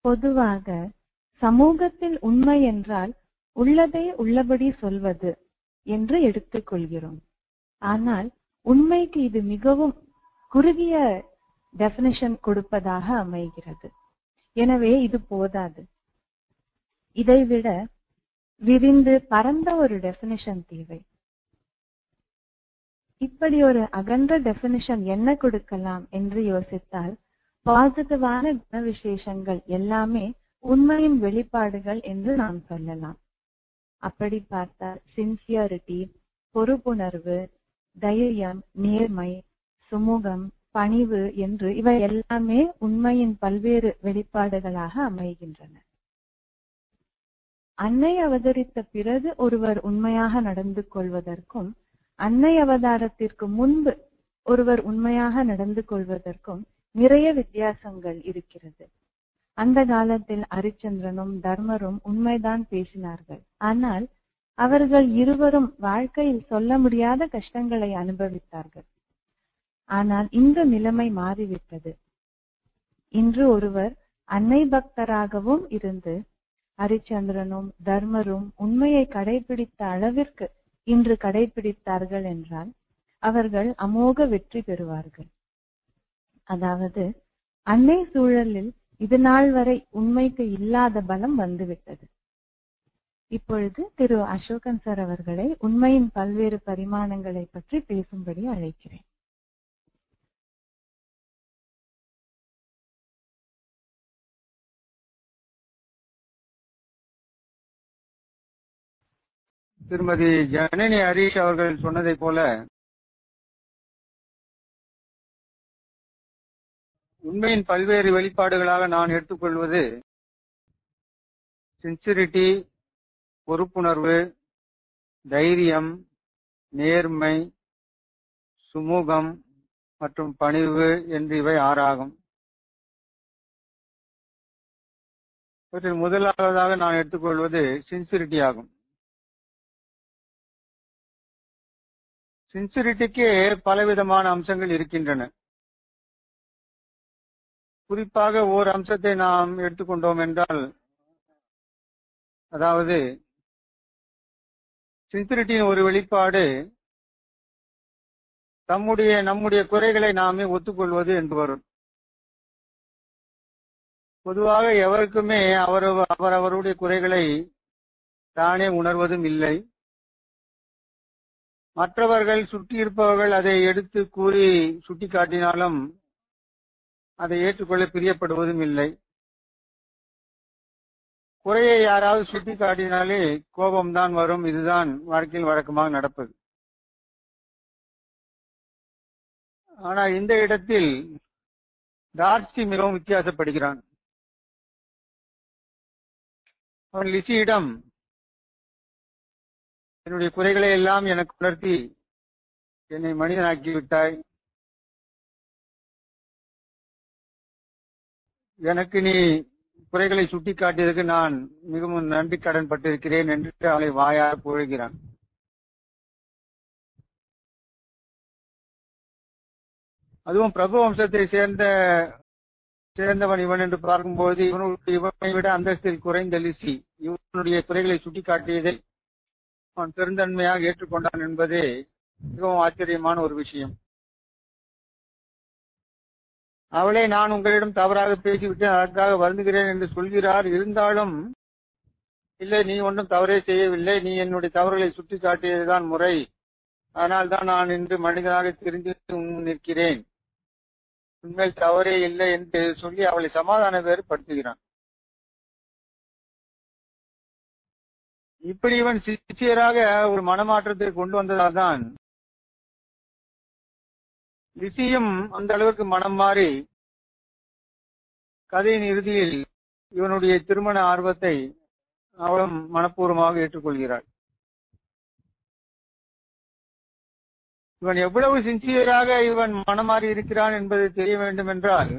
பொதுவாக சமூகத்தில் உண்மை என்றால் உள்ளதை உள்ளபடி சொல்வது என்று எடுத்துக்கொள்கிறோம் ஆனால் உண்மைக்கு இது மிகவும் குறுகிய டெபினிஷன் கொடுப்பதாக அமைகிறது எனவே இது போதாது இதைவிட விரிந்து பரந்த ஒரு டெபினிஷன் தேவை இப்படி ஒரு அகன்ற டெபினிஷன் என்ன கொடுக்கலாம் என்று யோசித்தால் பாசிட்டிவான குணவிசேஷங்கள் எல்லாமே உண்மையின் வெளிப்பாடுகள் என்று நாம் சொல்லலாம் அப்படி பார்த்தால் சின்சியரிட்டி பொறுப்புணர்வு தைரியம் நேர்மை சுமூகம் பணிவு என்று இவை எல்லாமே உண்மையின் பல்வேறு வெளிப்பாடுகளாக அமைகின்றன அன்னை அவதரித்த பிறகு ஒருவர் உண்மையாக நடந்து கொள்வதற்கும் அன்னை அவதாரத்திற்கு முன்பு ஒருவர் உண்மையாக நடந்து கொள்வதற்கும் நிறைய வித்தியாசங்கள் இருக்கிறது அந்த காலத்தில் அரிச்சந்திரனும் தர்மரும் உண்மைதான் பேசினார்கள் ஆனால் அவர்கள் இருவரும் வாழ்க்கையில் சொல்ல முடியாத கஷ்டங்களை அனுபவித்தார்கள் ஆனால் இந்த நிலைமை மாறிவிட்டது இன்று ஒருவர் அன்னை பக்தராகவும் இருந்து ஹரிச்சந்திரனும் தர்மரும் உண்மையை கடைபிடித்த அளவிற்கு இன்று கடைபிடித்தார்கள் என்றால் அவர்கள் அமோக வெற்றி பெறுவார்கள் அதாவது அன்னை சூழலில் இது நாள் வரை உண்மைக்கு இல்லாத பலம் வந்துவிட்டது இப்பொழுது திரு அசோகன் சார் அவர்களை உண்மையின் பல்வேறு பரிமாணங்களை பற்றி பேசும்படி அழைக்கிறேன் திருமதி ஜனனி ஹரீஷ் அவர்கள் சொன்னதை போல உண்மையின் பல்வேறு வெளிப்பாடுகளாக நான் எடுத்துக்கொள்வது சின்சிரிட்டி பொறுப்புணர்வு தைரியம் நேர்மை சுமூகம் மற்றும் பணிவு என்று இவை ஆறாகும் இவற்றில் முதலாவதாக நான் எடுத்துக்கொள்வது சின்சிரிட்டி ஆகும் சின்சிரிட்டிக்கு பலவிதமான அம்சங்கள் இருக்கின்றன குறிப்பாக ஓர் அம்சத்தை நாம் எடுத்துக்கொண்டோம் என்றால் அதாவது சின்சிரிட்டியின் ஒரு வெளிப்பாடு தம்முடைய நம்முடைய குறைகளை நாமே ஒத்துக்கொள்வது என்று வரும் பொதுவாக எவருக்குமே அவர் அவரவருடைய குறைகளை தானே உணர்வதும் இல்லை மற்றவர்கள் சுற்றி இருப்பவர்கள் அதை எடுத்து கூறி சுட்டி காட்டினாலும் அதை ஏற்றுக்கொள்ள பிரியப்படுவதும் இல்லை குறையை யாராவது சுட்டி காட்டினாலே கோபம்தான் வரும் இதுதான் வாழ்க்கையில் வழக்கமாக நடப்பது ஆனால் இந்த இடத்தில் டார்சி மிகவும் வித்தியாசப்படுகிறான் அவன் லிசியிடம் என்னுடைய குறைகளை எல்லாம் எனக்கு உணர்த்தி என்னை மனிதனாக்கி விட்டாய் எனக்கு நீ குறைகளை சுட்டி காட்டியதற்கு நான் மிகவும் நன்றி கடன் பட்டிருக்கிறேன் என்று அவளை வாயார புகழ்கிறான் அதுவும் பிரபு வம்சத்தை சேர்ந்த சேர்ந்தவன் இவன் என்று பார்க்கும்போது இவனுடைய இவனை விட அந்தஸ்தில் குறைந்த லிசி இவனுடைய குறைகளை சுட்டிக்காட்டியதை அவன் பெருந்தன்மையாக ஏற்றுக்கொண்டான் என்பதே மிகவும் ஆச்சரியமான ஒரு விஷயம் அவளே நான் உங்களிடம் தவறாக பேசிவிட்டேன் அதற்காக வருந்துகிறேன் என்று சொல்கிறார் இருந்தாலும் இல்லை நீ ஒன்றும் தவறே செய்யவில்லை நீ என்னுடைய தவறுகளை சுட்டி காட்டியதுதான் முறை அதனால் தான் நான் இன்று மனிதனாக தெரிந்து நிற்கிறேன் உண்மையில் தவறே இல்லை என்று சொல்லி அவளை சமாதான வேறுபடுத்துகிறான் இப்படி இவன் சிசியராக ஒரு மனமாற்றத்தை கொண்டு வந்ததால் தான் லிசியும் அந்த அளவுக்கு மனம் மாறி கதையின் இறுதியில் இவனுடைய திருமண ஆர்வத்தை அவளும் மனப்பூர்வமாக ஏற்றுக்கொள்கிறாள் இவன் எவ்வளவு சின்சியராக இவன் மனமாறி இருக்கிறான் என்பது தெரிய வேண்டும் என்றால்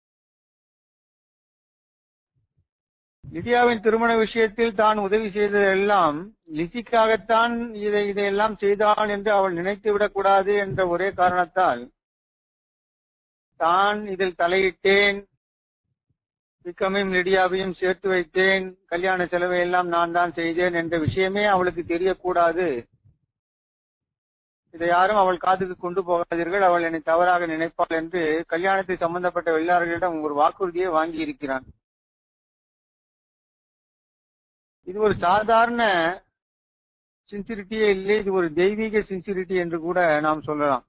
லிதியாவின் திருமண விஷயத்தில் தான் உதவி செய்ததெல்லாம் லிசிக்காகத்தான் இதை இதையெல்லாம் செய்தாள் என்று அவள் நினைத்து விடக்கூடாது என்ற ஒரே காரணத்தால் தான் இதில் தலையிட்டேன் விக்கமையும் லிடியாவையும் சேர்த்து வைத்தேன் கல்யாண செலவை எல்லாம் நான் தான் செய்தேன் என்ற விஷயமே அவளுக்கு தெரியக்கூடாது இதை யாரும் அவள் காதுக்கு கொண்டு போகாதீர்கள் அவள் என்னை தவறாக நினைப்பாள் என்று கல்யாணத்தை சம்பந்தப்பட்ட எல்லார்களிடம் ஒரு வாக்குறுதியை வாங்கி இருக்கிறான் இது ஒரு சாதாரண சின்சிரிட்டியே இல்லை இது ஒரு தெய்வீக சின்சிரிட்டி என்று கூட நாம் சொல்லலாம்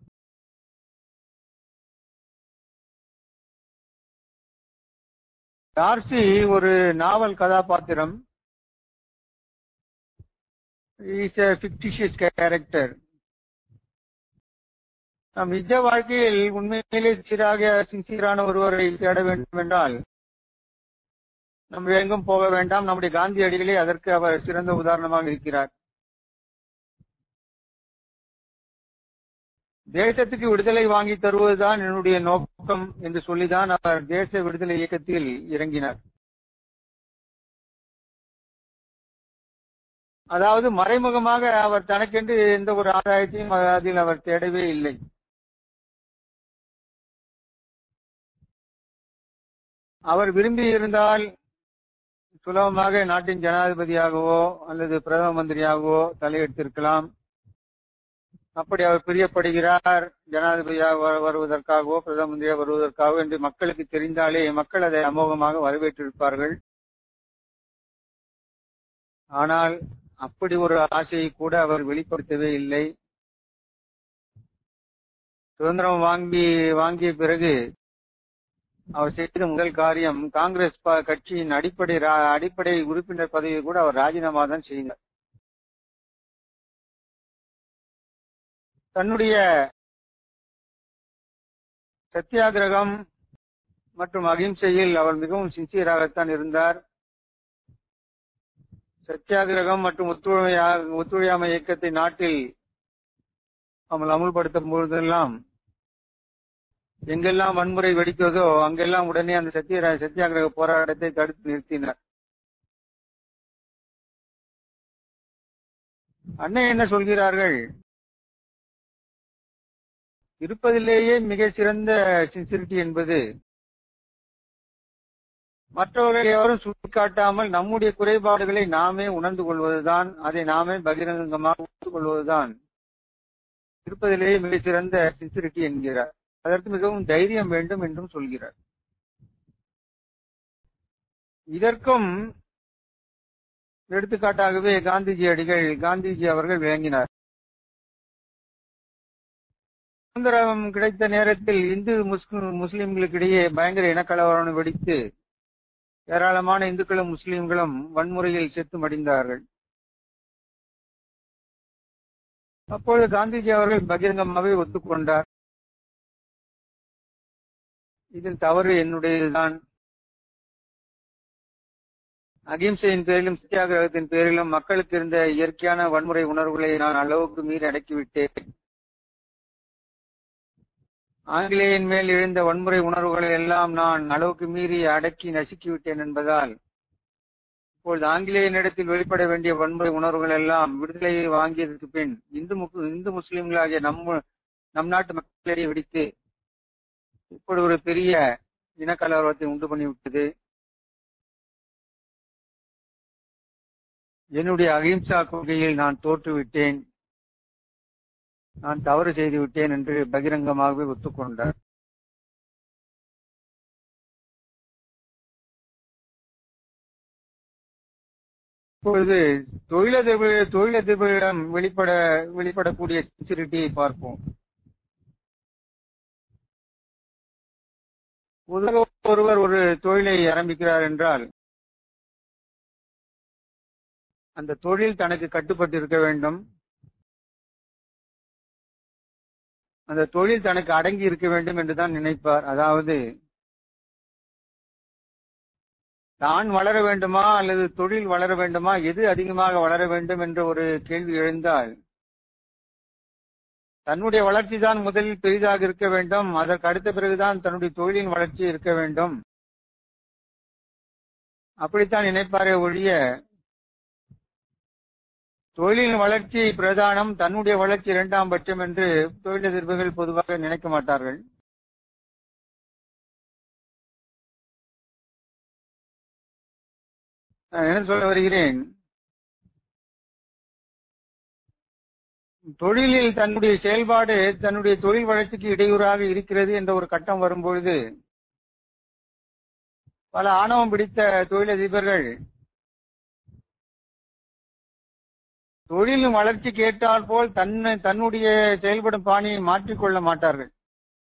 டார்சி ஒரு நாவல் கதாபாத்திரம் இஸ் a fictitious கேரக்டர் நாம் நிஜ வாழ்க்கையில் உண்மையிலே சீராக சின்சியரான ஒருவரை தேட வேண்டும் என்றால் நம்ம எங்கும் போக வேண்டாம் நம்முடைய காந்தி அடிகளே அதற்கு அவர் சிறந்த உதாரணமாக இருக்கிறார் தேசத்துக்கு விடுதலை வாங்கி தருவதுதான் என்னுடைய நோக்கம் என்று சொல்லிதான் அவர் தேச விடுதலை இயக்கத்தில் இறங்கினார் அதாவது மறைமுகமாக அவர் தனக்கென்று எந்த ஒரு ஆதாயத்தையும் அதில் அவர் தேடவே இல்லை அவர் விரும்பி இருந்தால் சுலபமாக நாட்டின் ஜனாதிபதியாகவோ அல்லது பிரதம மந்திரியாகவோ தலையெடுத்திருக்கலாம் அப்படி அவர் பிரியப்படுகிறார் ஜனாதிபதியாக வ- வருவதற்காகவோ பிரதம மந்திரியாக வருவதற்காகவோ என்று மக்களுக்கு தெரிந்தாலே மக்கள் அதை அமோகமாக வரவேற்றிருப்பார்கள் ஆனால் அப்படி ஒரு ஆசையை கூட அவர் வெளிப்படுத்தவே இல்லை சுதந்திரம் வாங்கி வாங்கிய பிறகு அவர் செய்த முதல் காரியம் காங்கிரஸ் ப- கட்சியின் அடிப்படை ரா- அடிப்படை உறுப்பினர் பதவியை கூட அவர் ராஜினாமா தான் செய்தார் தன்னுடைய சத்தியாகிரகம் மற்றும் அகிம்சையில் அவர் மிகவும் சின்சியராகத்தான் இருந்தார் சத்தியாகிரகம் மற்றும் ஒத்துழையா ஒத்துழையாமை இயக்கத்தை நாட்டில் அமல் அமுல்படுத்தும் பொழுதெல்லாம் எங்கெல்லாம் வன்முறை வெடித்ததோ அங்கெல்லாம் உடனே அந்த சத்திய சத்தியாகிரக போராட்டத்தை தடுத்து நிறுத்தினார் அண்ணன் என்ன சொல்கிறார்கள் இருப்பதிலேயே மிக சிறந்த சின்சிரிட்டி என்பது மற்றவர்கள் எவரும் சுட்டிக்காட்டாமல் நம்முடைய குறைபாடுகளை நாமே உணர்ந்து கொள்வதுதான் அதை நாமே பகிரங்கமாக உணர்ந்து கொள்வதுதான் இருப்பதிலேயே மிக சிறந்த சின்சிரிட்டி என்கிறார் அதற்கு மிகவும் தைரியம் வேண்டும் என்றும் சொல்கிறார் இதற்கும் எடுத்துக்காட்டாகவே காந்திஜி அடிகள் காந்திஜி அவர்கள் விளங்கினார் சுதந்திரம் கிடைத்த நேரத்தில் இந்து முஸ்லிம் முஸ்லிம்களுக்கிடையே பயங்கர இனக்கலவரம் வெடித்து ஏராளமான இந்துக்களும் முஸ்லிம்களும் வன்முறையில் செத்து மடிந்தார்கள் அப்பொழுது காந்திஜி அவர்கள் பகிரங்கமாகவே ஒத்துக்கொண்டார் இதில் தவறு என்னுடையதுதான் அகிம்சையின் பேரிலும் சத்தியாகிரகத்தின் பேரிலும் மக்களுக்கு இருந்த இயற்கையான வன்முறை உணர்வுகளை நான் அளவுக்கு மீறி அடக்கிவிட்டேன் ஆங்கிலேயன் மேல் எழுந்த வன்முறை உணர்வுகளை எல்லாம் நான் அளவுக்கு மீறி அடக்கி நசுக்கிவிட்டேன் என்பதால் இப்பொழுது ஆங்கிலேயனிடத்தில் வெளிப்பட வேண்டிய வன்முறை உணர்வுகள் எல்லாம் விடுதலையை வாங்கியதற்கு பின் இந்து முக்கு- இந்து முஸ்லிம்களாகிய நம் நம் நாட்டு மக்களிடையே வெடித்து இப்படி ஒரு பெரிய இனக்கலவரத்தை உண்டு பண்ணிவிட்டது என்னுடைய அகிம்சா கொள்கையில் நான் தோற்றுவிட்டேன் நான் தவறு செய்து விட்டேன் என்று பகிரங்கமாகவே ஒத்துக்கொண்டார் இப்பொழுது தொழிலதிபர் தொழிலதிபரிடம் வெளிப்பட வெளிப்படக்கூடிய சின்சிரிட்டியை பார்ப்போம் பொதுவாக ஒருவர் ஒரு தொழிலை ஆரம்பிக்கிறார் என்றால் அந்த தொழில் தனக்கு கட்டுப்பட்டு இருக்க வேண்டும் அந்த தொழில் தனக்கு அடங்கி இருக்க வேண்டும் என்றுதான் நினைப்பார் அதாவது தான் வளர வேண்டுமா அல்லது தொழில் வளர வேண்டுமா எது அதிகமாக வளர வேண்டும் என்ற ஒரு கேள்வி எழுந்தால் தன்னுடைய வளர்ச்சி தான் முதலில் பெரிதாக இருக்க வேண்டும் அதற்கு அடுத்த பிறகுதான் தன்னுடைய தொழிலின் வளர்ச்சி இருக்க வேண்டும் அப்படித்தான் நினைப்பாரே ஒழிய தொழிலின் வளர்ச்சி பிரதானம் தன்னுடைய வளர்ச்சி இரண்டாம் பட்சம் என்று தொழிலதிபர்கள் பொதுவாக நினைக்க மாட்டார்கள் நான் என்ன சொல்ல வருகிறேன் தொழிலில் தன்னுடைய செயல்பாடு தன்னுடைய தொழில் வளர்ச்சிக்கு இடையூறாக இருக்கிறது என்ற ஒரு கட்டம் வரும்பொழுது பல ஆணவம் பிடித்த தொழிலதிபர்கள் தொழிலும் வளர்ச்சி கேட்டால் போல் தன்னை தன்னுடைய செயல்படும் பாணியை மாற்றிக்கொள்ள மாட்டார்கள்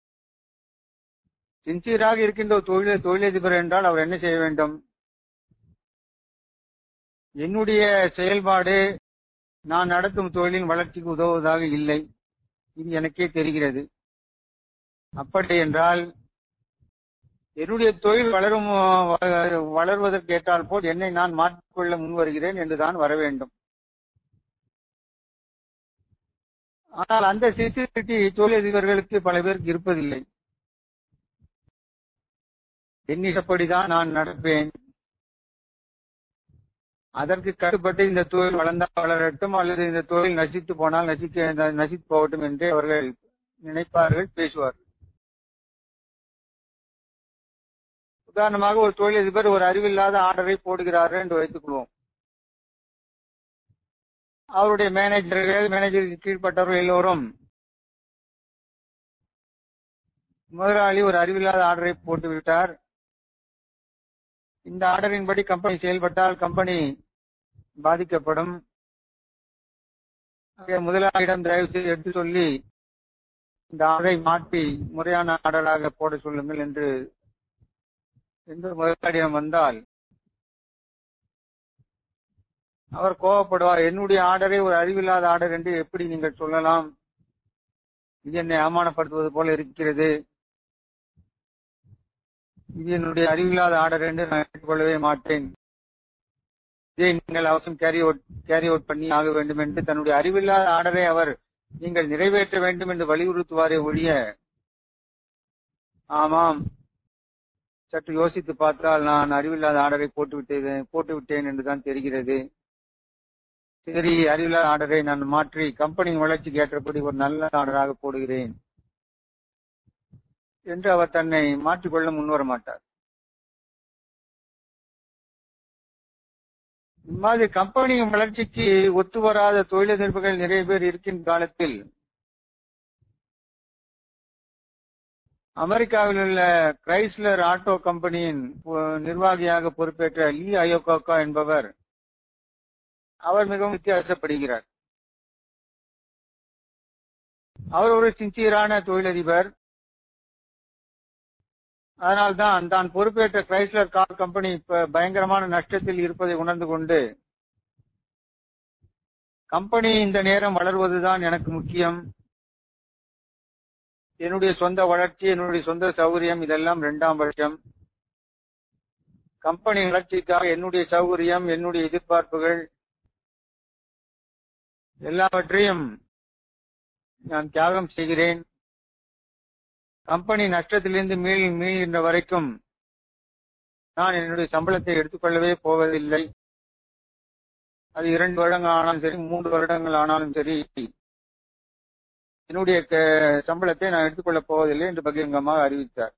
சின்சியராக இருக்கின்ற ஒரு தொழில் தொழிலதிபர் என்றால் அவர் என்ன செய்ய வேண்டும் என்னுடைய செயல்பாடு நான் நடத்தும் தொழிலின் வளர்ச்சிக்கு உதவுவதாக இல்லை இது எனக்கே தெரிகிறது அப்படி என்றால் என்னுடைய தொழில் வளரும் வளர்வதற்கு ஏற்றால் போல் என்னை நான் மாற்றிக்கொள்ள முன் வருகிறேன் என்றுதான் வர வேண்டும் ஆனால் அந்த சின்சியரிட்டி தொழிலதிபர்களுக்கு பல பேருக்கு இருப்பதில்லை என்னிடப்படிதான் நான் நடப்பேன் அதற்கு கட்டுப்பட்டு இந்த தொழில் வளர்ந்தால் வளரட்டும் அல்லது இந்த தொழில் நசித்து போனால் நசிக்க நசித்து போகட்டும் என்று அவர்கள் நினைப்பார்கள் பேசுவார்கள் உதாரணமாக ஒரு தொழிலதிபர் ஒரு அறிவில்லாத ஆர்டரை போடுகிறார்கள் என்று வைத்துக் கொள்வோம் அவருடைய மேனேஜர்கள் மேனேஜருக்கு கீழ்பட்டவர்கள் எல்லோரும் முதலாளி ஒரு அறிவில்லாத ஆர்டரை போட்டு விட்டார் இந்த ஆர்டரின்படி கம்பெனி செயல்பட்டால் கம்பெனி பாதிக்கப்படும் முதலாளியிடம் தயவு செய்து எடுத்து சொல்லி இந்த ஆர்டரை மாற்றி முறையான ஆர்டராக போட சொல்லுங்கள் என்று என்று முதலாளியிடம் வந்தால் அவர் கோவப்படுவார் என்னுடைய ஆர்டரை ஒரு அறிவில்லாத ஆர்டர் என்று எப்படி நீங்கள் சொல்லலாம் இது என்னை அவமானப்படுத்துவது போல இருக்கிறது இது என்னுடைய அறிவில்லாத ஆர்டர் என்று நான் ஏற்றுக்கொள்ளவே மாட்டேன் இதை நீங்கள் அவசியம் கேரி அவுட் கேரி அவுட் பண்ணி ஆக வேண்டும் என்று தன்னுடைய அறிவில்லாத ஆர்டரை அவர் நீங்கள் நிறைவேற்ற வேண்டும் என்று வலியுறுத்துவாரே ஒழிய ஆமாம் சற்று யோசித்து பார்த்தால் நான் அறிவில்லாத ஆர்டரை போட்டு விட்டேன் போட்டு விட்டேன் என்றுதான் தெரிகிறது சரி அறிவில்லாத ஆர்டரை நான் மாற்றி கம்பெனியின் வளர்ச்சிக்கு ஏற்றபடி ஒரு நல்ல ஆர்டராக போடுகிறேன் என்று அவர் தன்னை மாற்றிக்கொள்ள முன்வர மாட்டார் இம்மாதிரி கம்பெனியின் வளர்ச்சிக்கு ஒத்து வராத தொழிலதிர்ப்புகள் நிறைய பேர் இருக்கின்ற காலத்தில் அமெரிக்காவில் உள்ள கிரைஸ்லர் ஆட்டோ கம்பெனியின் நிர்வாகியாக பொறுப்பேற்ற லீ அயோகோகா என்பவர் அவர் மிகவும் வித்தியாசப்படுகிறார் அவர் ஒரு சின்சியரான தொழிலதிபர் அதனால்தான் தான் பொறுப்பேற்ற கிரைஸ்லர் கார் கம்பெனி இப்ப பயங்கரமான நஷ்டத்தில் இருப்பதை உணர்ந்து கொண்டு கம்பெனி இந்த நேரம் வளர்வதுதான் எனக்கு முக்கியம் என்னுடைய சொந்த வளர்ச்சி என்னுடைய சொந்த சௌகரியம் இதெல்லாம் இரண்டாம் பட்சம் கம்பெனி வளர்ச்சிக்காக என்னுடைய சௌகரியம் என்னுடைய எதிர்பார்ப்புகள் எல்லாவற்றையும் நான் தியாகம் செய்கிறேன் கம்பெனி நஷ்டத்திலிருந்து மீள் மீள்கின்ற வரைக்கும் நான் என்னுடைய சம்பளத்தை எடுத்துக்கொள்ளவே போவதில்லை அது இரண்டு வருடங்கள் ஆனாலும் சரி மூன்று வருடங்கள் ஆனாலும் சரி என்னுடைய சம்பளத்தை நான் எடுத்துக்கொள்ளப் போவதில்லை என்று பகிரங்கமாக அறிவித்தார்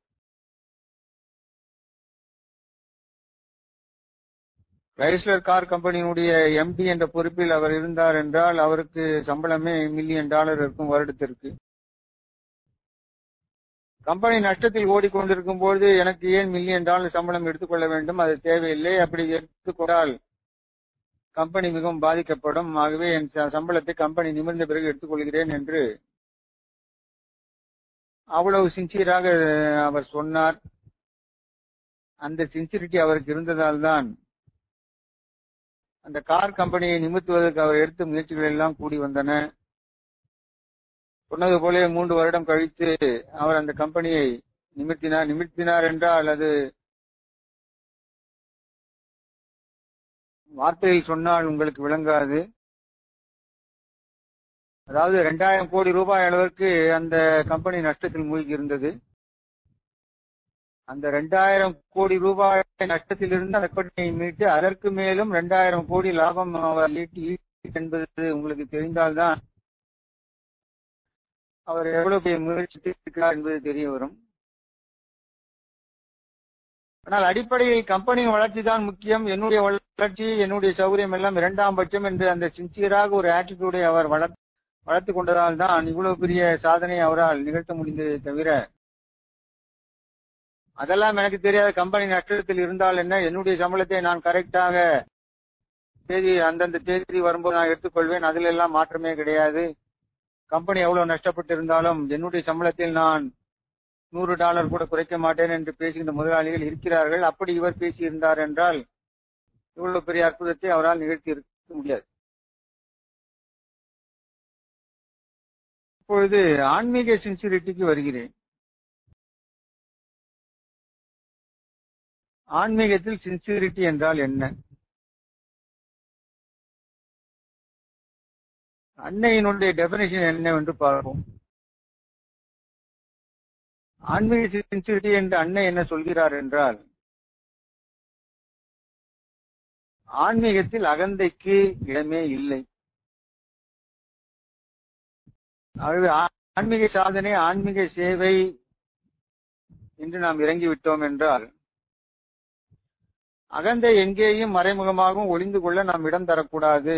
கிரைஸ்லர் கார் கம்பெனியினுடைய எம்டி என்ற பொறுப்பில் அவர் இருந்தார் என்றால் அவருக்கு சம்பளமே மில்லியன் டாலர் இருக்கும் வருடத்திற்கு கம்பெனி நஷ்டத்தில் ஓடிக்கொண்டிருக்கும் போது எனக்கு ஏன் மில்லியன் டாலர் சம்பளம் எடுத்துக்கொள்ள வேண்டும் அது தேவையில்லை அப்படி எடுத்துக்கொண்டால் கம்பெனி மிகவும் பாதிக்கப்படும் ஆகவே என் சம்பளத்தை கம்பெனி நிமிர்ந்த பிறகு எடுத்துக்கொள்கிறேன் என்று அவ்வளவு சின்சியராக அவர் சொன்னார் அந்த சின்சியரிட்டி அவருக்கு இருந்ததால் தான் அந்த கார் கம்பெனியை நிமித்துவதற்கு அவர் எடுத்த முயற்சிகள் எல்லாம் கூடி வந்தன சொன்னது போல மூன்று வருடம் கழித்து அவர் அந்த கம்பெனியை நிமித்தினார் நிமித்தினார் என்றால் அது வார்த்தையில் சொன்னால் உங்களுக்கு விளங்காது அதாவது இரண்டாயிரம் கோடி ரூபாய் அளவிற்கு அந்த கம்பெனி நஷ்டத்தில் மூழ்கி இருந்தது அந்த இரண்டாயிரம் கோடி ரூபாய் நஷ்டத்தில் இருந்து அந்த கம்பெனியை மீட்டு அதற்கு மேலும் இரண்டாயிரம் கோடி லாபம் அவர் ஈட்டி என்பது உங்களுக்கு தெரிந்தால்தான் அவர் எவ்வளவு முயற்சித்திருக்கிறார் என்பது தெரிய வரும் ஆனால் அடிப்படையில் கம்பெனியின் வளர்ச்சி தான் முக்கியம் என்னுடைய வளர்ச்சி என்னுடைய சௌகரியம் எல்லாம் இரண்டாம் பட்சம் என்று அந்த சின்சியராக ஒரு ஆட்டிடியூடை அவர் வளர் வளர்த்து கொண்டதால் தான் இவ்வளவு பெரிய சாதனை அவரால் நிகழ்த்த முடிந்ததே தவிர அதெல்லாம் எனக்கு தெரியாத கம்பெனி நஷ்டத்தில் இருந்தால் என்ன என்னுடைய சம்பளத்தை நான் கரெக்டாக தேதி அந்தந்த தேதி வரும்போது நான் எடுத்துக்கொள்வேன் அதில் எல்லாம் மாற்றமே கிடையாது கம்பெனி எவ்வளவு நஷ்டப்பட்டு இருந்தாலும் என்னுடைய சம்பளத்தில் நான் நூறு டாலர் கூட குறைக்க மாட்டேன் என்று பேசுகின்ற முதலாளிகள் இருக்கிறார்கள் அப்படி இவர் பேசியிருந்தார் என்றால் இவ்வளவு பெரிய அற்புதத்தை அவரால் நிகழ்த்தி இருக்க முடியாது இப்பொழுது ஆன்மீக சின்சிரிட்டிக்கு வருகிறேன் ஆன்மீகத்தில் சின்சிரிட்டி என்றால் என்ன அன்னையினுடைய டெபினேஷன் என்னவென்று பார்ப்போம் ஆன்மீக சின்சிரிட்டி என்று அன்னை என்ன சொல்கிறார் என்றால் ஆன்மீகத்தில் அகந்தைக்கு இடமே இல்லை ஆகவே ஆன்மீக சாதனை ஆன்மீக சேவை என்று நாம் இறங்கிவிட்டோம் என்றால் அகந்தை எங்கேயும் மறைமுகமாகவும் ஒளிந்து கொள்ள நாம் இடம் தரக்கூடாது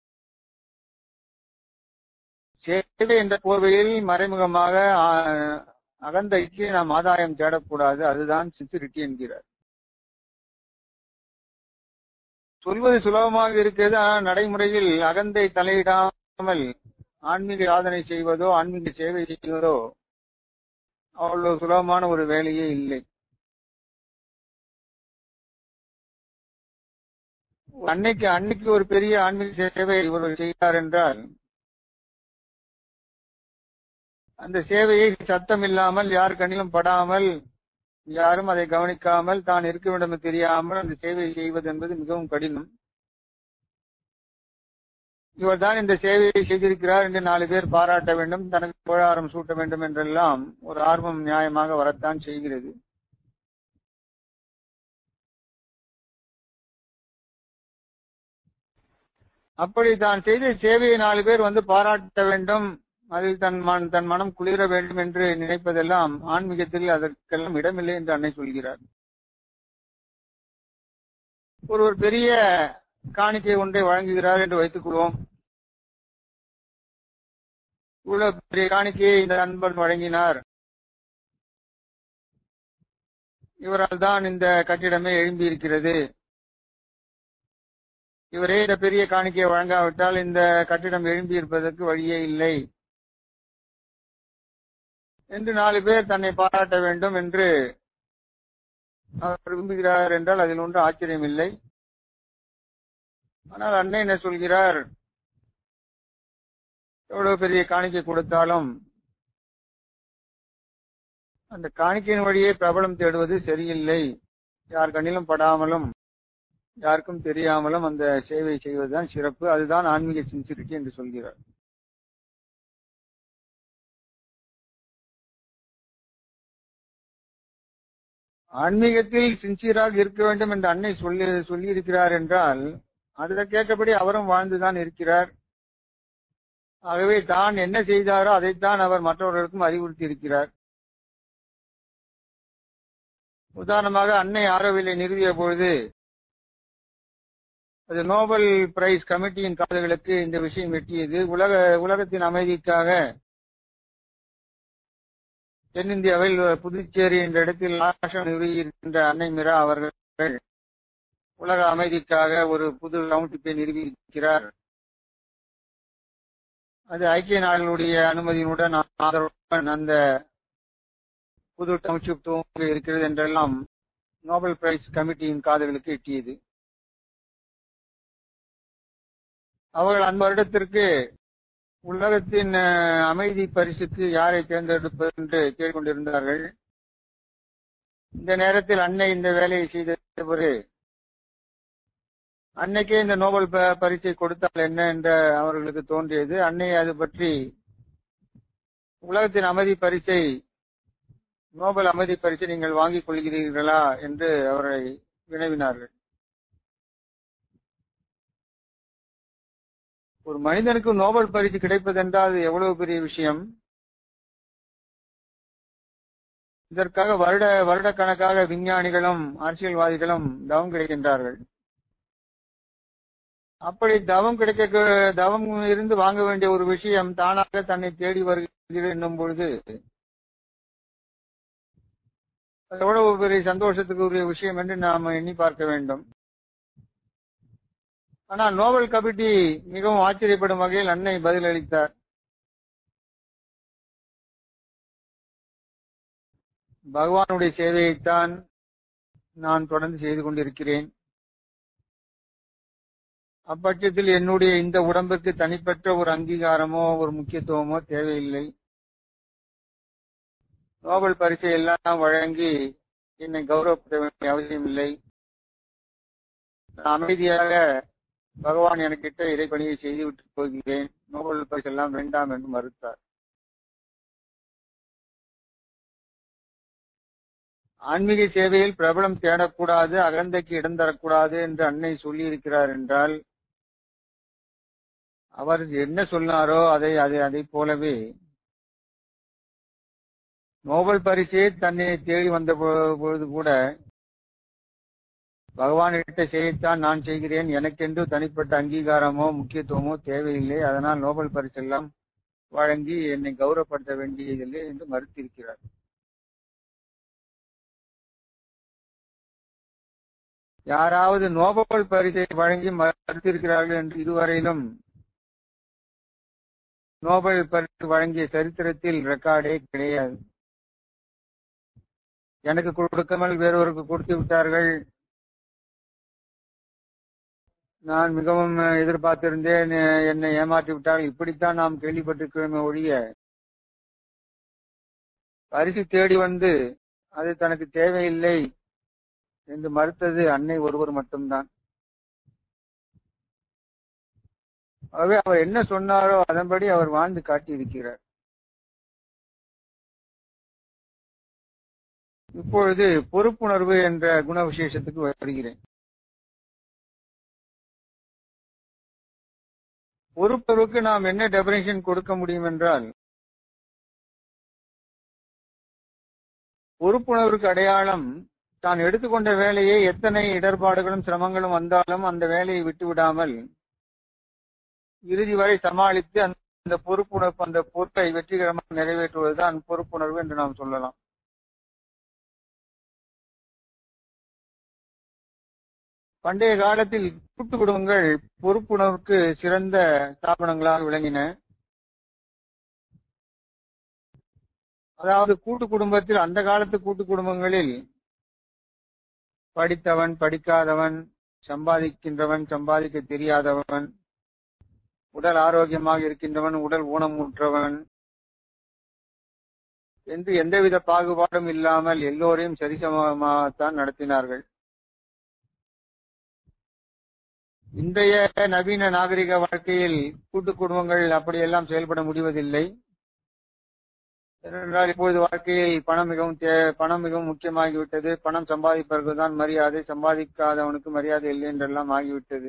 சேவை என்ற போர்வையில் மறைமுகமாக அகந்தைக்கு நாம் ஆதாயம் தேடக்கூடாது அதுதான் சின்சிரிட்டி என்கிறார் சொல்வது சுலபமாக இருக்கிறது ஆனால் நடைமுறையில் அகந்தை தலையிடாமல் ஆன்மீக சாதனை செய்வதோ ஆன்மீக சேவை செய்வதோ அவ்வளவு சுலபமான ஒரு வேலையே இல்லை அன்னைக்கு அன்னைக்கு ஒரு பெரிய ஆன்மீக சேவை இவர் செய்கிறார் என்றால் அந்த சேவையை சத்தம் இல்லாமல் யார் கண்ணிலும் படாமல் யாரும் அதை கவனிக்காமல் தான் இருக்க வேண்டும் தெரியாமல் அந்த சேவையை செய்வது என்பது மிகவும் கடினம் இவர் தான் இந்த சேவையை செய்திருக்கிறார் என்று நாலு பேர் பாராட்ட வேண்டும் தனக்கு புகழாரம் சூட்ட வேண்டும் என்றெல்லாம் ஒரு ஆர்வம் நியாயமாக வரத்தான் செய்கிறது அப்படி தான் செய்த சேவையை நாலு பேர் வந்து பாராட்ட வேண்டும் அதில் தன் மன் தன் மனம் குளிர வேண்டும் என்று நினைப்பதெல்லாம் ஆன்மீகத்தில் அதற்கெல்லாம் இடமில்லை என்று அன்னை சொல்கிறார் ஒருவர் பெரிய காணிக்கை ஒன்றை வழங்குகிறார் என்று வைத்துக் கொள்வோம் இவ்வளவு பெரிய காணிக்கையை இந்த நண்பன் வழங்கினார் இவரால் தான் இந்த கட்டிடமே எழும்பி இருக்கிறது இவரே இந்த பெரிய காணிக்கையை வழங்காவிட்டால் இந்த கட்டிடம் எழும்பி இருப்பதற்கு வழியே இல்லை என்று நாலு பேர் தன்னை பாராட்ட வேண்டும் என்று அவர் விரும்புகிறார் என்றால் அதில் ஒன்றும் ஆச்சரியம் இல்லை ஆனால் அன்னை என்ன சொல்கிறார் எவ்வளவு பெரிய காணிக்கை கொடுத்தாலும் அந்த காணிக்கையின் வழியே பிரபலம் தேடுவது சரியில்லை யார் கண்ணிலும் படாமலும் யாருக்கும் தெரியாமலும் அந்த சேவை செய்வதுதான் சிறப்பு அதுதான் ஆன்மீக சின்சிரிட்டி என்று சொல்கிறார் ஆன்மீகத்தில் சின்சியராக இருக்க வேண்டும் என்று அன்னை சொல்லி சொல்லி இருக்கிறார் என்றால் அதில் கேட்டபடி அவரும் வாழ்ந்துதான் இருக்கிறார் ஆகவே தான் என்ன செய்தாரோ அதைத்தான் அவர் மற்றவர்களுக்கும் அறிவுறுத்தி இருக்கிறார் உதாரணமாக அன்னை ஆரோவிலை நிறுவிய பொழுது அது நோபல் பிரைஸ் கமிட்டியின் காதுகளுக்கு இந்த விஷயம் எட்டியது உலக உலகத்தின் அமைதிக்காக தென்னிந்தியாவில் புதுச்சேரி என்ற இடத்தில் ஆசிரம் நிறுவியிருக்கின்ற அன்னை மிரா அவர்கள் உலக அமைதிக்காக ஒரு புது கவுண்டிப்பை நிறுவியிருக்கிறார் அது ஐக்கிய நாடுகளுடைய அனுமதியினுடன் ஆதரவுடன் அந்த புது டவுன்ஷிப் துவங்க இருக்கிறது என்றெல்லாம் நோபல் பிரைஸ் கமிட்டியின் காதுகளுக்கு எட்டியது அவர்கள் அந்த வருடத்திற்கு உலகத்தின் அமைதி பரிசுக்கு யாரை தேர்ந்தெடுப்பது என்று கேட்டுக்கொண்டிருந்தார்கள் இந்த நேரத்தில் அன்னை இந்த வேலையை செய்த பிறகு அன்னைக்கே இந்த நோபல் பரிசை கொடுத்தால் என்ன என்ற அவர்களுக்கு தோன்றியது அன்னை அது பற்றி உலகத்தின் அமைதி பரிசை நோபல் அமைதி பரிசை நீங்கள் வாங்கிக் கொள்கிறீர்களா என்று அவரை வினவினார்கள் ஒரு மனிதனுக்கு நோபல் பரிசு கிடைப்பதென்றால் அது எவ்வளவு பெரிய விஷயம் இதற்காக வருட வருடக்கணக்காக விஞ்ஞானிகளும் அரசியல்வாதிகளும் தவம் கிடைக்கின்றார்கள் அப்படி தவம் கிடைக்க தவம் இருந்து வாங்க வேண்டிய ஒரு விஷயம் தானாக தன்னை தேடி வருகிறது என்னும் பொழுது அது எவ்வளவு பெரிய சந்தோஷத்துக்கு உரிய விஷயம் என்று நாம் எண்ணி பார்க்க வேண்டும் ஆனால் நோபல் கமிட்டி மிகவும் ஆச்சரியப்படும் வகையில் அன்னை பதிலளித்தார் பகவானுடைய சேவையைத்தான் நான் தொடர்ந்து செய்து கொண்டிருக்கிறேன் அப்பட்சத்தில் என்னுடைய இந்த உடம்புக்கு தனிப்பட்ட ஒரு அங்கீகாரமோ ஒரு முக்கியத்துவமோ தேவையில்லை நோபல் பரிசை எல்லாம் வழங்கி என்னை கௌரவப்பட வேண்டிய அவசியம் இல்லை நான் அமைதியாக பகவான் எனக்கிட்ட இறைப்பணியை செய்துவிட்டு போகிறேன் நோபல் பரிசு எல்லாம் வேண்டாம் என்று மறுத்தார் ஆன்மீக சேவையில் பிரபலம் தேடக்கூடாது அகந்தைக்கு இடம் தரக்கூடாது என்று அன்னை சொல்லி இருக்கிறார் என்றால் அவர் என்ன சொன்னாரோ அதை அதை அதை போலவே நோபல் பரிசே தன்னை தேடி வந்த பொழுது கூட பகவானிட்ட செய்யத்தான் நான் செய்கிறேன் எனக்கென்று தனிப்பட்ட அங்கீகாரமோ முக்கியத்துவமோ தேவையில்லை அதனால் நோபல் பரிசெல்லாம் வழங்கி என்னை கௌரவப்படுத்த வேண்டியதில்லை என்று மறுத்திருக்கிறார் யாராவது நோபல் பரிசை வழங்கி மறுத்திருக்கிறார்கள் என்று இதுவரையிலும் நோபல் பரிசு வழங்கிய சரித்திரத்தில் ரெக்கார்டே கிடையாது எனக்கு கொடுக்காமல் வேறொருக்கு கொடுத்து விட்டார்கள் நான் மிகவும் எதிர்பார்த்திருந்தேன் என்னை ஏமாற்றி விட்டார்கள் இப்படித்தான் நாம் கேள்விப்பட்டிருக்கிறோமே ஒழிய பரிசு தேடி வந்து அது தனக்கு தேவையில்லை என்று மறுத்தது அன்னை ஒருவர் மட்டும்தான் ஆகவே அவர் என்ன சொன்னாரோ அதன்படி அவர் வாழ்ந்து காட்டியிருக்கிறார் இப்பொழுது பொறுப்புணர்வு என்ற குண விசேஷத்துக்கு வருகிறேன் பொறுப்புணர்வுக்கு நாம் என்ன டெபரேஷன் கொடுக்க முடியும் என்றால் பொறுப்புணர்வுக்கு அடையாளம் தான் எடுத்துக்கொண்ட வேலையை எத்தனை இடர்பாடுகளும் சிரமங்களும் வந்தாலும் அந்த வேலையை விட்டு விடாமல் இறுதி வரை சமாளித்து அந்த பொறுப்புணர்வு அந்த பொறுப்பை வெற்றிகரமாக நிறைவேற்றுவதுதான் பொறுப்புணர்வு என்று நாம் சொல்லலாம் பண்டைய காலத்தில் கூட்டு குடும்பங்கள் பொறுப்புணர்வுக்கு சிறந்த ஸ்தாபனங்களாக விளங்கின அதாவது கூட்டு குடும்பத்தில் அந்த காலத்து கூட்டு குடும்பங்களில் படித்தவன் படிக்காதவன் சம்பாதிக்கின்றவன் சம்பாதிக்க தெரியாதவன் உடல் ஆரோக்கியமாக இருக்கின்றவன் உடல் ஊனமுற்றவன் என்று எந்தவித பாகுபாடும் இல்லாமல் எல்லோரையும் சரிசமமாகத்தான் நடத்தினார்கள் இன்றைய நவீன நாகரிக வாழ்க்கையில் கூட்டு குடும்பங்கள் அப்படியெல்லாம் செயல்பட முடிவதில்லை ஏனென்றால் இப்பொழுது வாழ்க்கையில் பணம் மிகவும் பணம் மிகவும் முக்கியமாகிவிட்டது பணம் சம்பாதிப்பதற்கு தான் மரியாதை சம்பாதிக்காதவனுக்கு மரியாதை இல்லை என்றெல்லாம் ஆகிவிட்டது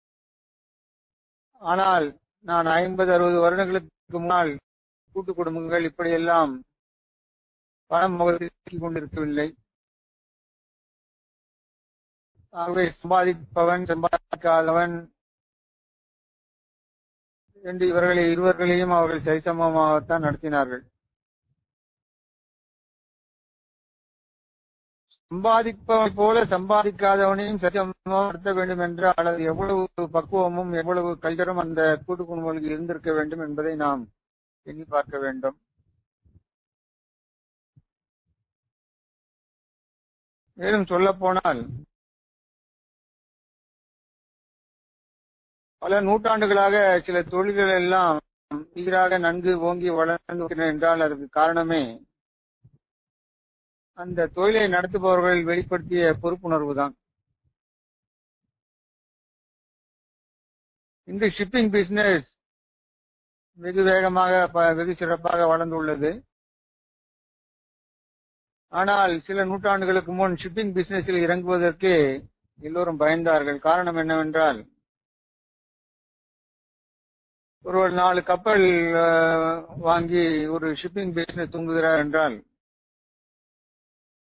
ஆனால் நான் ஐம்பது அறுபது வருடங்களுக்கு முன்னால் கூட்டு குடும்பங்கள் இப்படியெல்லாம் பணம் முகத்தில் கொண்டிருக்கவில்லை ஆகவே சம்பாதிப்பவன் சம்பாதிக்காதவன் என்று இவர்களை இருவர்களையும் அவர்கள் சரிசமமாகத்தான் நடத்தினார்கள் சம்பாதிப்பவனை போல சம்பாதிக்காதவனையும் சரிசமமாக நடத்த வேண்டும் என்றால் அது எவ்வளவு பக்குவமும் எவ்வளவு கல்ச்சரும் அந்த கூட்டு குடும்பங்களுக்கு இருந்திருக்க வேண்டும் என்பதை நாம் எண்ணி பார்க்க வேண்டும் மேலும் சொல்ல போனால் பல நூற்றாண்டுகளாக சில தொழில்கள் எல்லாம் சீராக நன்கு ஓங்கி வளர்ந்து என்றால் அதற்கு காரணமே அந்த தொழிலை நடத்துபவர்கள் வெளிப்படுத்திய பொறுப்புணர்வு தான் இந்த ஷிப்பிங் பிசினஸ் வெகு வேகமாக வெகு சிறப்பாக வளர்ந்துள்ளது ஆனால் சில நூற்றாண்டுகளுக்கு முன் ஷிப்பிங் பிசினஸில் இறங்குவதற்கு எல்லோரும் பயந்தார்கள் காரணம் என்னவென்றால் ஒருவர் நாலு கப்பல் வாங்கி ஒரு ஷிப்பிங் பிசினஸ் தூங்குகிறார் என்றால்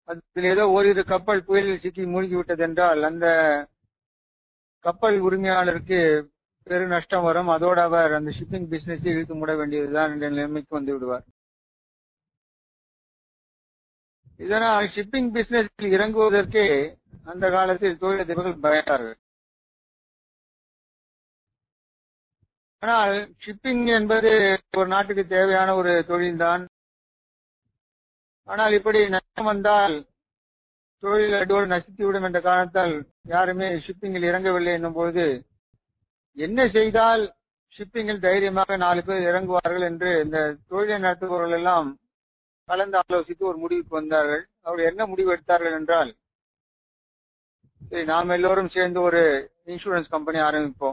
அதில் ஏதோ ஓரிரு கப்பல் புயலில் சிக்கி மூழ்கி விட்டது என்றால் அந்த கப்பல் உரிமையாளருக்கு பெரு நஷ்டம் வரும் அதோடு அவர் அந்த ஷிப்பிங் பிசினஸ் இழுத்து மூட வேண்டியதுதான் என்ற நிலைமைக்கு வந்து விடுவார் இதனால் ஷிப்பிங் பிசினஸில் இறங்குவதற்கே அந்த காலத்தில் தொழிலதிபர்கள் பயந்தார்கள் ஆனால் ஷிப்பிங் என்பது ஒரு நாட்டுக்கு தேவையான ஒரு தொழில்தான் ஆனால் இப்படி நஷ்டம் வந்தால் தொழில் அடியோடு நசித்துவிடும் என்ற காரணத்தால் யாருமே ஷிப்பிங்கில் இறங்கவில்லை என்னும் பொழுது என்ன செய்தால் ஷிப்பிங்கில் தைரியமாக நாலு பேர் இறங்குவார்கள் என்று இந்த தொழிலை நடத்துபவர்கள் எல்லாம் கலந்து ஆலோசித்து ஒரு முடிவுக்கு வந்தார்கள் அவர்கள் என்ன முடிவு எடுத்தார்கள் என்றால் சரி நாம் எல்லோரும் சேர்ந்து ஒரு இன்சூரன்ஸ் கம்பெனி ஆரம்பிப்போம்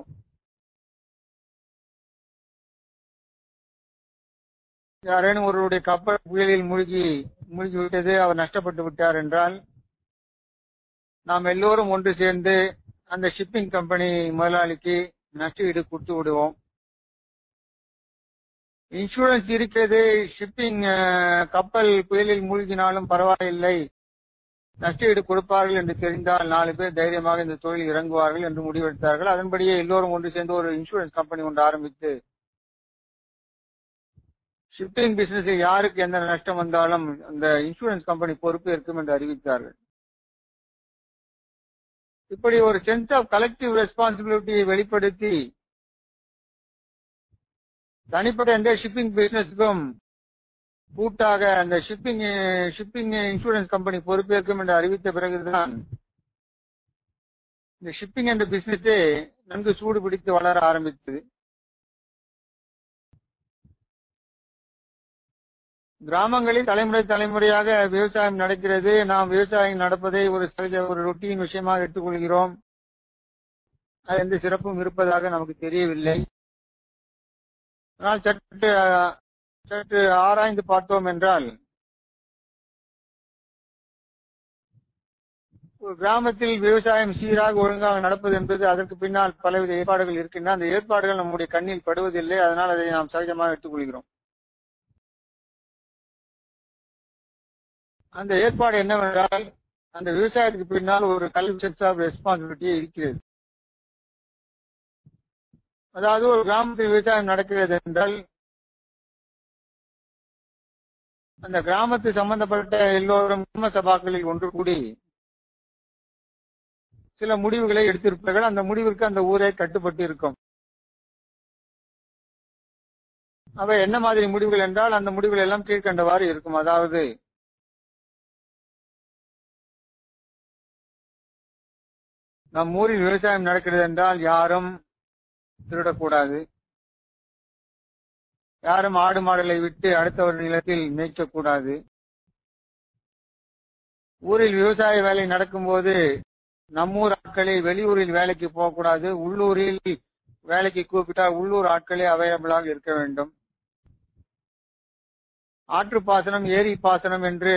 யாரேனும் ஒருவருடைய கப்பல் புயலில் மூழ்கி மூழ்கி விட்டது அவர் நஷ்டப்பட்டு விட்டார் என்றால் நாம் எல்லோரும் ஒன்று சேர்ந்து அந்த ஷிப்பிங் கம்பெனி முதலாளிக்கு நஷ்டஈடு கொடுத்து விடுவோம் இன்சூரன்ஸ் இருக்கிறது ஷிப்பிங் கப்பல் புயலில் மூழ்கினாலும் பரவாயில்லை நஷ்டஈடு கொடுப்பார்கள் என்று தெரிந்தால் நாலு பேர் தைரியமாக இந்த தொழில் இறங்குவார்கள் என்று முடிவெடுத்தார்கள் அதன்படியே எல்லோரும் ஒன்று சேர்ந்து ஒரு இன்சூரன்ஸ் கம்பெனி ஒன்று ஆரம்பித்து ஷிப்பிங் பிசினஸில் யாருக்கு எந்த நஷ்டம் வந்தாலும் அந்த இன்சூரன்ஸ் கம்பெனி பொறுப்பு இருக்கும் என்று அறிவித்தார்கள் இப்படி ஒரு சென்ஸ் ஆஃப் கலெக்டிவ் ரெஸ்பான்சிபிலிட்டியை வெளிப்படுத்தி தனிப்பட்ட எந்த ஷிப்பிங் பிசினஸுக்கும் கூட்டாக அந்த ஷிப்பிங் ஷிப்பிங் இன்சூரன்ஸ் கம்பெனி பொறுப்பேற்கும் என்று அறிவித்த பிறகுதான் இந்த ஷிப்பிங் என்ற பிசினஸே நன்கு சூடு பிடித்து வளர ஆரம்பித்தது கிராமங்களில் தலைமுறை தலைமுறையாக விவசாயம் நடக்கிறது நாம் விவசாயம் நடப்பதை ஒரு சகஜ ஒரு ரொட்டீன் விஷயமாக எடுத்துக்கொள்கிறோம் அது எந்த சிறப்பும் இருப்பதாக நமக்கு தெரியவில்லை ஆனால் சற்று சற்று ஆராய்ந்து பார்த்தோம் என்றால் ஒரு கிராமத்தில் விவசாயம் சீராக ஒழுங்காக நடப்பது என்பது அதற்கு பின்னால் பலவித ஏற்பாடுகள் இருக்கின்றன அந்த ஏற்பாடுகள் நம்முடைய கண்ணில் படுவதில்லை அதனால் அதை நாம் சகஜமாக எடுத்துக்கொள்கிறோம் அந்த ஏற்பாடு என்னவென்றால் அந்த விவசாயத்துக்கு பின்னால் ஒரு கல்வி சென்ஸ் ஆஃப் ரெஸ்பான்சிபிலிட்டி இருக்கிறது அதாவது ஒரு கிராமத்தில் விவசாயம் நடக்கிறது என்றால் அந்த கிராமத்து சம்பந்தப்பட்ட எல்லோரும் கிராம சபாக்களில் ஒன்று கூடி சில முடிவுகளை எடுத்திருப்பார்கள் அந்த முடிவிற்கு அந்த ஊரே கட்டுப்பட்டு இருக்கும் அவை என்ன மாதிரி முடிவுகள் என்றால் அந்த முடிவுகள் எல்லாம் கீழ்கண்டவாறு இருக்கும் அதாவது நம் ஊரில் விவசாயம் நடக்கிறது என்றால் யாரும் திருடக்கூடாது யாரும் ஆடு மாடுகளை விட்டு அடுத்தவர் நிலத்தில் மேய்க்கக்கூடாது ஊரில் விவசாய வேலை நடக்கும்போது நம்மூர் ஆட்களை வெளியூரில் வேலைக்கு போகக்கூடாது உள்ளூரில் வேலைக்கு கூப்பிட்டால் உள்ளூர் ஆட்களே அவைலபிளாக இருக்க வேண்டும் ஆற்று பாசனம் ஏரி பாசனம் என்று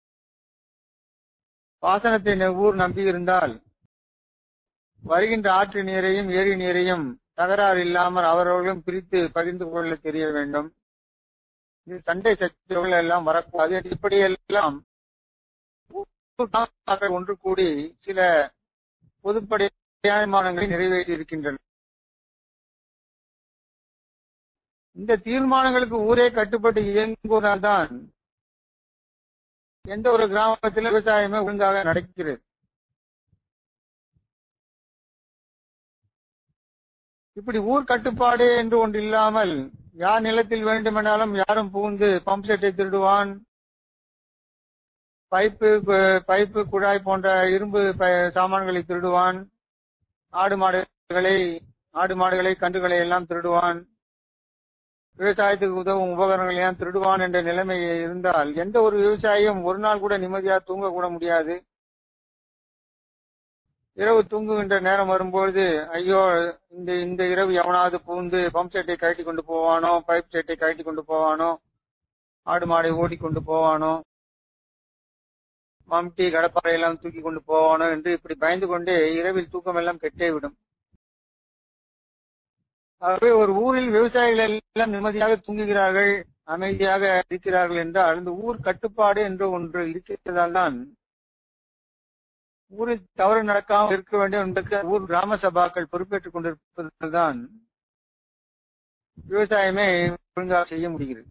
பாசனத்தை ஊர் நம்பி இருந்தால் வருகின்ற ஆற்று நீரையும் ஏரி நீரையும் தகராறு இல்லாமல் அவர்களும் பிரித்து பகிர்ந்து கொள்ள தெரிய வேண்டும் இது சண்டை சச்சரவுகள் எல்லாம் வரக்கூடாது இப்படியெல்லாம் ஒன்று கூடி சில பொதுப்படை தீர்மானங்களை நிறைவேற்றி இருக்கின்றன இந்த தீர்மானங்களுக்கு ஊரே கட்டுப்பட்டு இயங்குவதால்தான் எந்த ஒரு கிராமத்திலும் விவசாயமே ஒழுங்காக நடக்கிறது இப்படி ஊர் கட்டுப்பாடு என்று ஒன்று இல்லாமல் யார் நிலத்தில் வேண்டுமென்றாலும் யாரும் புகுந்து பம்ப் செட்டை திருடுவான் பைப்பு பைப்பு குழாய் போன்ற இரும்பு சாமான்களை திருடுவான் ஆடு மாடுகளை ஆடு மாடுகளை கன்றுகளை எல்லாம் திருடுவான் விவசாயத்துக்கு உதவும் உபகரணங்களை எல்லாம் திருடுவான் என்ற நிலைமை இருந்தால் எந்த ஒரு விவசாயியும் ஒரு நாள் கூட நிம்மதியா தூங்க கூட முடியாது இரவு தூங்குகின்ற நேரம் வரும்பொழுது ஐயோ இந்த இந்த இரவு எவனாவது பூந்து பம்ப் செட்டை கழட்டி கொண்டு போவானோ பைப் செட்டை கழட்டி கொண்டு போவானோ ஆடு மாடை ஓடி கொண்டு போவானோ மம்டி கடப்பாறை எல்லாம் தூக்கி கொண்டு போவானோ என்று இப்படி பயந்து கொண்டே இரவில் தூக்கம் எல்லாம் கெட்டே விடும் ஆகவே ஒரு ஊரில் விவசாயிகள் எல்லாம் நிம்மதியாக தூங்குகிறார்கள் அமைதியாக இருக்கிறார்கள் என்றால் இந்த ஊர் கட்டுப்பாடு என்று ஒன்று இருக்கிறதால் தான் ஊரில் தவறு நடக்காமல் இருக்க வேண்டும் என்பதற்கு ஊர் கிராம சபாக்கள் பொறுப்பேற்றுக் கொண்டிருப்பதுதான் விவசாயமே ஒழுங்காக செய்ய முடிகிறது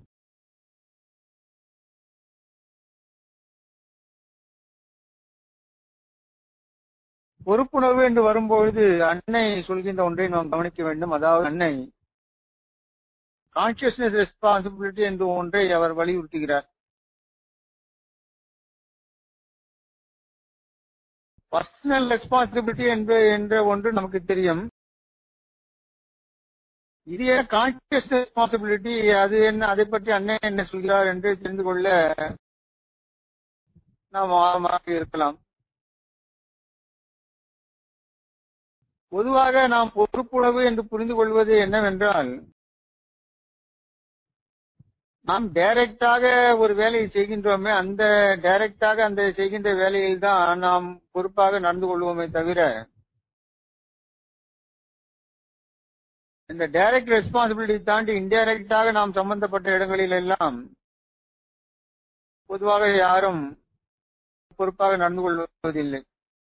பொறுப்புணர்வு என்று வரும்பொழுது அன்னை சொல்கின்ற ஒன்றை நாம் கவனிக்க வேண்டும் அதாவது அன்னை கான்சியஸ்னஸ் ரெஸ்பான்சிபிலிட்டி என்று ஒன்றை அவர் வலியுறுத்துகிறார் பர்சனல் ரெஸ்பான்சிபிலிட்டி என்ற என்ற ஒன்று நமக்கு தெரியும் இது கான்சியஸ் ரெஸ்பான்சிபிலிட்டி அது என்ன அதை பற்றி அண்ணன் என்ன சொல்கிறார் என்று தெரிந்து கொள்ள நாம் ஆர்வமாக இருக்கலாம் பொதுவாக நாம் பொறுப்புணர்வு என்று புரிந்து கொள்வது என்னவென்றால் நாம் டைரக்டாக ஒரு வேலையை செய்கின்றோமே அந்த டைரக்டாக அந்த செய்கின்ற வேலையில் தான் நாம் பொறுப்பாக நடந்து கொள்வோமே தவிர இந்த டைரக்ட் ரெஸ்பான்சிபிலிட்டி தாண்டி இன்டைரக்டாக நாம் சம்பந்தப்பட்ட இடங்களில் எல்லாம் பொதுவாக யாரும் பொறுப்பாக நடந்து கொள்வதில்லை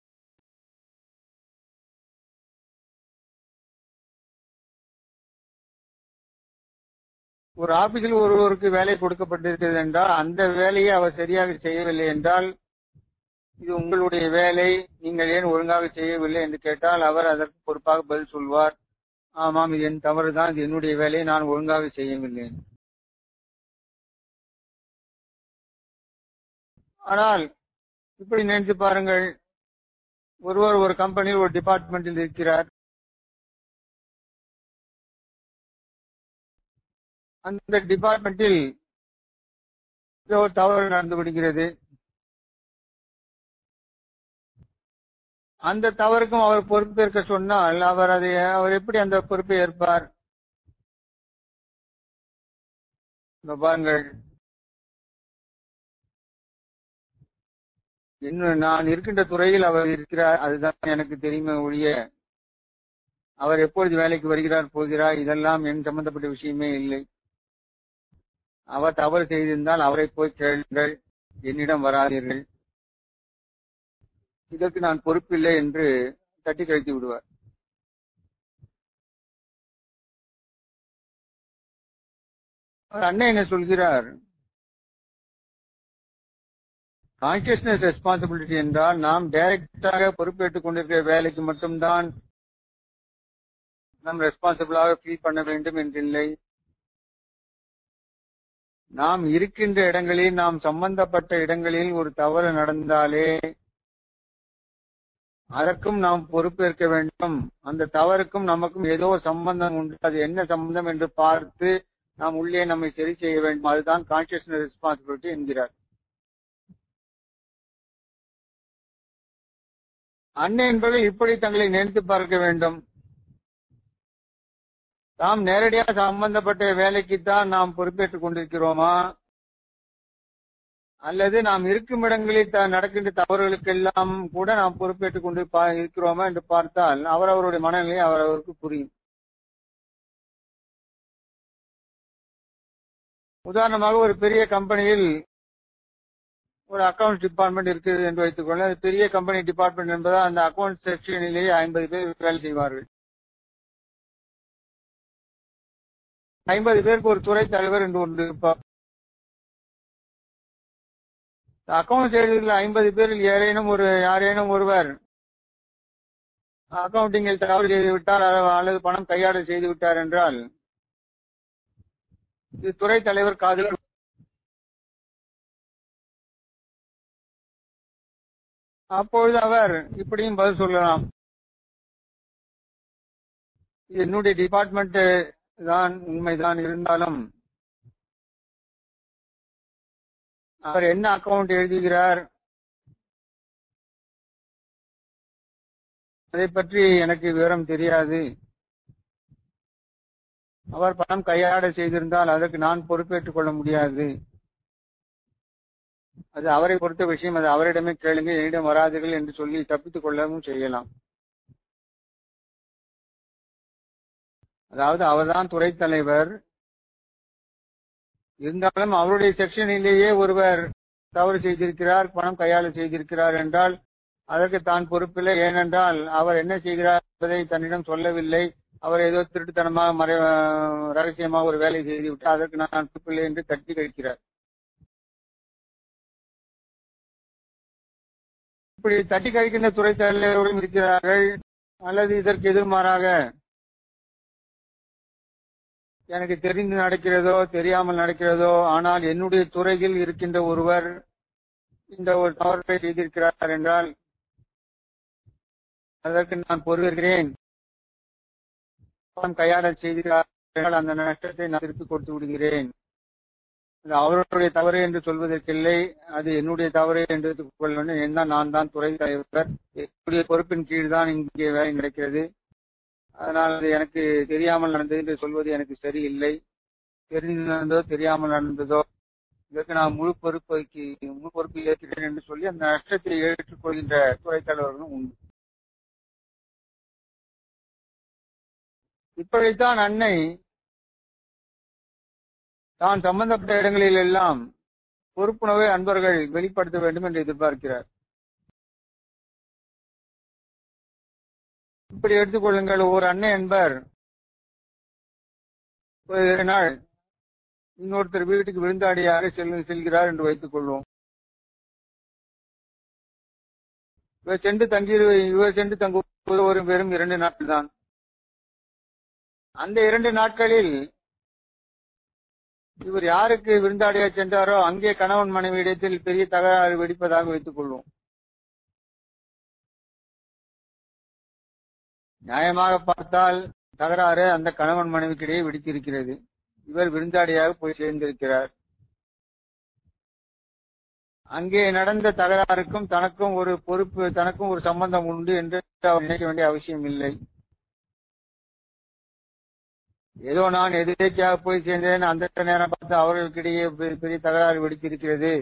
ஒரு ஆபீஸில் ஒருவருக்கு வேலை கொடுக்கப்பட்டிருக்கிறது என்றால் அந்த வேலையை அவர் சரியாக செய்யவில்லை என்றால் இது உங்களுடைய வேலை நீங்கள் ஏன் ஒழுங்காக செய்யவில்லை என்று கேட்டால் அவர் அதற்கு பொறுப்பாக பதில் சொல்வார் ஆமாம் இது என் தவறுதான் இது என்னுடைய வேலையை நான் ஒழுங்காக செய்யவில்லை ஆனால் இப்படி நினைத்து பாருங்கள் ஒருவர் ஒரு கம்பெனியில் ஒரு டிபார்ட்மெண்டில் இருக்கிறார் அந்த டிபார்ட்மெண்டில் ஏதோ ஒரு தவறு நடந்து விடுகிறது அந்த தவறுக்கும் அவர் பொறுப்பேற்க சொன்னால் அவர் அதை அவர் எப்படி அந்த பொறுப்பை ஏற்பார் இங்க பாருங்கள் இன்னும் நான் இருக்கின்ற துறையில் அவர் இருக்கிறார் அதுதான் எனக்கு தெரியுமே ஒழிய அவர் எப்பொழுது வேலைக்கு வருகிறார் போகிறார் இதெல்லாம் என் சம்பந்தப்பட்ட விஷயமே இல்லை அவர் தவறு செய்திருந்தால் அவரை போய் கேளுங்கள் என்னிடம் வராதீர்கள் இதற்கு நான் பொறுப்பில்லை என்று தட்டி கழித்து விடுவார் அண்ணன் என்ன சொல்கிறார் கான்சியஸ்னஸ் ரெஸ்பான்சிபிலிட்டி என்றால் நாம் டைரக்டாக பொறுப்பேற்றுக் கொண்டிருக்கிற வேலைக்கு மட்டும்தான் நாம் ரெஸ்பான்சிபிளாக ஃபீல் பண்ண வேண்டும் என்றில்லை நாம் இருக்கின்ற இடங்களில் நாம் சம்பந்தப்பட்ட இடங்களில் ஒரு தவறு நடந்தாலே அதற்கும் நாம் பொறுப்பேற்க வேண்டும் அந்த தவறுக்கும் நமக்கும் ஏதோ சம்பந்தம் உண்டு அது என்ன சம்பந்தம் என்று பார்த்து நாம் உள்ளே நம்மை சரி செய்ய வேண்டும் அதுதான் கான்சியஸ்னஸ் ரெஸ்பான்சிபிலிட்டி என்கிறார் அன்னை என்பவர்கள் இப்படி தங்களை நினைத்து பார்க்க வேண்டும் தாம் நேரடியாக சம்பந்தப்பட்ட வேலைக்குத்தான் நாம் பொறுப்பேற்றுக் கொண்டிருக்கிறோமா அல்லது நாம் இருக்கும் இடங்களில் நடக்கின்ற தவறுகளுக்கெல்லாம் கூட நாம் பொறுப்பேற்றுக் கொண்டு இருக்கிறோமா என்று பார்த்தால் அவர் அவருடைய மனநிலை அவர் அவருக்கு புரியும் உதாரணமாக ஒரு பெரிய கம்பெனியில் ஒரு அக்கவுண்ட்ஸ் டிபார்ட்மெண்ட் இருக்குது என்று வைத்துக் கொள்ள பெரிய கம்பெனி டிபார்ட்மெண்ட் என்பதால் அந்த அக்கவுண்ட் செக்ஷனிலேயே ஐம்பது பேர் வேலை செய்வார்கள் ஐம்பது பேருக்கு ஒரு துறை தலைவர் என்று ஒன்று இருப்பார் அக்கவுண்ட் எழுதுகிற ஐம்பது பேரில் யாரேனும் ஒரு யாரேனும் ஒருவர் அக்கவுண்டிங்கில் தவறு செய்து விட்டார் அல்லது பணம் கையாடல் செய்து விட்டார் என்றால் இது துறை தலைவர் காதில் அப்பொழுது அவர் இப்படியும் பதில் சொல்லலாம் என்னுடைய டிபார்ட்மெண்ட் தான் உண்மைதான் இருந்தாலும் அவர் என்ன அக்கவுண்ட் எழுதுகிறார் அதை பற்றி எனக்கு விவரம் தெரியாது அவர் பணம் கையாட செய்திருந்தால் அதற்கு நான் பொறுப்பேற்றுக் கொள்ள முடியாது அது அவரை பொறுத்த விஷயம் அது அவரிடமே கேளுங்க என்னிடம் வராதுகள் என்று சொல்லி தப்பித்துக் கொள்ளவும் செய்யலாம் அதாவது அவர்தான் துறை தலைவர் இருந்தாலும் அவருடைய செக்ஷனிலேயே ஒருவர் தவறு செய்திருக்கிறார் பணம் கையாள செய்திருக்கிறார் என்றால் அதற்கு தான் பொறுப்பில்லை ஏனென்றால் அவர் என்ன செய்கிறார் என்பதை தன்னிடம் சொல்லவில்லை அவர் ஏதோ திருட்டுத்தனமாக மறை ரகசியமாக ஒரு வேலை செய்து விட்டு அதற்கு நான் பொறுப்பில்லை என்று தட்டி கழிக்கிறார் இப்படி தட்டி கழிக்கின்ற துறை தலைவர்களும் இருக்கிறார்கள் அல்லது இதற்கு எதிர்மாறாக எனக்கு தெரிந்து நடக்கிறதோ தெரியாமல் நடக்கிறதோ ஆனால் என்னுடைய துறையில் இருக்கின்ற ஒருவர் இந்த ஒரு தவறை செய்திருக்கிறார் என்றால் அதற்கு நான் பொறுப்பேற்கிறேன் பணம் கையாடல் செய்திருக்கிறார் அந்த நஷ்டத்தை நான் திருப்பிக் கொடுத்து விடுகிறேன் அது அவருடைய தவறு என்று சொல்வதற்கில்லை அது என்னுடைய தவறு என்று கொள்ள வேண்டும் என்ன நான் தான் துறை தலைவர் என்னுடைய பொறுப்பின் கீழ் தான் இங்கே வேலை நடக்கிறது அதனால் அது எனக்கு தெரியாமல் நடந்தது என்று சொல்வது எனக்கு சரியில்லை தெரிந்து நடந்ததோ தெரியாமல் நடந்ததோ இதற்கு நான் முழு பொறுப்பைக்கு முழு பொறுப்பு ஏற்கிறேன் என்று சொல்லி அந்த நஷ்டத்தை ஏற்றுக்கொள்கின்ற துறை தலைவர்களும் உண்டு இப்படித்தான் அன்னை தான் சம்பந்தப்பட்ட இடங்களில் எல்லாம் பொறுப்புணர்வை அன்பர்கள் வெளிப்படுத்த வேண்டும் என்று எதிர்பார்க்கிறார் இப்படி எடுத்துக்கொள்ளுங்கள் ஒரு அன்னை என்பர் ஒரு நாள் இன்னொருத்தர் வீட்டுக்கு விருந்தாடியாக செல் செல்கிறார் என்று வைத்துக் கொள்வோம் இவர் சென்று தங்கி இவர் சென்று தங்குவது ஒரு வெறும் இரண்டு நாட்கள் தான் அந்த இரண்டு நாட்களில் இவர் யாருக்கு விருந்தாடியா சென்றாரோ அங்கே கணவன் மனைவி இடத்தில் பெரிய தகராறு வெடிப்பதாக வைத்துக் கொள்வோம் நியாயமாக பார்த்தால் தகராறு அந்த கணவன் மனைவிக்கிடையே வெடித்திருக்கிறது இவர் விருந்தாடியாக போய் சேர்ந்திருக்கிறார் அங்கே நடந்த தகராறுக்கும் தனக்கும் ஒரு பொறுப்பு தனக்கும் ஒரு சம்பந்தம் உண்டு என்று அவர் நினைக்க வேண்டிய அவசியம் இல்லை ஏதோ நான் எதிர்ச்சியாக போய் சேர்ந்தேன் அந்த நேரம் பார்த்து அவர்களுக்கிடையே பெரிய தகராறு வெடித்திருக்கிறது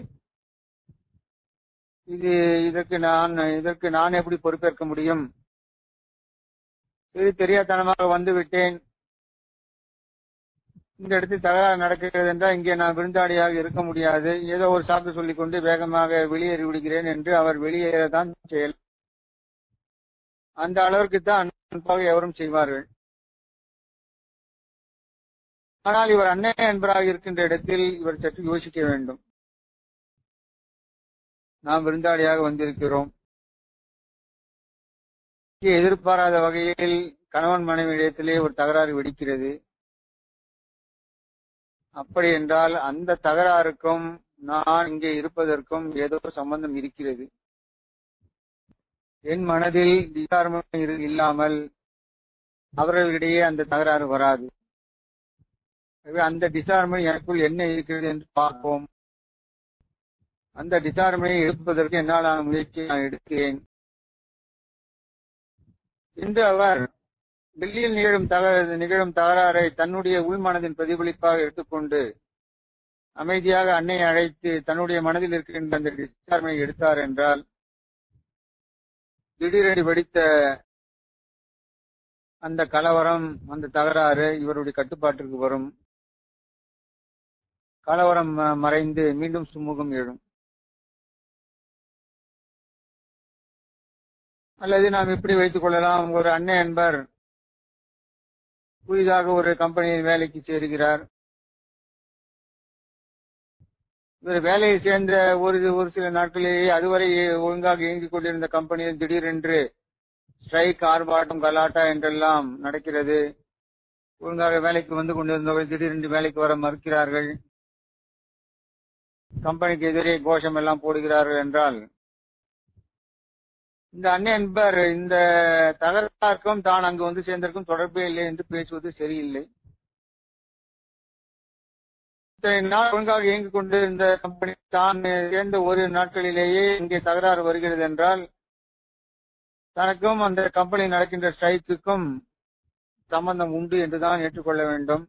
இது இதற்கு நான் இதற்கு நான் எப்படி பொறுப்பேற்க முடியும் இது தெரியாதனமாக வந்து விட்டேன் இந்த இடத்தில் தகராறு நடக்கிறது என்றால் இங்கே நான் விருந்தாளியாக இருக்க முடியாது ஏதோ ஒரு சாக்கு சொல்லிக் கொண்டு வேகமாக வெளியேறி விடுகிறேன் என்று அவர் வெளியேறதான் செயல் அந்த அளவிற்கு தான் அன்பாக எவரும் செய்வார்கள் ஆனால் இவர் அன்னை என்பராக இருக்கின்ற இடத்தில் இவர் சற்று யோசிக்க வேண்டும் நாம் விருந்தாளியாக வந்திருக்கிறோம் எதிர்பாராத வகையில் கணவன் மனைவி இடத்திலே ஒரு தகராறு வெடிக்கிறது அப்படி என்றால் அந்த தகராறுக்கும் நான் இங்கே இருப்பதற்கும் ஏதோ சம்பந்தம் இருக்கிறது என் மனதில் விசாரணை இல்லாமல் அவர்களிடையே அந்த தகராறு வராது அந்த டிசார்மை எனக்குள் என்ன இருக்கிறது என்று பார்ப்போம் அந்த டிசார்மையை எடுப்பதற்கு என்னால் முயற்சி நான் எடுக்கிறேன் என்று அவர் டெல்லியில் நிகழும் நிகழும் தகராறை தன்னுடைய உள்மனதின் பிரதிபலிப்பாக எடுத்துக்கொண்டு அமைதியாக அன்னையை அழைத்து தன்னுடைய மனதில் இருக்கின்ற அந்த டிஸ்சார்மை எடுத்தார் என்றால் திடீரெடி வெடித்த அந்த கலவரம் அந்த தகராறு இவருடைய கட்டுப்பாட்டிற்கு வரும் கலவரம் மறைந்து மீண்டும் சுமூகம் எழும் அல்லது நாம் இப்படி வைத்துக் கொள்ளலாம் ஒரு அன்னை என்பர் புதிதாக ஒரு கம்பெனியில் வேலைக்கு சேருகிறார் இவர் வேலையை சேர்ந்த ஒரு ஒரு சில நாட்களிலேயே அதுவரை ஒழுங்காக இயங்கிக் கொண்டிருந்த கம்பெனியில் திடீரென்று ஸ்ட்ரைக் ஆர்ப்பாட்டம் கலாட்டா என்றெல்லாம் நடக்கிறது ஒழுங்காக வேலைக்கு வந்து கொண்டிருந்தவர்கள் திடீரென்று வேலைக்கு வர மறுக்கிறார்கள் கம்பெனிக்கு எதிரே கோஷம் எல்லாம் போடுகிறார்கள் என்றால் இந்த அண்ணன் என்பர் இந்த தகராறுக்கும் தான் அங்கு வந்து சேர்ந்திருக்கும் தொடர்பே இல்லை என்று பேசுவது சரியில்லை இத்தனை நாள் ஒழுங்காக இயங்கிக் கொண்டு இந்த கம்பெனி தான் சேர்ந்த ஒரு நாட்களிலேயே இங்கே தகராறு வருகிறது என்றால் தனக்கும் அந்த கம்பெனி நடக்கின்ற ஸ்ட்ரைக்குக்கும் சம்பந்தம் உண்டு என்றுதான் ஏற்றுக்கொள்ள வேண்டும்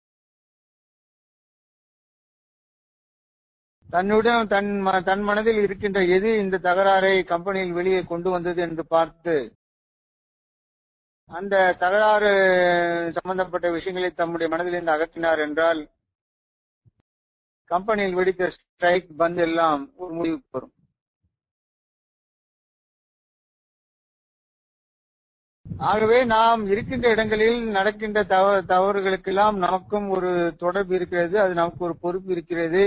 தன்னுடன் தன் தன் மனதில் இருக்கின்ற எது இந்த தகராறை கம்பெனியில் வெளியே கொண்டு வந்தது என்று பார்த்து அந்த தகராறு சம்பந்தப்பட்ட விஷயங்களை தம்முடைய மனதிலிருந்து அகற்றினார் என்றால் கம்பெனியில் வெடித்த ஸ்ட்ரைக் பந்த் எல்லாம் ஒரு முடிவுக்கு வரும் ஆகவே நாம் இருக்கின்ற இடங்களில் நடக்கின்ற தவ- தவறுகளுக்கெல்லாம் நமக்கும் ஒரு தொடர்பு இருக்கிறது அது நமக்கு ஒரு பொறுப்பு இருக்கிறது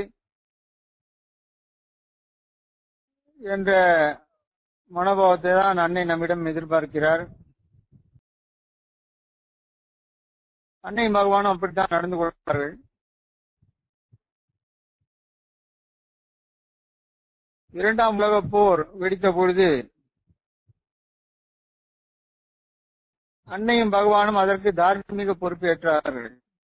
என்ற மனோபாவத்தை தான் அன்னை நம்மிடம் எதிர்பார்க்கிறார் அன்னை பகவானும் அப்படித்தான் நடந்து கொள்வார்கள் இரண்டாம் உலகப் போர் வெடித்த பொழுது அன்னையும் பகவானும் அதற்கு தார்மீக பொறுப்பேற்றார்கள்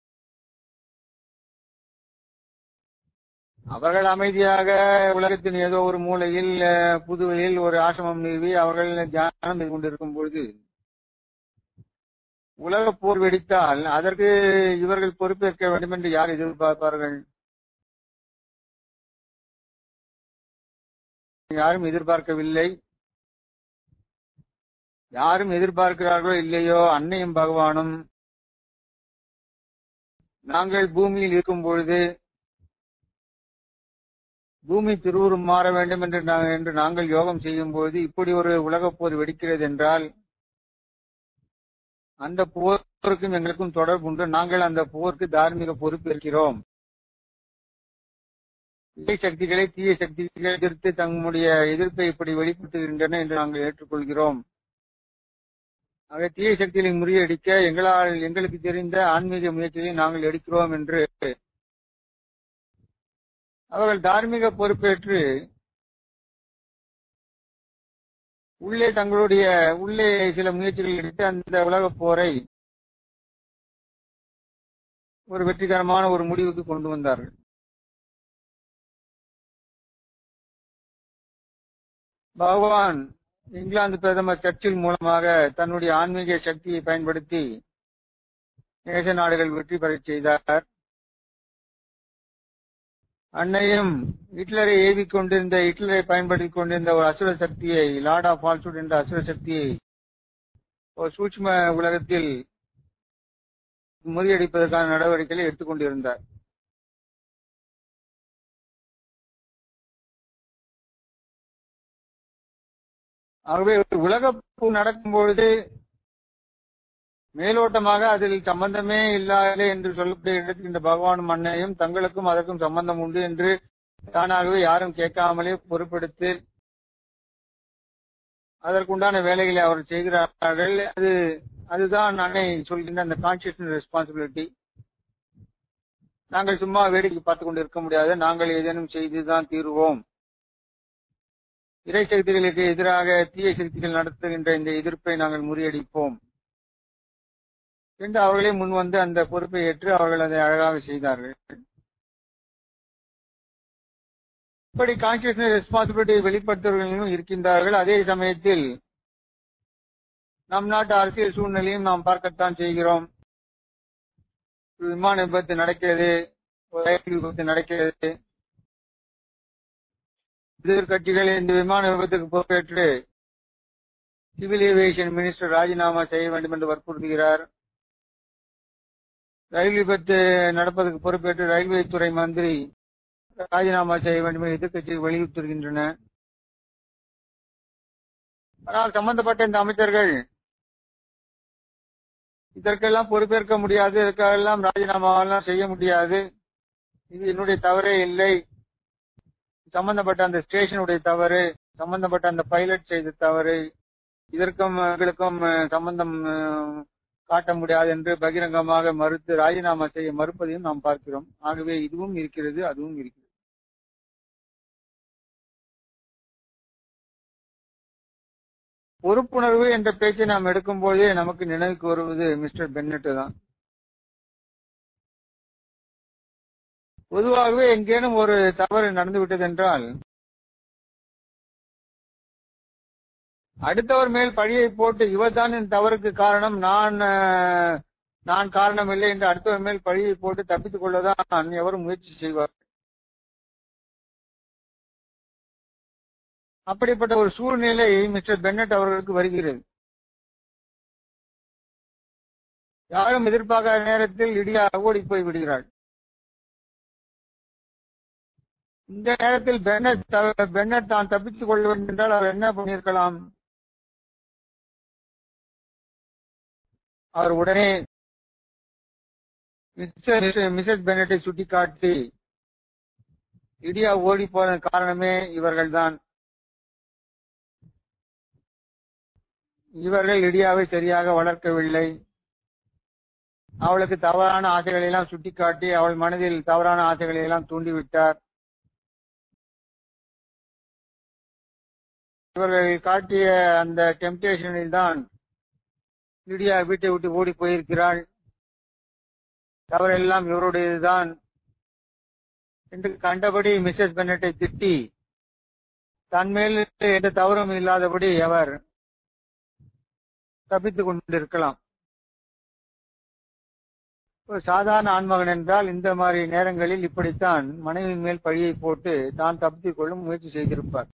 அவர்கள் அமைதியாக உலகத்தின் ஏதோ ஒரு மூலையில் அஹ், புதுவையில் ஒரு ஆசிரமம் நிறுவி அவர்கள் தியானம் செய்து கொண்டிருக்கும் பொழுது உலக போர் வெடித்தால் அதற்கு இவர்கள் பொறுப்பேற்க வேண்டும் என்று யார் எதிர்பார்ப்பார்கள் யாரும் எதிர்பார்க்கவில்லை யாரும் எதிர்பார்க்கிறார்களோ இல்லையோ அன்னையும் பகவானும் நாங்கள் பூமியில் இருக்கும் பொழுது பூமி திருவுரும் மாற வேண்டும் என்று நா- என்று நாங்கள் யோகம் செய்யும் போது இப்படி ஒரு உலகப் போர் வெடிக்கிறது என்றால் அந்த போருக்கும் எங்களுக்கும் தொடர்பு உண்டு நாங்கள் அந்த போருக்கு தார்மீக பொறுப்பேற்கிறோம் தீய சக்திகளை தீய சக்திகளை எதிர்த்து தங்களுடைய எதிர்ப்பை இப்படி வெளிப்படுத்துகின்றன என்று நாங்கள் ஏற்றுக்கொள்கிறோம் ஆக தீய சக்திகளை முறியடிக்க எங்களால் எங்களுக்கு தெரிந்த ஆன்மீக முயற்சிகளை நாங்கள் எடுக்கிறோம் என்று அவர்கள் தார்மீக பொறுப்பேற்று உள்ளே தங்களுடைய உள்ளே சில முயற்சிகள் எடுத்து அந்த உலகப் போரை ஒரு வெற்றிகரமான ஒரு முடிவுக்கு கொண்டு வந்தார்கள் பகவான் இங்கிலாந்து பிரதமர் சர்ச்சில் மூலமாக தன்னுடைய ஆன்மீக சக்தியை பயன்படுத்தி நேச நாடுகள் வெற்றி பெறச் செய்தார் அன்னையும் ஹிட்லரை ஏவிக் கொண்டிருந்த ஹிட்லரை பயன்படுத்திக் கொண்டிருந்த ஒரு அசுர சக்தியை லார்ட் ஆஃப் ஃபால்சூட் என்ற அசுர சக்தியை ஒரு சூட்சும உலகத்தில் முறியடிப்பதற்கான நடவடிக்கைகளை எடுத்துக்கொண்டிருந்தார் ஆகவே ஒரு உலகப்பூ நடக்கும் பொழுது மேலோட்டமாக அதில் சம்பந்தமே இல்லாத என்று சொல்லக்கூடிய இடத்தில் இந்த பகவானும் அன்னையும் தங்களுக்கும் அதற்கும் சம்பந்தம் உண்டு என்று தானாகவே யாரும் கேட்காமலே பொறுப்பெடுத்து அதற்குண்டான வேலைகளை அவர் செய்கிறார்கள் அது அதுதான் அன்னை சொல்கின்ற அந்த கான்சியஸ் ரெஸ்பான்சிபிலிட்டி நாங்கள் சும்மா வேடிக்கை பார்த்துக் கொண்டு இருக்க முடியாது நாங்கள் ஏதேனும் செய்துதான் தீருவோம் இறை சக்திகளுக்கு எதிராக தீய சக்திகள் நடத்துகின்ற இந்த எதிர்ப்பை நாங்கள் முறியடிப்போம் என்று அவர்களே முன் வந்து அந்த பொறுப்பை ஏற்று அவர்கள் அதை அழகாக செய்தார்கள் இப்படி கான்சியஸ்னஸ் ரெஸ்பான்சிபிலிட்டியை வெளிப்படுத்துவர்களும் இருக்கின்றார்கள் அதே சமயத்தில் நம் நாட்டு அரசியல் சூழ்நிலையும் நாம் பார்க்கத்தான் செய்கிறோம் ஒரு விமான விபத்து நடக்கிறது ஒரு ரயில் விபத்து நடக்கிறது எதிர்கட்சிகள் இந்த விமான விபத்துக்கு பொறுப்பேற்று சிவில் ஏவியேஷன் மினிஸ்டர் ராஜினாமா செய்ய வேண்டும் என்று வற்புறுத்துகிறார் ரயில் விபத்து நடப்பதற்கு பொறுப்பேற்று ரயில்வே துறை மந்திரி ராஜினாமா செய்ய வேண்டும் என்று எதிர்கட்சிகள் வலியுறுத்துகின்றன ஆனால் சம்பந்தப்பட்ட இந்த அமைச்சர்கள் இதற்கெல்லாம் பொறுப்பேற்க முடியாது இதற்கெல்லாம் ராஜினாமாவெல்லாம் செய்ய முடியாது இது என்னுடைய தவறே இல்லை சம்பந்தப்பட்ட அந்த ஸ்டேஷனுடைய தவறு சம்பந்தப்பட்ட அந்த பைலட் செய்த தவறு இதற்கும் எங்களுக்கும் அஹ், சம்பந்தம் அஹ், காட்ட முடியாது என்று பகிரங்கமாக மறுத்து ராஜினாமா செய்ய மறுப்பதையும் நாம் பார்க்கிறோம் ஆகவே இதுவும் இருக்கிறது அதுவும் இருக்கிறது பொறுப்புணர்வு என்ற பேச்சை நாம் எடுக்கும் போதே நமக்கு நினைவுக்கு வருவது மிஸ்டர் பென்னட் தான் பொதுவாகவே எங்கேனும் ஒரு தவறு நடந்துவிட்டது என்றால் அடுத்தவர் மேல் பழியை போட்டு இவர்தான் இந்த தவறுக்கு காரணம் நான் அஹ், நான் காரணம் இல்லை என்று அடுத்தவர் மேல் பழியை போட்டு தப்பித்துக் கொள்ளதான் எவரும் முயற்சி செய்வார் அப்படிப்பட்ட ஒரு சூழ்நிலை மிஸ்டர் பென்னட் அவர்களுக்கு வருகிறது யாரும் எதிர்பார்க்காத நேரத்தில் இடியா ஓடி போய் விடுகிறாள் இந்த நேரத்தில் பென்னட் த- பென்னட் தான் தப்பித்துக் கொள்ள வேண்டும் என்றால் அவர் என்ன பண்ணியிருக்கலாம் அவர் உடனே மிஸ்ஸஸ் பெனட்டை சுட்டிக்காட்டி இடியா ஓடி போன காரணமே இவர்கள்தான் இவர்கள் இடியாவை சரியாக வளர்க்கவில்லை அவளுக்கு தவறான ஆசைகளை எல்லாம் சுட்டிக்காட்டி அவள் மனதில் தவறான ஆசைகளை எல்லாம் தூண்டிவிட்டார் இவர்கள் காட்டிய அந்த டெம்டேஷனில் தான் லிடியா வீட்டை விட்டு ஓடி போயிருக்கிறாள் தவறெல்லாம் இவருடையதுதான் என்று கண்டபடி மிஸ்ஸஸ் பென்னட்டை திட்டி தன் மேல் எந்த தவறும் இல்லாதபடி அவர் தப்பித்துக் கொண்டிருக்கலாம் ஒரு சாதாரண ஆண்மகன் என்றால் இந்த மாதிரி நேரங்களில் இப்படித்தான் மனைவி மேல் பழியை போட்டு தான் தப்பித்துக் கொள்ளும் முயற்சி செய்திருப்பார்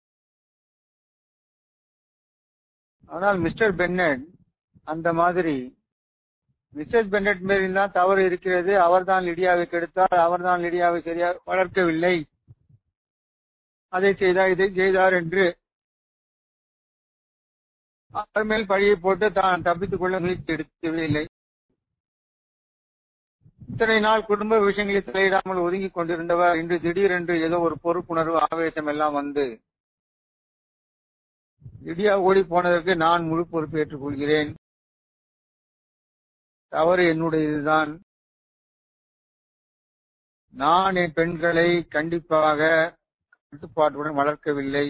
ஆனால் மிஸ்டர் பென்னட் அந்த மாதிரி மிஸ்ஸஸ் பென்னட் மேலில் தான் தவறு இருக்கிறது அவர்தான் லிடியாவை கெடுத்தார் அவர்தான் லிடியாவை சரியாக வளர்க்கவில்லை அதை செய்தார் இதை செய்தார் என்று அவர் மேல் பழியை போட்டு தான் தப்பித்துக் கொள்ள முயற்சி எடுக்கவே இல்லை இத்தனை நாள் குடும்ப விஷயங்களில் தலையிடாமல் ஒதுங்கிக் கொண்டிருந்தவர் இன்று திடீரென்று ஏதோ ஒரு பொறுப்புணர்வு ஆவேசம் எல்லாம் வந்து இடியா ஓடி போனதற்கு நான் முழு பொறுப்பு ஏற்றுக்கொள்கிறேன் தவறு என்னுடையதுதான் நான் என் பெண்களை கண்டிப்பாக கட்டுப்பாட்டுடன் வளர்க்கவில்லை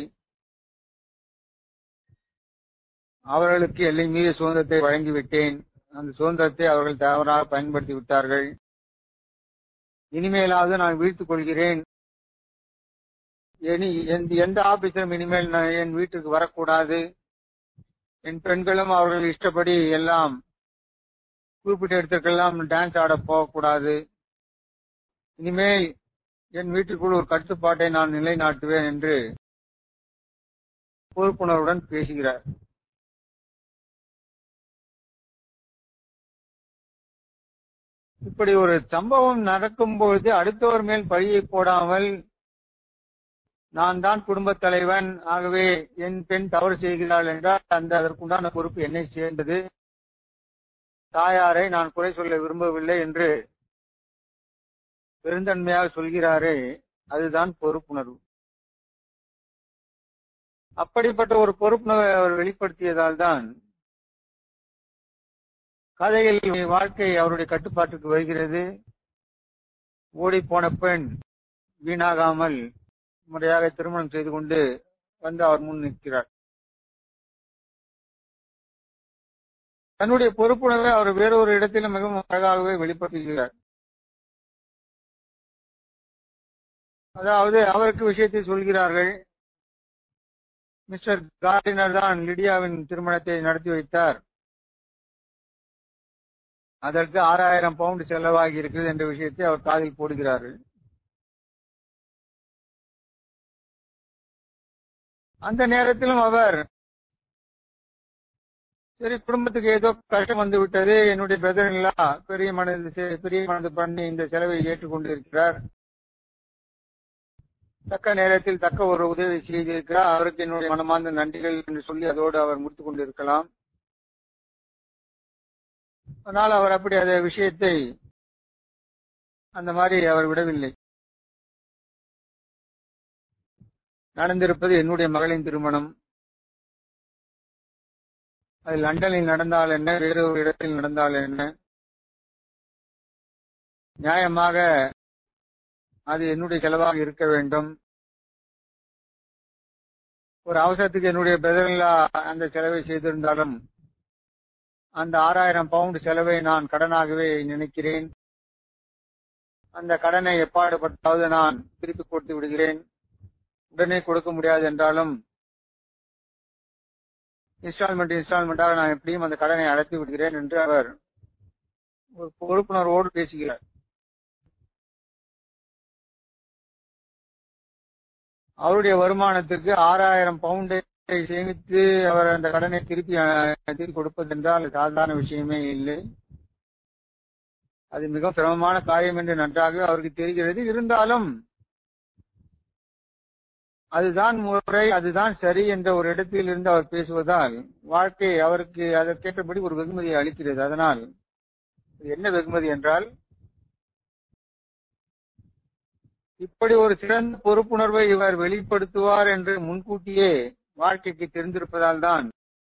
அவர்களுக்கு எல்லை மீறிய சுதந்திரத்தை வழங்கிவிட்டேன் அந்த சுதந்திரத்தை அவர்கள் தவறாக பயன்படுத்தி விட்டார்கள் இனிமேலாவது நான் வீழ்த்துக் கொள்கிறேன் இனி எந்த- எந்த ஆபீசரும் இனிமேல் நான் என் வீட்டுக்கு வரக்கூடாது என் பெண்களும் அவர்கள் இஷ்டப்படி எல்லாம் குறிப்பிட்ட இடத்திற்கெல்லாம் டான்ஸ் ஆட போகக்கூடாது இனிமேல் என் வீட்டுக்குள் ஒரு கட்டுப்பாட்டை நான் நிலைநாட்டுவேன் என்று பொறுப்புணர்வுடன் பேசுகிறார் இப்படி ஒரு சம்பவம் நடக்கும்பொழுது அடுத்தவர் மேல் பழியை போடாமல் நான் தான் குடும்பத் தலைவன் ஆகவே என் பெண் தவறு செய்கிறாள் என்றால் அந்த அதற்குண்டான பொறுப்பு என்னை சேர்ந்தது தாயாரை நான் குறை சொல்ல விரும்பவில்லை என்று பெருந்தன்மையாக சொல்கிறாரே அதுதான் பொறுப்புணர்வு அப்படிப்பட்ட ஒரு பொறுப்புணர்வை அவர் வெளிப்படுத்தியதால் தான் கதையில் வாழ்க்கை அவருடைய கட்டுப்பாட்டுக்கு வருகிறது ஓடி போன பெண் வீணாகாமல் முறையாக திருமணம் செய்து கொண்டு வந்து அவர் முன் நிற்கிறார் தன்னுடைய பொறுப்புணர்வை அவர் வேறொரு இடத்திலும் மிகவும் அழகாகவே வெளிப்படுத்துகிறார் அதாவது அவருக்கு விஷயத்தை சொல்கிறார்கள் மிஸ்டர் கார்டினர் தான் லிடியாவின் திருமணத்தை நடத்தி வைத்தார் அதற்கு ஆறாயிரம் பவுண்ட் செலவாகி இருக்கிறது என்ற விஷயத்தை அவர் காதில் போடுகிறார்கள் அந்த நேரத்திலும் அவர் சரி குடும்பத்துக்கு ஏதோ கஷ்டம் வந்து விட்டது என்னுடைய பிரதர் பெரிய மனது செ- பெரிய மனது பண்ணி இந்த செலவை ஏற்றுக்கொண்டிருக்கிறார் தக்க நேரத்தில் தக்க ஒரு உதவி செய்திருக்கிறார் அவருக்கு என்னுடைய மனமார்ந்த நன்றிகள் என்று சொல்லி அதோடு அவர் முடித்துக் கொண்டிருக்கலாம் ஆனால் அவர் அப்படி அந்த விஷயத்தை அந்த மாதிரி அவர் விடவில்லை நடந்திருப்பது என்னுடைய மகளின் திருமணம் அது லண்டனில் நடந்தால் என்ன வேறு ஒரு இடத்தில் நடந்தால் என்ன நியாயமாக அது என்னுடைய செலவாக இருக்க வேண்டும் ஒரு அவசரத்துக்கு என்னுடைய பிரதரில்லா அந்த செலவை செய்திருந்தாலும் அந்த ஆறாயிரம் பவுண்ட் செலவை நான் கடனாகவே நினைக்கிறேன் அந்த கடனை எப்பாடுபட்டாவது நான் திருப்பி கொடுத்து விடுகிறேன் உடனே கொடுக்க முடியாது என்றாலும் இன்ஸ்டால்மெண்ட் இன்ஸ்டால்மெண்டாக நான் எப்படியும் அந்த கடனை அடைத்து விடுகிறேன் என்று அவர் ஒரு பொறுப்புணர்வோடு பேசுகிறார் அவருடைய வருமானத்திற்கு ஆறாயிரம் பவுண்டை சேமித்து அவர் அந்த கடனை திருப்பி அஹ், திருப்பி கொடுப்பதென்றால் சாதாரண விஷயமே இல்லை அது மிகவும் சிரமமான காரியம் என்று நன்றாக அவருக்கு தெரிகிறது இருந்தாலும் அதுதான் முறை அதுதான் சரி என்ற ஒரு இடத்தில் இருந்து அவர் பேசுவதால் வாழ்க்கை அவருக்கு அதற்கேற்றபடி ஒரு வெகுமதியை அளிக்கிறது அதனால் இது என்ன வெகுமதி என்றால் இப்படி ஒரு சிறந்த பொறுப்புணர்வை இவர் வெளிப்படுத்துவார் என்று முன்கூட்டியே வாழ்க்கைக்கு தெரிந்திருப்பதால் தான்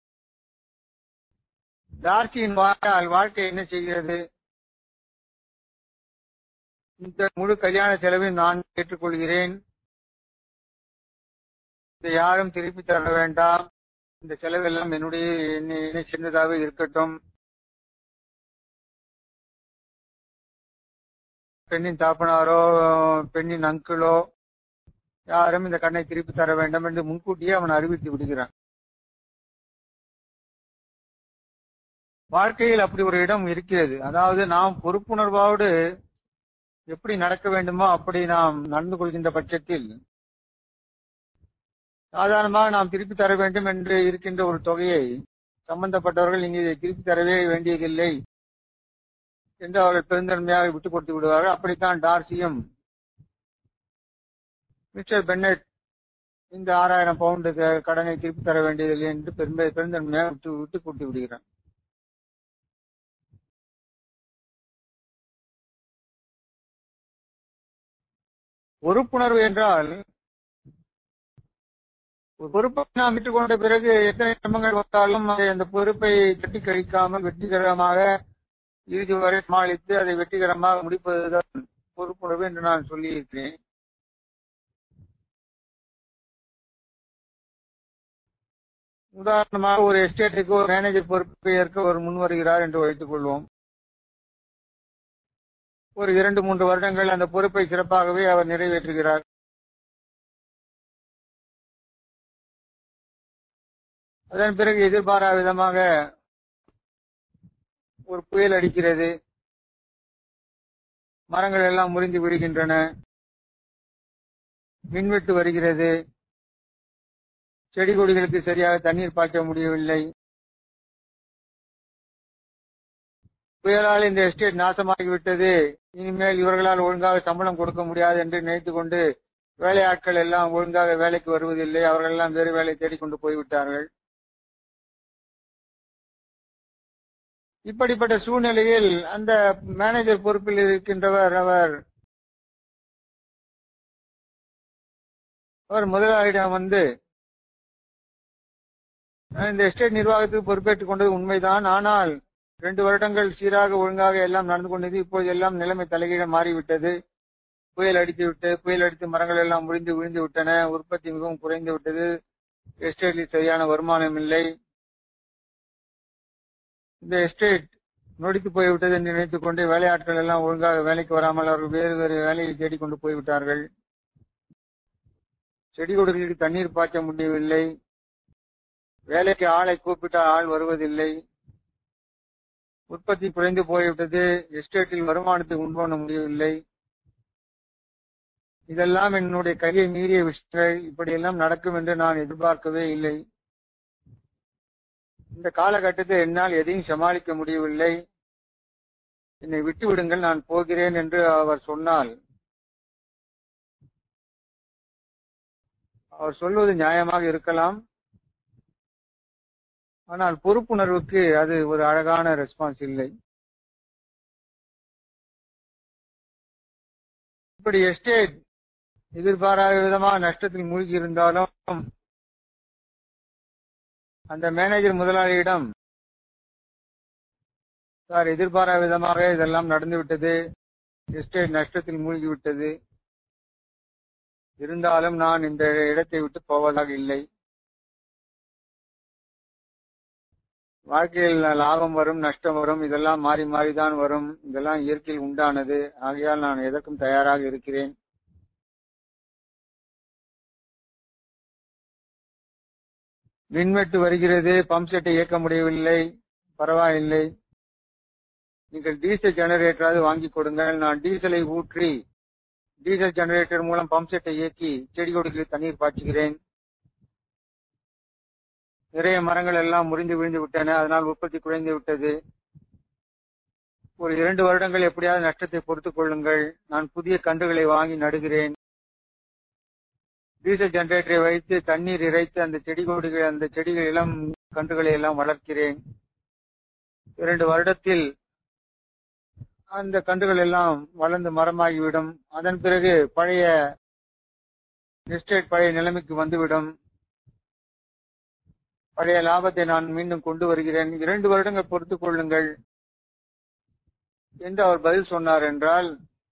டார்சியின் வாயால் வாழ்க்கை என்ன செய்கிறது இந்த முழு கல்யாண செலவை நான் ஏற்றுக்கொள்கிறேன் இதை யாரும் திருப்பி தர வேண்டாம் இந்த செலவெல்லாம் என்னுடைய என்னை என்னை சேர்ந்ததாக இருக்கட்டும் பெண்ணின் தாப்பனாரோ பெண்ணின் அங்கிளோ யாரும் இந்த கண்ணை திருப்பி தர வேண்டாம் என்று முன்கூட்டியே அவன் அறிவித்து விடுகிறான் வாழ்க்கையில் அப்படி ஒரு இடம் இருக்கிறது அதாவது நாம் பொறுப்புணர்வோடு எப்படி நடக்க வேண்டுமோ அப்படி நாம் நடந்து கொள்கின்ற பட்சத்தில் சாதாரணமாக நாம் திருப்பி தர வேண்டும் என்று இருக்கின்ற ஒரு தொகையை சம்பந்தப்பட்டவர்கள் இங்கு இதை திருப்பி தரவே வேண்டியதில்லை என்று அவர்கள் பெருந்தன்மையாக விட்டுக் கொடுத்து விடுவார்கள் அப்படித்தான் டார்சியும் மிஸ்டர் பென்னட் இந்த ஆறாயிரம் பவுண்டு கடனை திருப்பி தர வேண்டியதில்லை என்று பெருமை பெருந்தன்மையாக விட்டு விட்டு கொடுத்து விடுகிறான் பொறுப்புணர்வு என்றால் ஒரு பொறுப்பை நாம் விட்டுக் கொண்ட பிறகு எத்தனை சிரமங்கள் வந்தாலும் அதை அந்த பொறுப்பை தட்டி கழிக்காமல் வெற்றிகரமாக இறுதி வரை சமாளித்து அதை வெற்றிகரமாக முடிப்பதுதான் பொறுப்புணர்வு என்று நான் சொல்லியிருக்கிறேன் உதாரணமாக ஒரு எஸ்டேட்டுக்கு ஒரு மேனேஜர் பொறுப்பை ஏற்க ஒரு முன் வருகிறார் என்று வைத்துக் கொள்வோம் ஒரு இரண்டு மூன்று வருடங்கள் அந்த பொறுப்பை சிறப்பாகவே அவர் நிறைவேற்றுகிறார் அதன் பிறகு எதிர்பாரா விதமாக ஒரு புயல் அடிக்கிறது மரங்கள் எல்லாம் முறிந்து விடுகின்றன மின்வெட்டு வருகிறது செடி கொடிகளுக்கு சரியாக தண்ணீர் பாய்ச்ச முடியவில்லை புயலால் இந்த எஸ்டேட் நாசமாகிவிட்டது இனிமேல் இவர்களால் ஒழுங்காக சம்பளம் கொடுக்க முடியாது என்று நினைத்துக் கொண்டு வேலையாட்கள் எல்லாம் ஒழுங்காக வேலைக்கு வருவதில்லை அவர்கள் எல்லாம் வேறு வேலை தேடிக்கொண்டு போய்விட்டார்கள் இப்படிப்பட்ட சூழ்நிலையில் அந்த மேனேஜர் பொறுப்பில் இருக்கின்றவர் அவர் அவர் முதலாளியிடம் வந்து இந்த எஸ்டேட் நிர்வாகத்துக்கு பொறுப்பேற்றுக் கொண்டது உண்மைதான் ஆனால் ரெண்டு வருடங்கள் சீராக ஒழுங்காக எல்லாம் நடந்து கொண்டது இப்போது எல்லாம் நிலைமை தலைகீழ மாறிவிட்டது புயல் அடித்து விட்டு புயல் அடித்து மரங்கள் எல்லாம் முறிந்து விழுந்து விட்டன உற்பத்தி மிகவும் குறைந்து விட்டது எஸ்டேட்டில் சரியான வருமானம் இல்லை இந்த எஸ்டேட் நொடித்து போய்விட்டது என்று நினைத்துக் கொண்டு வேலையாட்கள் எல்லாம் ஒழுங்காக வேலைக்கு வராமல் அவர்கள் வேறு வேறு வேலையை தேடிக்கொண்டு போய்விட்டார்கள் செடி கொடிகளுக்கு தண்ணீர் பாய்ச்ச முடியவில்லை வேலைக்கு ஆளை கூப்பிட்டால் ஆள் வருவதில்லை உற்பத்தி குறைந்து போய்விட்டது எஸ்டேட்டில் வருமானத்தை உண்டு பண்ண முடியவில்லை இதெல்லாம் என்னுடைய கையை மீறிய விஷயங்கள் இப்படியெல்லாம் நடக்கும் என்று நான் எதிர்பார்க்கவே இல்லை இந்த காலகட்டத்தில் என்னால் எதையும் சமாளிக்க முடியவில்லை என்னை விட்டு விடுங்கள் நான் போகிறேன் என்று அவர் சொன்னால் அவர் சொல்வது நியாயமாக இருக்கலாம் ஆனால் பொறுப்புணர்வுக்கு அது ஒரு அழகான ரெஸ்பான்ஸ் இல்லை இப்படி எஸ்டேட் எதிர்பாராத விதமாக நஷ்டத்தில் மூழ்கி இருந்தாலும் அந்த மேனேஜர் முதலாளியிடம் சார் எதிர்பாராத விதமாக இதெல்லாம் நடந்துவிட்டது எஸ்டேட் நஷ்டத்தில் மூழ்கிவிட்டது இருந்தாலும் நான் இந்த இடத்தை விட்டு போவதாக இல்லை வாழ்க்கையில் லாபம் வரும் நஷ்டம் வரும் இதெல்லாம் மாறி மாறிதான் வரும் இதெல்லாம் இயற்கையில் உண்டானது ஆகையால் நான் எதற்கும் தயாராக இருக்கிறேன் மின்வெட்டு வருகிறது பம்ப் செட்டை இயக்க முடியவில்லை பரவாயில்லை நீங்கள் டீசல் ஜெனரேட்டராவது வாங்கி கொடுங்கள் நான் டீசலை ஊற்றி டீசல் ஜெனரேட்டர் மூலம் பம்ப் செட்டை இயக்கி செடி கொடிகளுக்கு தண்ணீர் பாய்ச்சுகிறேன் நிறைய மரங்கள் எல்லாம் முறிந்து விழுந்து விட்டன அதனால் உற்பத்தி குறைந்து விட்டது ஒரு இரண்டு வருடங்கள் எப்படியாவது நஷ்டத்தை பொறுத்துக் கொள்ளுங்கள் நான் புதிய கன்றுகளை வாங்கி நடுகிறேன் டீசல் ஜெனரேட்டரை வைத்து தண்ணீர் இறைத்து அந்த செடி கொடிகள் அந்த செடிகள் இளம் கன்றுகளை எல்லாம் வளர்க்கிறேன் இரண்டு வருடத்தில் அந்த கன்றுகள் எல்லாம் வளர்ந்து மரமாகிவிடும் அதன் பிறகு பழைய எஸ்டேட் பழைய நிலைமைக்கு வந்துவிடும் பழைய லாபத்தை நான் மீண்டும் கொண்டு வருகிறேன் இரண்டு வருடங்கள் பொறுத்துக் கொள்ளுங்கள் என்று அவர் பதில் சொன்னார் என்றால்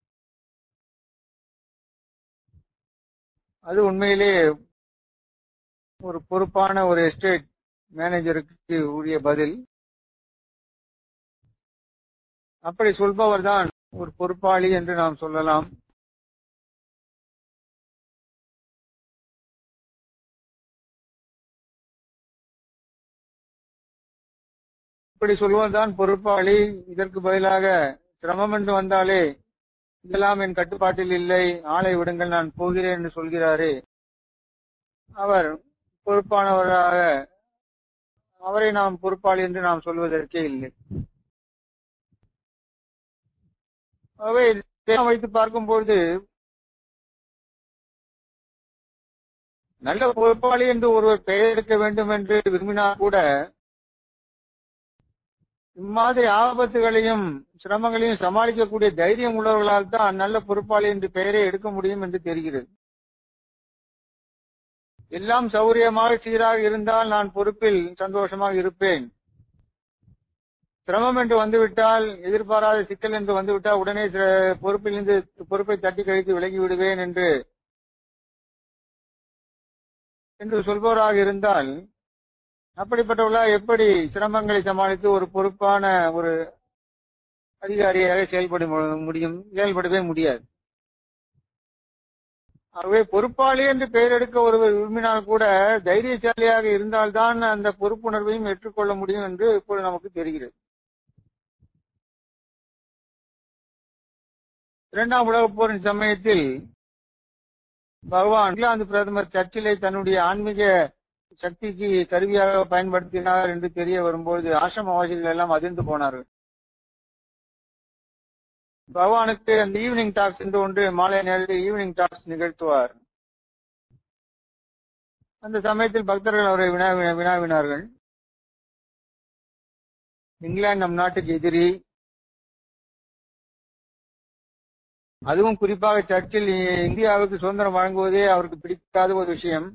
அது உண்மையிலே ஒரு பொறுப்பான ஒரு எஸ்டேட் மேனேஜருக்கு உரிய பதில் அப்படி சொல்பவர் தான் ஒரு பொறுப்பாளி என்று நாம் சொல்லலாம் இப்படி சொல்வதுதான் பொறுப்பாளி இதற்கு பதிலாக சிரமம் என்று வந்தாலே இதெல்லாம் என் கட்டுப்பாட்டில் இல்லை ஆளை விடுங்கள் நான் போகிறேன் என்று சொல்கிறாரே அவர் பொறுப்பானவராக அவரை நாம் பொறுப்பாளி என்று நாம் சொல்வதற்கே இல்லை ஆகவே இதை வைத்து பார்க்கும்போது நல்ல பொறுப்பாளி என்று ஒருவர் பெயர் எடுக்க வேண்டும் என்று விரும்பினால் கூட இம்மாதிரி ஆபத்துகளையும் சிரமங்களையும் சமாளிக்கக்கூடிய தைரியம் உள்ளவர்களால் தான் நல்ல பொறுப்பாளி என்று பெயரை எடுக்க முடியும் என்று தெரிகிறது எல்லாம் சௌரியமாக சீராக இருந்தால் நான் பொறுப்பில் சந்தோஷமாக இருப்பேன் சிரமம் என்று வந்துவிட்டால் எதிர்பாராத சிக்கல் என்று வந்துவிட்டால் உடனே பொறுப்பிலிருந்து பொறுப்பை தட்டி கழித்து விலகி விடுவேன் என்று என்று சொல்பவராக இருந்தால் அப்படிப்பட்டவர்களால் எப்படி சிரமங்களை சமாளித்து ஒரு பொறுப்பான ஒரு அதிகாரியாக செயல்பட முடியும் செயல்படவே முடியாது ஆகவே பொறுப்பாளி என்று பெயர் எடுக்க ஒருவர் விரும்பினால் கூட தைரியசாலியாக இருந்தால்தான் அந்த பொறுப்புணர்வையும் ஏற்றுக்கொள்ள முடியும் என்று இப்பொழுது நமக்கு தெரிகிறது இரண்டாம் உலகப் போரின் சமயத்தில் பகவான் இங்கிலாந்து பிரதமர் சர்ச்சிலை தன்னுடைய ஆன்மீக சக்திக்கு கருவியாக பயன்படுத்தினார் என்று தெரிய வரும்போது ஆசிரமவாசிகள் எல்லாம் அதிர்ந்து போனார்கள் பகவானுக்கு அந்த ஈவினிங் டாக்ஸ் என்று ஒன்று மாலை நேரத்தில் ஈவினிங் டாக்ஸ் நிகழ்த்துவார் அந்த சமயத்தில் பக்தர்கள் அவரை வினா வினாவினார்கள் இங்கிலாந்து நம் நாட்டுக்கு எதிரி அதுவும் குறிப்பாக சர்ச்சில் இந்தியாவுக்கு சுதந்திரம் வழங்குவதே அவருக்கு பிடிக்காத ஒரு விஷயம்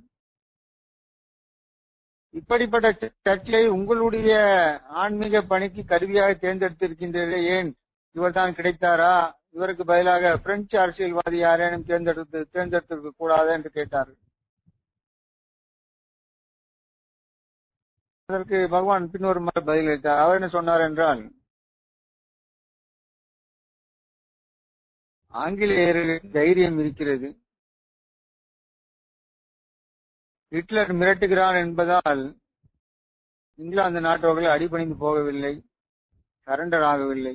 இப்படிப்பட்ட சர்ச்சை உங்களுடைய ஆன்மீக பணிக்கு கருவியாக தேர்ந்தெடுத்திருக்கின்றீர்கள் ஏன் இவர் தான் கிடைத்தாரா இவருக்கு பதிலாக பிரெஞ்சு அரசியல்வாதி யாரேனும் தேர்ந்தெடுத்து தேர்ந்தெடுத்திருக்க கூடாது என்று கேட்டார்கள் அதற்கு பகவான் பின்னொரு முறை பதிலளித்தார் அவர் என்ன சொன்னார் என்றால் ஆங்கிலேயர்களுக்கு தைரியம் இருக்கிறது ஹிட்லர் மிரட்டுகிறான் என்பதால் இங்கிலாந்து நாட்டவர்கள் அடிபணிந்து போகவில்லை சரண்டர் ஆகவில்லை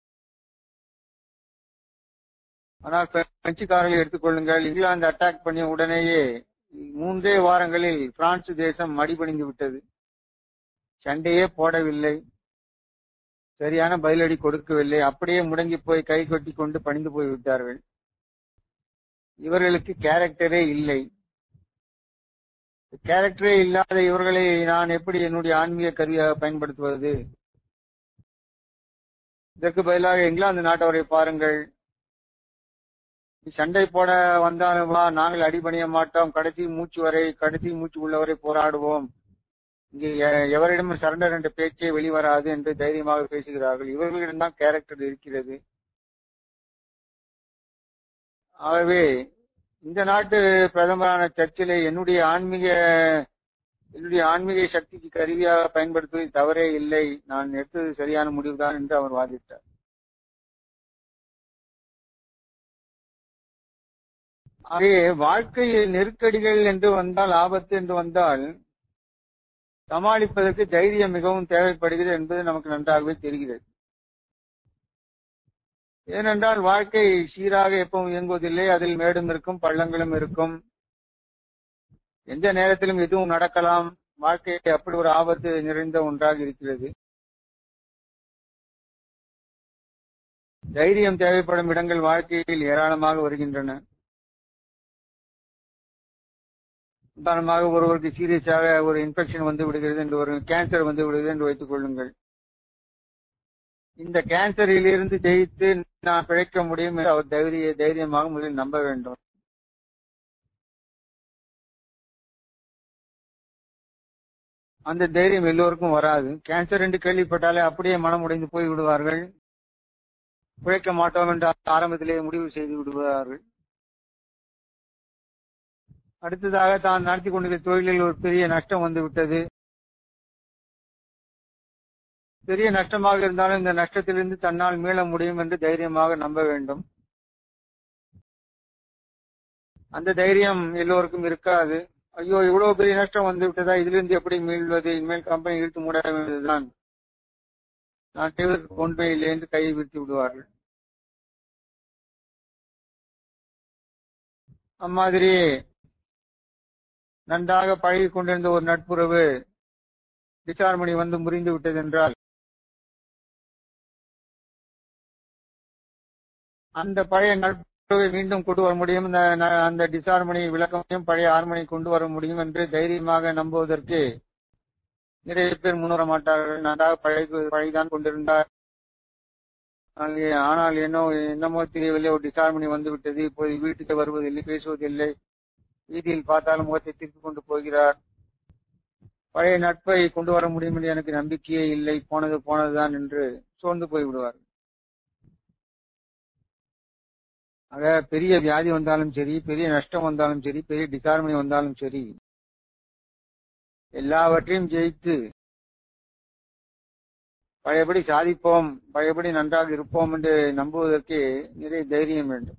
ஆனால் பிரெஞ்சுக்காரர்களை எடுத்துக்கொள்ளுங்கள் இங்கிலாந்து அட்டாக் பண்ணிய உடனேயே மூன்றே வாரங்களில் பிரான்ஸ் தேசம் அடிபணிந்து விட்டது சண்டையே போடவில்லை சரியான பதிலடி கொடுக்கவில்லை அப்படியே முடங்கி போய் கை கொட்டி கொண்டு பணிந்து போய் விட்டார்கள் இவர்களுக்கு கேரக்டரே இல்லை கேரக்டரே இல்லாத இவர்களை நான் எப்படி என்னுடைய ஆன்மீக கருவியாக பயன்படுத்துவது இதற்கு பதிலாக இங்கிலாந்து நாட்டவரை பாருங்கள் சண்டை போட வந்தாலும் வா நாங்கள் அடிபணிய மாட்டோம் கடைசி மூச்சு வரை கடைசி மூச்சு உள்ளவரை போராடுவோம் இங்கே எவரிடமும் சரண்டர் என்ற பேச்சே வெளிவராது என்று தைரியமாக பேசுகிறார்கள் இவர்களிடம்தான் கேரக்டர் இருக்கிறது ஆகவே இந்த நாட்டு பிரதமரான சர்ச்சிலை என்னுடைய ஆன்மீக என்னுடைய ஆன்மீக சக்திக்கு கருவியாக பயன்படுத்துவது தவறே இல்லை நான் எடுத்தது சரியான முடிவுதான் என்று அவர் வாதிட்டார் ஆகவே வாழ்க்கையில் நெருக்கடிகள் என்று வந்தால் ஆபத்து என்று வந்தால் சமாளிப்பதற்கு தைரியம் மிகவும் தேவைப்படுகிறது என்பது நமக்கு நன்றாகவே தெரிகிறது ஏனென்றால் வாழ்க்கை சீராக எப்பவும் இயங்குவதில்லை அதில் மேடும் இருக்கும் பள்ளங்களும் இருக்கும் எந்த நேரத்திலும் எதுவும் நடக்கலாம் வாழ்க்கை அப்படி ஒரு ஆபத்து நிறைந்த ஒன்றாக இருக்கிறது தைரியம் தேவைப்படும் இடங்கள் வாழ்க்கையில் ஏராளமாக வருகின்றன உதாரணமாக ஒருவருக்கு சீரியஸாக ஒரு இன்ஃபெக்ஷன் வந்து விடுகிறது என்று ஒரு கேன்சர் வந்து விடுகிறது என்று வைத்துக் கொள்ளுங்கள் இந்த கேன்சரில் இருந்து ஜெயித்து நான் பிழைக்க முடியும் என்று அவர் தைரிய தைரியமாக முதலில் நம்ப வேண்டும் அந்த தைரியம் எல்லோருக்கும் வராது கேன்சர் என்று கேள்விப்பட்டாலே அப்படியே மனம் உடைந்து போய் விடுவார்கள் பிழைக்க மாட்டோம் என்று ஆரம்பத்திலே முடிவு செய்து விடுவார்கள் அடுத்ததாக தான் நடத்தி கொண்டிருக்கிற தொழிலில் ஒரு பெரிய நஷ்டம் வந்து விட்டது பெரிய நஷ்டமாக இருந்தாலும் இந்த நஷ்டத்திலிருந்து தன்னால் மீள முடியும் என்று தைரியமாக நம்ப வேண்டும் அந்த தைரியம் எல்லோருக்கும் இருக்காது ஐயோ இவ்வளவு பெரிய நஷ்டம் வந்து விட்டதா இதிலிருந்து எப்படி மீள்வது இனிமேல் கம்பெனி இழுத்து மூட வேண்டியதுதான் நான் செய்வதற்கு ஒன்றுமே இல்லை என்று கையை விரித்து விடுவார்கள் அம்மாதிரி நன்றாக பழகி கொண்டிருந்த ஒரு நட்புறவு டிசார்மணி வந்து முறிந்து விட்டது என்றால் அந்த பழைய நட்புறவை மீண்டும் கொண்டு வர முடியும் அந்த டிசார்மணி விளக்கமையும் பழைய ஹார்மனி கொண்டு வர முடியும் என்று தைரியமாக நம்புவதற்கு நிறைய பேர் முன்வர மாட்டார்கள் நன்றாக பழகி பழகிதான் கொண்டிருந்தார் ஆனால் என்னோ என்னமோ தெரியவில்லை ஒரு டிசார்மணி வந்து விட்டது இப்போது வீட்டுக்கு வருவதில்லை பேசுவதில்லை வீதியில் பார்த்தாலும் முகத்தை திருப்பி கொண்டு போகிறார் பழைய நட்பை கொண்டு வர முடியும் என்று எனக்கு நம்பிக்கையே இல்லை போனது போனதுதான் என்று சோர்ந்து போய் விடுவார் ஆக பெரிய வியாதி வந்தாலும் சரி பெரிய நஷ்டம் வந்தாலும் சரி பெரிய டிசார்மனி வந்தாலும் சரி எல்லாவற்றையும் ஜெயித்து பழையபடி சாதிப்போம் பழையபடி நன்றாக இருப்போம் என்று நம்புவதற்கு நிறைய தைரியம் வேண்டும்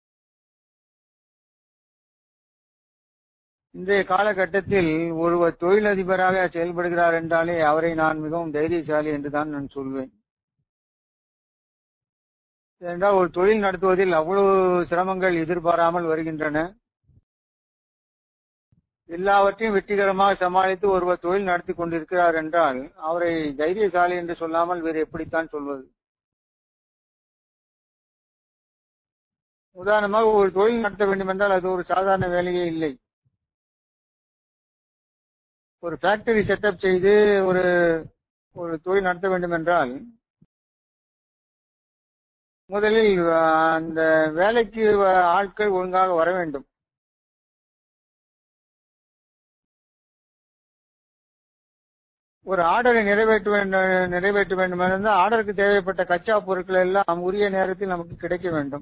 இன்றைய காலகட்டத்தில் ஒருவர் தொழிலதிபராக செயல்படுகிறார் என்றாலே அவரை நான் மிகவும் தைரியசாலி என்றுதான் நான் சொல்வேன் ஏனென்றால் ஒரு தொழில் நடத்துவதில் அவ்வளவு சிரமங்கள் எதிர்பாராமல் வருகின்றன எல்லாவற்றையும் வெற்றிகரமாக சமாளித்து ஒருவர் தொழில் நடத்தி கொண்டிருக்கிறார் என்றால் அவரை தைரியசாலி என்று சொல்லாமல் வேறு எப்படித்தான் சொல்வது உதாரணமாக ஒரு தொழில் நடத்த வேண்டும் என்றால் அது ஒரு சாதாரண வேலையே இல்லை ஒரு ஃபேக்டரி செட்டப் செய்து ஒரு ஒரு தொழில் நடத்த வேண்டும் என்றால் முதலில் அந்த வேலைக்கு ஆட்கள் ஒழுங்காக வர வேண்டும் ஒரு ஆர்டரை நிறைவேற்ற வேண்டும் நிறைவேற்ற வேண்டும் என்றால் ஆர்டருக்கு தேவைப்பட்ட கச்சா பொருட்கள் எல்லாம் உரிய நேரத்தில் நமக்கு கிடைக்க வேண்டும்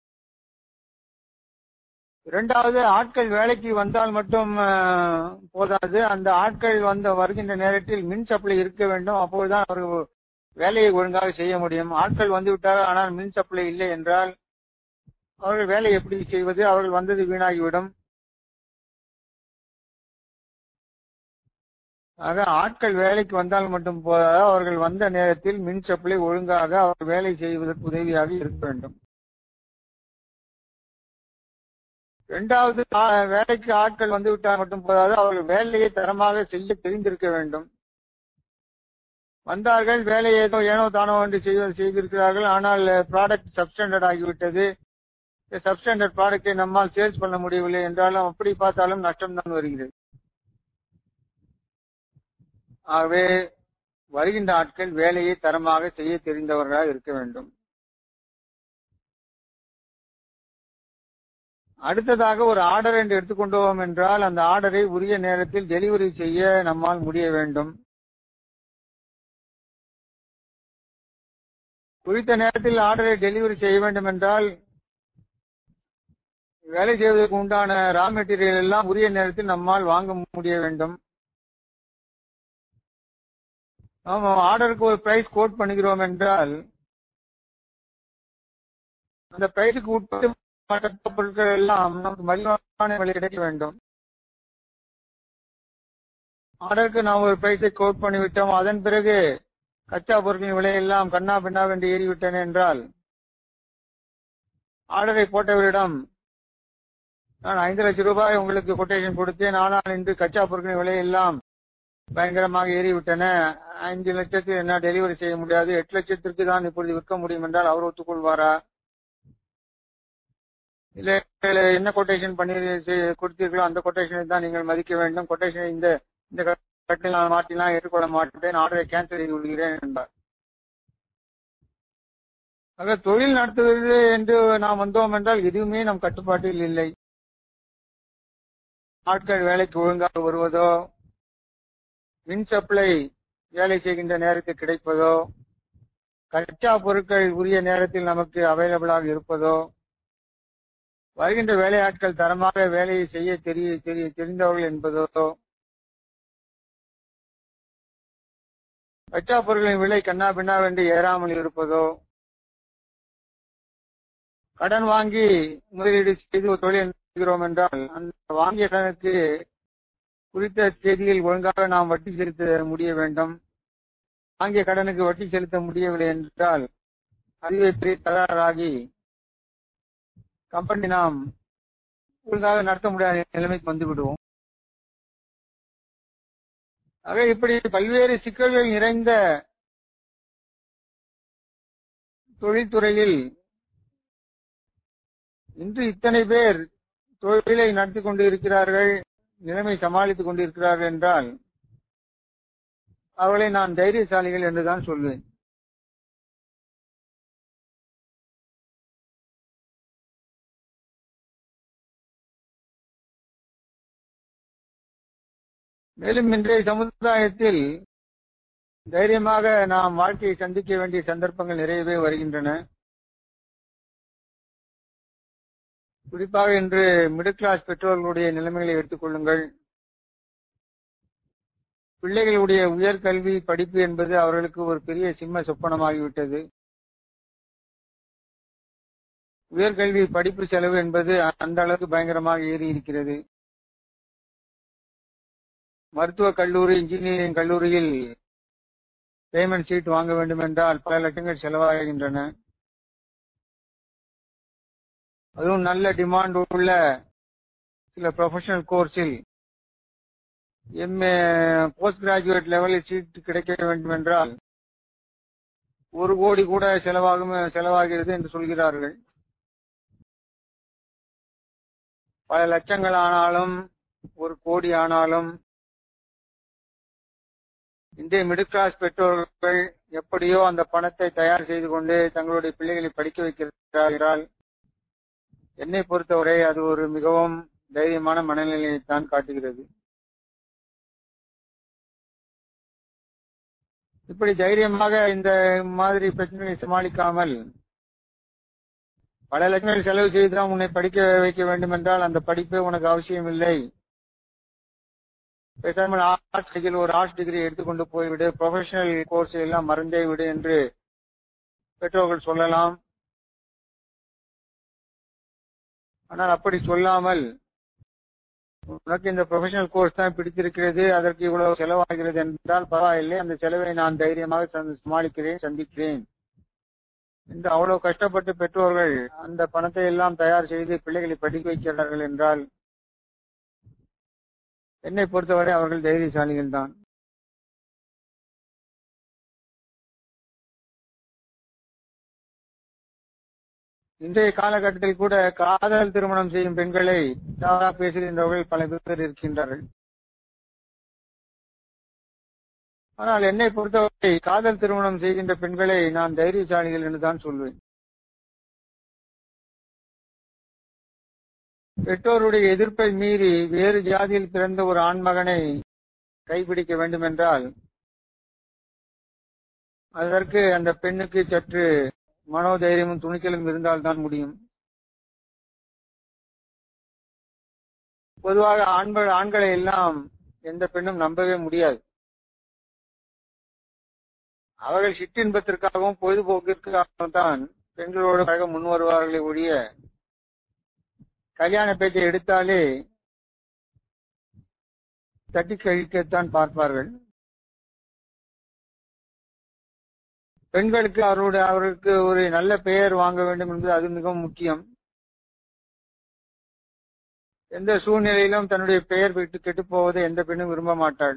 இரண்டாவது ஆட்கள் வேலைக்கு வந்தால் மட்டும் போதாது அந்த ஆட்கள் வந்த வருகின்ற நேரத்தில் மின் சப்ளை இருக்க வேண்டும் அப்போதுதான் அவர்கள் வேலையை ஒழுங்காக செய்ய முடியும் ஆட்கள் வந்து விட்டார்கள் ஆனால் மின் சப்ளை இல்லை என்றால் அவர்கள் வேலை எப்படி செய்வது அவர்கள் வந்தது வீணாகிவிடும் ஆக ஆட்கள் வேலைக்கு வந்தால் மட்டும் போதாது அவர்கள் வந்த நேரத்தில் மின் சப்ளை ஒழுங்காக அவர் வேலை செய்வதற்கு உதவியாக இருக்க வேண்டும் இரண்டாவது வேலைக்கு ஆட்கள் வந்து விட்டால் மட்டும் போதாது அவர்கள் வேலையை தரமாக செய்ய தெரிந்திருக்க வேண்டும் வந்தார்கள் வேலை ஏதோ ஏனோ தானோ என்று செய்வது செய்திருக்கிறார்கள் ஆனால் ப்ராடக்ட் சப்ஸ்டாண்டர்ட் ஆகிவிட்டது சப்ஸ்டாண்டர்ட் ப்ராடக்டை நம்மால் சேல்ஸ் பண்ண முடியவில்லை என்றாலும் அப்படி பார்த்தாலும் நஷ்டம் தான் வருகிறது ஆகவே வருகின்ற ஆட்கள் வேலையை தரமாக செய்ய தெரிந்தவர்களாக இருக்க வேண்டும் அடுத்ததாக ஒரு ஆர்டர் என்று எடுத்துக்கொண்டோம் என்றால் அந்த ஆர்டரை உரிய நேரத்தில் டெலிவரி செய்ய நம்மால் முடிய வேண்டும் குறித்த நேரத்தில் ஆர்டரை டெலிவரி செய்ய வேண்டும் என்றால் வேலை செய்வதற்கு உண்டான ரா மெட்டீரியல் எல்லாம் உரிய நேரத்தில் நம்மால் வாங்க முடிய வேண்டும் ஆமா ஆர்டருக்கு ஒரு பிரைஸ் கோட் பண்ணுகிறோம் என்றால் அந்த பிரைஸுக்கு உட்பட்டு மற்ற பொருட்கள் எல்லாம் நமக்கு மலிவான விலை கிடைக்க வேண்டும் ஆர்டருக்கு நாம் ஒரு பிரைஸை கோட் பண்ணிவிட்டோம் அதன் பிறகு கச்சா பொருட்களின் விலையெல்லாம் கண்ணா பின்னா என்று ஏறிவிட்டன என்றால் ஆர்டரை போட்டவரிடம் நான் ஐந்து லட்சம் ரூபாய் உங்களுக்கு கொட்டேஷன் கொடுத்தேன் ஆனால் இன்று கச்சா பொருட்களின் விலையெல்லாம் பயங்கரமாக ஏறிவிட்டன அஞ்சு லட்சத்துக்கு என்ன டெலிவரி செய்ய முடியாது எட்டு லட்சத்திற்கு தான் இப்பொழுது விற்க முடியும் என்றால் அவர் ஒத்துக்கொள்வாரா இல்ல இல்ல என்ன கொட்டேஷன் பண்ணி செ- கொடுத்தீர்களோ அந்த கொட்டேஷனை தான் நீங்கள் மதிக்க வேண்டும் கொட்டேஷன் இந்த இந்த கட்டில் நான் மாற்றிலாம் ஏற்றுக்கொள்ள மாட்டேன் ஆர்டரை கேன்சல் செய்து விடுகிறேன் என்றார் ஆக தொழில் நடத்துவது என்று நாம் வந்தோம் என்றால் எதுவுமே நம் கட்டுப்பாட்டில் இல்லை ஆட்கள் வேலைக்கு ஒழுங்காக வருவதோ மின் சப்ளை வேலை செய்கின்ற நேரத்தில் கிடைப்பதோ கச்சா பொருட்கள் உரிய நேரத்தில் நமக்கு அவைலபிளாக இருப்பதோ வருகின்ற வேலையாட்கள் தரமாக வேலையை செய்ய தெரிய தெரிய தெரிந்தவர்கள் என்பதோ கச்சா பொருட்களின் விலை கண்ணா பின்னாவென்று ஏறாமல் இருப்பதோ கடன் வாங்கி முதலீடு செய்து ஒரு தொழில் செய்கிறோம் என்றால் அந்த வாங்கிய கடனுக்கு குறித்த தேதியில் ஒழுங்காக நாம் வட்டி செலுத்த முடிய வேண்டும் வாங்கிய கடனுக்கு வட்டி செலுத்த முடியவில்லை என்றால் அதுவே பெரிய தகராறாகி கம்பெனி நாம் ஒழுங்காக நடத்த முடியாத நிலைமைக்கு வந்து விடுவோம் ஆக இப்படி பல்வேறு சிக்கல்கள் நிறைந்த தொழில்துறையில் இன்று இத்தனை பேர் தொழிலை நடத்தி கொண்டு இருக்கிறார்கள் நிலைமை சமாளித்துக் கொண்டிருக்கிறார்கள் என்றால் அவர்களை நான் தைரியசாலிகள் என்றுதான் சொல்வேன் மேலும் இன்றைய சமுதாயத்தில் தைரியமாக நாம் வாழ்க்கையை சந்திக்க வேண்டிய சந்தர்ப்பங்கள் நிறையவே வருகின்றன குறிப்பாக இன்று மிடில் கிளாஸ் பெற்றோர்களுடைய நிலைமைகளை எடுத்துக் கொள்ளுங்கள் பிள்ளைகளுடைய உயர்கல்வி படிப்பு என்பது அவர்களுக்கு ஒரு பெரிய சிம்ம சொப்பனமாகிவிட்டது உயர்கல்வி படிப்பு செலவு என்பது அந்த அளவுக்கு பயங்கரமாக ஏறி இருக்கிறது மருத்துவக் கல்லூரி இன்ஜினியரிங் கல்லூரியில் பேமெண்ட் சீட் வாங்க வேண்டும் என்றால் பல லட்சங்கள் செலவாகின்றன அதுவும் நல்ல டிமாண்ட் உள்ள சில ப்ரொஃபஷனல் கோர்ஸில் எம்ஏ போஸ்ட் கிராஜுவேட் லெவலில் சீட் கிடைக்க வேண்டும் என்றால் ஒரு கோடி கூட செலவாகும் செலவாகிறது என்று சொல்கிறார்கள் பல லட்சங்கள் ஆனாலும் ஒரு கோடி ஆனாலும் இன்றைய மிடில் கிளாஸ் பெற்றோர்கள் எப்படியோ அந்த பணத்தை தயார் செய்து கொண்டு தங்களுடைய பிள்ளைகளை படிக்க வைக்கிறார்கள் என்னை பொறுத்தவரை அது ஒரு மிகவும் தைரியமான மனநிலையை தான் காட்டுகிறது இப்படி தைரியமாக இந்த மாதிரி பிரச்சனைகளை சமாளிக்காமல் பல லட்சங்கள் செலவு செய்துதான் உன்னை படிக்க வைக்க வேண்டும் என்றால் அந்த படிப்பே உனக்கு அவசியம் இல்லை பேசாமல் ஆர்ட்ஸ் டிகிரி ஒரு ஆர்ட்ஸ் டிகிரி எடுத்துக்கொண்டு போய்விடு ப்ரொஃபஷனல் கோர்ஸ் எல்லாம் மறந்தே விடு என்று பெற்றோர்கள் சொல்லலாம் ஆனால் அப்படி சொல்லாமல் உனக்கு இந்த ப்ரொஃபஷனல் கோர்ஸ் தான் பிடித்திருக்கிறது அதற்கு இவ்வளவு செலவாகிறது என்றால் பரவாயில்லை அந்த செலவை நான் தைரியமாக சமாளிக்கிறேன் சந்திக்கிறேன் என்று அவ்வளவு கஷ்டப்பட்டு பெற்றோர்கள் அந்த பணத்தை எல்லாம் தயார் செய்து பிள்ளைகளை படிக்க வைக்கிறார்கள் என்றால் என்னை பொறுத்தவரை அவர்கள் தைரியசாலிகள் தான் இன்றைய காலகட்டத்தில் கூட காதல் திருமணம் செய்யும் பெண்களை தவறா பேசுகின்றவர்கள் பல பேர் இருக்கின்றார்கள் ஆனால் என்னை பொறுத்தவரை காதல் திருமணம் செய்கின்ற பெண்களை நான் தைரியசாலிகள் என்றுதான் சொல்வேன் பெற்றோருடைய எதிர்ப்பை மீறி வேறு ஜாதியில் பிறந்த ஒரு ஆண்மகனை கைப்பிடிக்க வேண்டும் என்றால் அதற்கு அந்த பெண்ணுக்கு சற்று மனோதைரியமும் துணிச்சலும் இருந்தால்தான் முடியும் பொதுவாக ஆண்கள் ஆண்களை எல்லாம் எந்த பெண்ணும் நம்பவே முடியாது அவர்கள் சிற்றின்பத்திற்காகவும் பொழுதுபோக்கிற்காகவும் தான் பெண்களோடு பழக முன் வருவார்களே ஒழிய கல்யாண பேச்சை எடுத்தாலே தட்டி கழிக்கத்தான் பார்ப்பார்கள் பெண்களுக்கு அவருடைய அவருக்கு ஒரு நல்ல பெயர் வாங்க வேண்டும் என்பது அது மிகவும் முக்கியம் எந்த சூழ்நிலையிலும் தன்னுடைய பெயர் விட்டு கெட்டு போவதை எந்த பெண்ணும் விரும்ப மாட்டாள்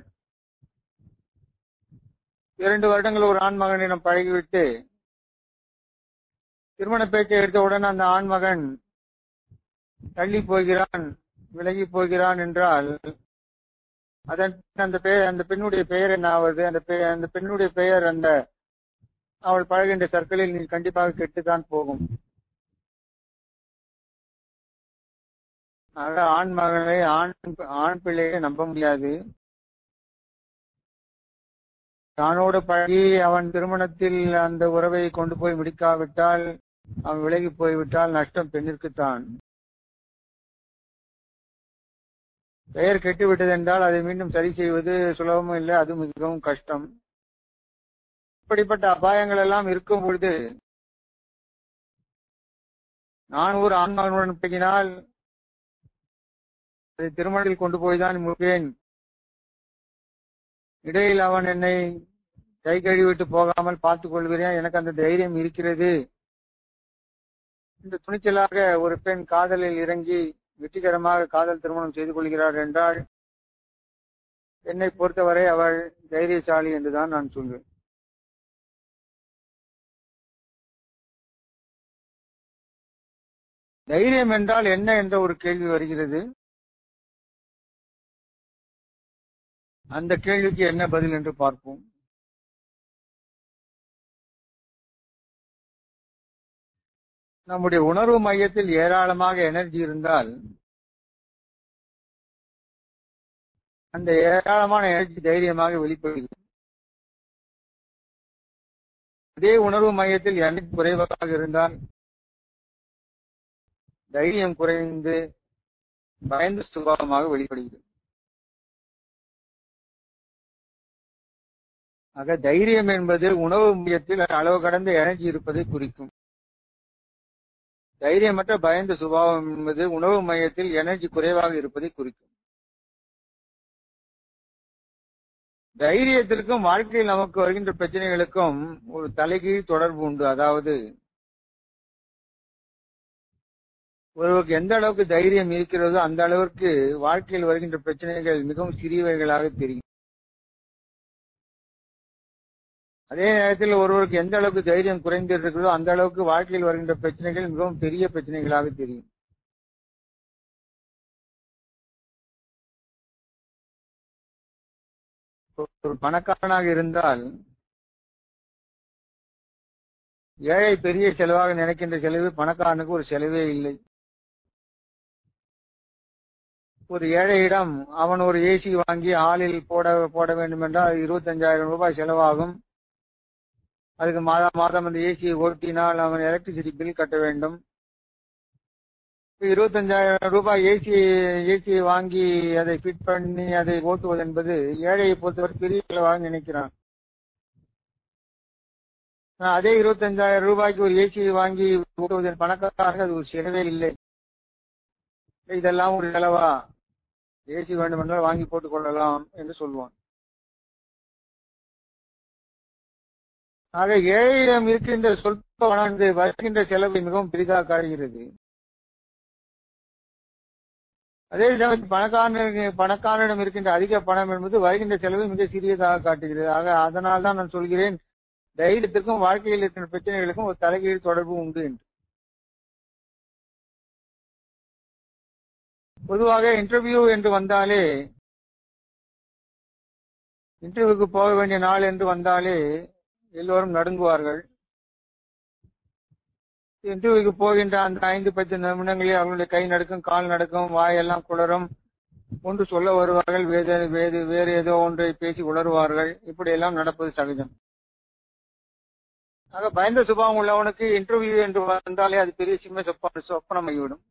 இரண்டு வருடங்கள் ஒரு ஆண்மகனிடம் பழகிவிட்டு திருமண பேச்சை எடுத்தவுடன் அந்த ஆண்மகன் தள்ளி போகிறான் விலகி போகிறான் என்றால் அதன் அந்த பெயர் அந்த பெண்ணுடைய பெயர் என்ன ஆவது அந்த பெ- அந்த பெண்ணுடைய பெயர் அந்த அவள் பழகின்ற சர்க்கிளில் நீ கண்டிப்பாக கெட்டுத்தான் போகும் ஆக ஆண் மகனை ஆண் ஆண் பிள்ளையை நம்ப முடியாது தானோடு பழகி அவன் திருமணத்தில் அந்த உறவை கொண்டு போய் முடிக்காவிட்டால் அவன் விலகி போய்விட்டால் நஷ்டம் பெண்ணிற்குத்தான் பெயர் கெட்டுவிட்டது என்றால் அதை மீண்டும் சரி செய்வது சுலபமும் இல்லை அது மிகவும் கஷ்டம் இப்படிப்பட்ட அபாயங்கள் எல்லாம் இருக்கும் பொழுது நான் ஒரு ஆண்மகனுடன் பழகினால் அதை திருமணத்தில் கொண்டு போய் தான் முடிப்பேன் இடையில் அவன் என்னை கை கழுவிட்டு போகாமல் பார்த்துக் கொள்கிறேன் எனக்கு அந்த தைரியம் இருக்கிறது இந்த துணிச்சலாக ஒரு பெண் காதலில் இறங்கி வெற்றிகரமாக காதல் திருமணம் செய்து கொள்கிறார் என்றால் என்னை பொறுத்தவரை அவள் தைரியசாலி என்றுதான் நான் சொல்வேன் தைரியம் என்றால் என்ன என்ற ஒரு கேள்வி வருகிறது அந்த கேள்விக்கு என்ன பதில் என்று பார்ப்போம் நம்முடைய உணர்வு மையத்தில் ஏராளமாக எனர்ஜி இருந்தால் அந்த ஏராளமான எனர்ஜி தைரியமாக வெளிப்படுகிறது அதே உணர்வு மையத்தில் எனர்ஜி குறைவாக இருந்தால் தைரியம் குறைந்து பயந்த சுபாவமாக வெளிப்படுகிறது ஆக தைரியம் என்பது உணவு மையத்தில் அளவு கடந்த எனர்ஜி இருப்பதை குறிக்கும் தைரியமற்ற பயந்த சுபாவம் என்பது உணவு மையத்தில் எனர்ஜி குறைவாக இருப்பதை குறிக்கும் தைரியத்திற்கும் வாழ்க்கையில் நமக்கு வருகின்ற பிரச்சனைகளுக்கும் ஒரு தலைகீழ் தொடர்பு உண்டு அதாவது ஒருவருக்கு எந்த அளவுக்கு தைரியம் இருக்கிறதோ அந்த அளவிற்கு வாழ்க்கையில் வருகின்ற பிரச்சனைகள் மிகவும் சிறியவைகளாக தெரியும் அதே நேரத்தில் ஒருவருக்கு எந்த அளவுக்கு தைரியம் குறைந்திருக்கிறதோ அந்த அளவுக்கு வாழ்க்கையில் வருகின்ற பிரச்சனைகள் மிகவும் பெரிய பிரச்சனைகளாக தெரியும் ஒரு பணக்காரனாக இருந்தால் ஏழை பெரிய செலவாக நினைக்கின்ற செலவு பணக்காரனுக்கு ஒரு செலவே இல்லை ஒரு ஏழையிடம் அவன் ஒரு ஏசி வாங்கி ஹாலில் போட போட வேண்டும் என்றால் இருபத்தஞ்சாயிரம் ரூபாய் செலவாகும் அதுக்கு மாதம் மாதம் அந்த ஏசியை ஓட்டினால் அவன் எலக்ட்ரிசிட்டி பில் கட்ட வேண்டும் இருபத்தஞ்சாயிரம் ரூபாய் ஏசி ஏசியை வாங்கி அதை ஃபிட் பண்ணி அதை ஓட்டுவது என்பது ஏழையை பொறுத்தவரை பெரிய செலவாக நினைக்கிறான் அதே இருபத்தஞ்சாயிரம் ரூபாய்க்கு ஒரு ஏசியை வாங்கி ஓட்டுவது பணக்காரங்க அது ஒரு செலவே இல்லை இதெல்லாம் ஒரு செலவா ஏசி வேண்டுமென்றால் வாங்கி போட்டுக் கொள்ளலாம் என்று சொல்லுவான் ஆக ஏழையிடம் இருக்கின்ற சொல்ப வளர்ந்து வருகின்ற செலவை மிகவும் பெரிதாக காட்டுகிறது அதே சமயத்தில் பணக்காரனுக்கு பணக்காரனிடம் இருக்கின்ற அதிக பணம் என்பது வருகின்ற செலவை மிக சிறியதாக காட்டுகிறது ஆக அதனால் தான் நான் சொல்கிறேன் தைரியத்திற்கும் வாழ்க்கையில் இருக்கிற பிரச்சனைகளுக்கும் ஒரு தலைகீழ் தொடர்பு உண்டு என்று பொதுவாக இன்டர்வியூ என்று வந்தாலே இன்டர்வியூக்கு போக வேண்டிய நாள் என்று வந்தாலே எல்லோரும் நடுங்குவார்கள் இன்டர்வியூக்கு போகின்ற அந்த ஐந்து பத்து நிமிடங்களில் அவர்களுடைய கை நடக்கும் கால் நடக்கும் வாயெல்லாம் குளரும் ஒன்று சொல்ல வருவார்கள் வேறு வேறு வேறு ஏதோ ஒன்றை பேசி உளருவார்கள் இப்படி எல்லாம் நடப்பது சகஜம் ஆக பயந்த சுபாவம் உள்ளவனுக்கு இன்டர்வியூ என்று வந்தாலே அது பெரிய சிம்ம சொப்ப சொப்பனமாகிவிடும்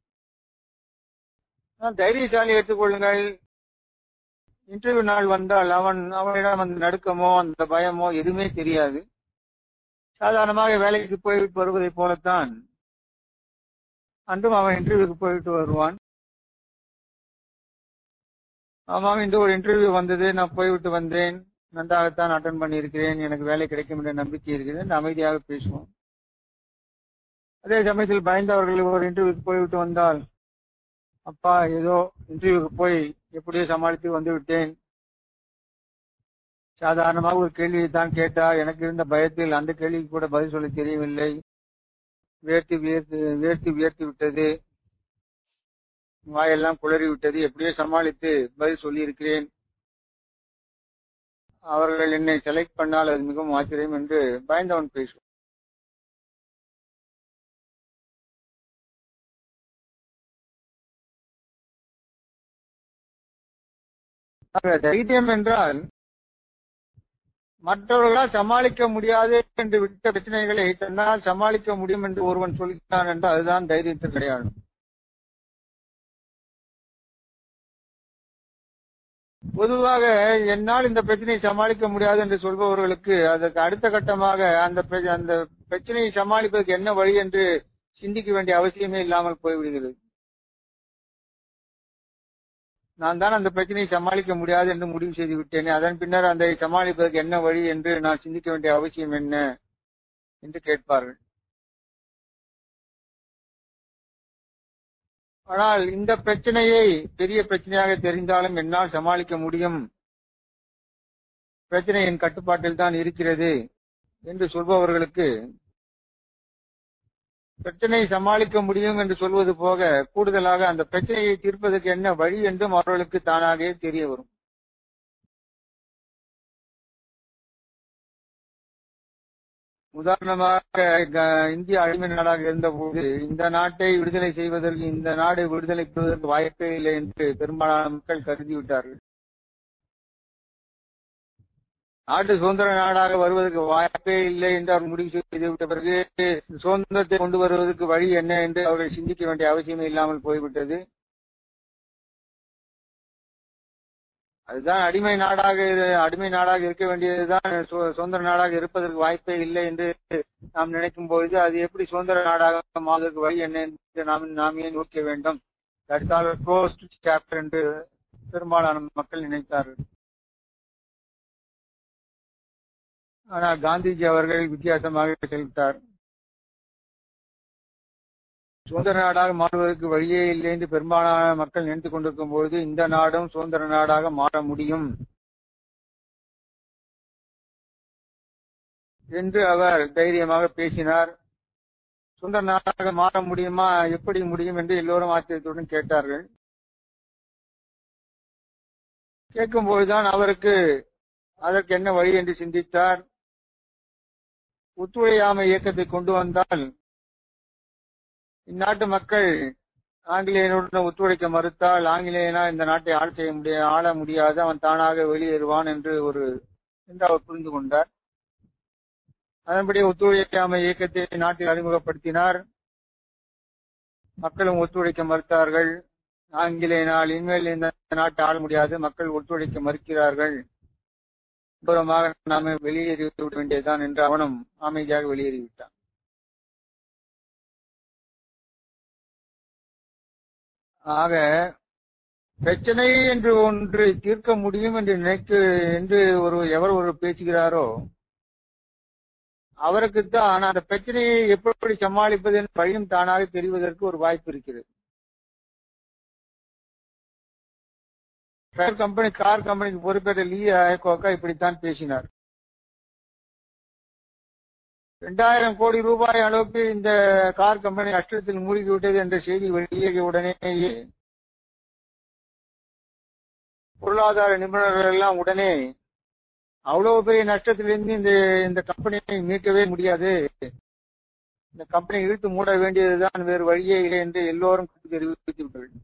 தைரியசாலி எடுத்துக்கொள்ளுங்கள் இன்டர்வியூ நாள் வந்தால் அவன் அவனிடம் அந்த நடுக்கமோ அந்த பயமோ எதுவுமே தெரியாது சாதாரணமாக வேலைக்கு போய்விட்டு வருவதை போலத்தான் அன்றும் அவன் இன்டர்வியூக்கு போயிட்டு வருவான் ஆமாம் இந்த ஒரு இன்டர்வியூ வந்தது நான் போய்விட்டு வந்தேன் நன்றாகத்தான் அட்டன் பண்ணியிருக்கிறேன் எனக்கு வேலை கிடைக்கும் என்ற நம்பிக்கை இருக்கிறது அமைதியாக பேசுவோம் அதே சமயத்தில் பயந்தவர்கள் ஒரு இன்டர்வியூக்கு போய்விட்டு வந்தால் அப்பா ஏதோ இன்டர்வியூக்கு போய் எப்படியோ சமாளித்து வந்து விட்டேன் சாதாரணமாக ஒரு கேள்வியை தான் கேட்டா எனக்கு இருந்த பயத்தில் அந்த கேள்விக்கு கூட பதில் சொல்ல தெரியவில்லை வேர்த்து வியர்த்து வேர்த்து வியர்த்து விட்டது வாயெல்லாம் குளறி விட்டது எப்படியோ சமாளித்து பதில் சொல்லியிருக்கிறேன் அவர்கள் என்னை செலக்ட் பண்ணால் அது மிகவும் ஆச்சரியம் என்று பயந்தவன் பேசுவான் ஆக, தைரியம் என்றால் மற்றவர்களால் சமாளிக்க முடியாது என்று விட்ட பிரச்சனைகளை தன்னால் சமாளிக்க முடியும் என்று ஒருவன் சொல்கிறான் என்றால் அதுதான் தைரியத்திற்கு அடையாளம் பொதுவாக என்னால் இந்த பிரச்சனையை சமாளிக்க முடியாது என்று சொல்பவர்களுக்கு அதற்கு அடுத்த கட்டமாக அந்த பிர- அந்த பிரச்சனையை சமாளிப்பதற்கு என்ன வழி என்று சிந்திக்க வேண்டிய அவசியமே இல்லாமல் போய்விடுகிறது நான் தான் அந்த பிரச்சனையை சமாளிக்க முடியாது என்று முடிவு செய்து விட்டேனே அதன் பின்னர் அதை சமாளிப்பதற்கு என்ன வழி என்று நான் சிந்திக்க வேண்டிய அவசியம் என்ன என்று கேட்பார்கள் ஆனால் இந்த பிரச்சனையை பெரிய பிரச்சனையாக தெரிந்தாலும் என்னால் சமாளிக்க முடியும் பிரச்சனை என் கட்டுப்பாட்டில் தான் இருக்கிறது என்று சொல்பவர்களுக்கு பிரச்சனையை சமாளிக்க முடியும் என்று சொல்வது போக கூடுதலாக அந்த பிரச்சனையை தீர்ப்பதற்கு என்ன வழி என்றும் அவர்களுக்கு தானாகவே தெரிய வரும் உதாரணமாக க- இந்திய அடிமை நாடாக இருந்தபோது இந்த நாட்டை விடுதலை செய்வதற்கு இந்த நாடு விடுதலை பெறுவதற்கு வாய்ப்பே இல்லை என்று பெரும்பாலான மக்கள் கருதிவிட்டார்கள் நாடு சுதந்திர நாடாக வருவதற்கு வாய்ப்பே இல்லை என்று அவர் முடிவு செய்துவிட்ட பிறகு சுதந்திரத்தை கொண்டு வருவதற்கு வழி என்ன என்று அவர்கள் சிந்திக்க வேண்டிய அவசியமே இல்லாமல் போய்விட்டது அதுதான் அடிமை நாடாக இரு- அடிமை நாடாக இருக்க வேண்டியதுதான் சு- சுதந்திர நாடாக இருப்பதற்கு வாய்ப்பே இல்லை என்று நாம் நினைக்கும் பொழுது அது எப்படி சுதந்திர நாடாக மாறுவதற்கு வழி என்ன என்று நாம் நாம் ஏன் யோசிக்க வேண்டும் தட்ஸ் ஆல் க்ளோஸ் சாப்டர் என்று பெரும்பாலான மக்கள் நினைத்தார்கள் ஆனால் காந்திஜி அவர்கள் வித்தியாசமாக செயல்பட்டார் சுதந்திர நாடாக மாறுவதற்கு வழியே இல்லை என்று பெரும்பாலான மக்கள் நினைத்துக் கொண்டிருக்கும் பொழுது இந்த நாடும் சுதந்திர நாடாக மாற முடியும் என்று அவர் தைரியமாக பேசினார் சுதந்திர நாடாக மாற முடியுமா எப்படி முடியும் என்று எல்லோரும் ஆச்சரியத்துடன் கேட்டார்கள் கேட்கும்போதுதான் அவருக்கு அதற்கு என்ன வழி என்று சிந்தித்தார் ஒத்துழையாமை இயக்கத்தை கொண்டு வந்தால் இந்நாட்டு மக்கள் ஆங்கிலேயனுடன் ஒத்துழைக்க மறுத்தால் ஆங்கிலேயனா இந்த நாட்டை ஆள செய்ய முடிய ஆள முடியாது அவன் தானாக வெளியேறுவான் என்று ஒரு என்று அவர் புரிந்து கொண்டார் அதன்படி ஒத்துழைக்காமை இயக்கத்தை நாட்டில் அறிமுகப்படுத்தினார் மக்களும் ஒத்துழைக்க மறுத்தார்கள் ஆங்கிலேயனால் இனிமேல் இந்த நாட்டை ஆள முடியாது மக்கள் ஒத்துழைக்க மறுக்கிறார்கள் தூரமாக நாம வெளியேறி விட வேண்டியதுதான் என்று அவனும் அமைதியாக வெளியேறிவிட்டான் ஆக பிரச்சனை என்று ஒன்று தீர்க்க முடியும் என்று நினைக்க என்று ஒரு எவர் ஒரு பேசுகிறாரோ அவருக்குத்தான் அந்த பிரச்சனையை எப்படி சமாளிப்பது என்ற வழியும் தானாக தெரிவதற்கு ஒரு வாய்ப்பு இருக்கிறது டயர் கம்பெனி கார் கம்பெனிக்கு பொறுப்பேற்ற லீ அயக்கோக்கா இப்படித்தான் பேசினார் இரண்டாயிரம் கோடி ரூபாய் அளவுக்கு இந்த கார் கம்பெனி நஷ்டத்தில் மூழ்கிவிட்டது என்ற செய்தி வெளியேறிய உடனேயே பொருளாதார நிபுணர்கள் எல்லாம் உடனே அவ்வளவு பெரிய நஷ்டத்திலிருந்து இந்த இந்த கம்பெனியை மீட்கவே முடியாது இந்த கம்பெனி இழுத்து மூட வேண்டியதுதான் வேறு வழியே இல்லை என்று எல்லோரும் தெரிவித்து விட்டார்கள்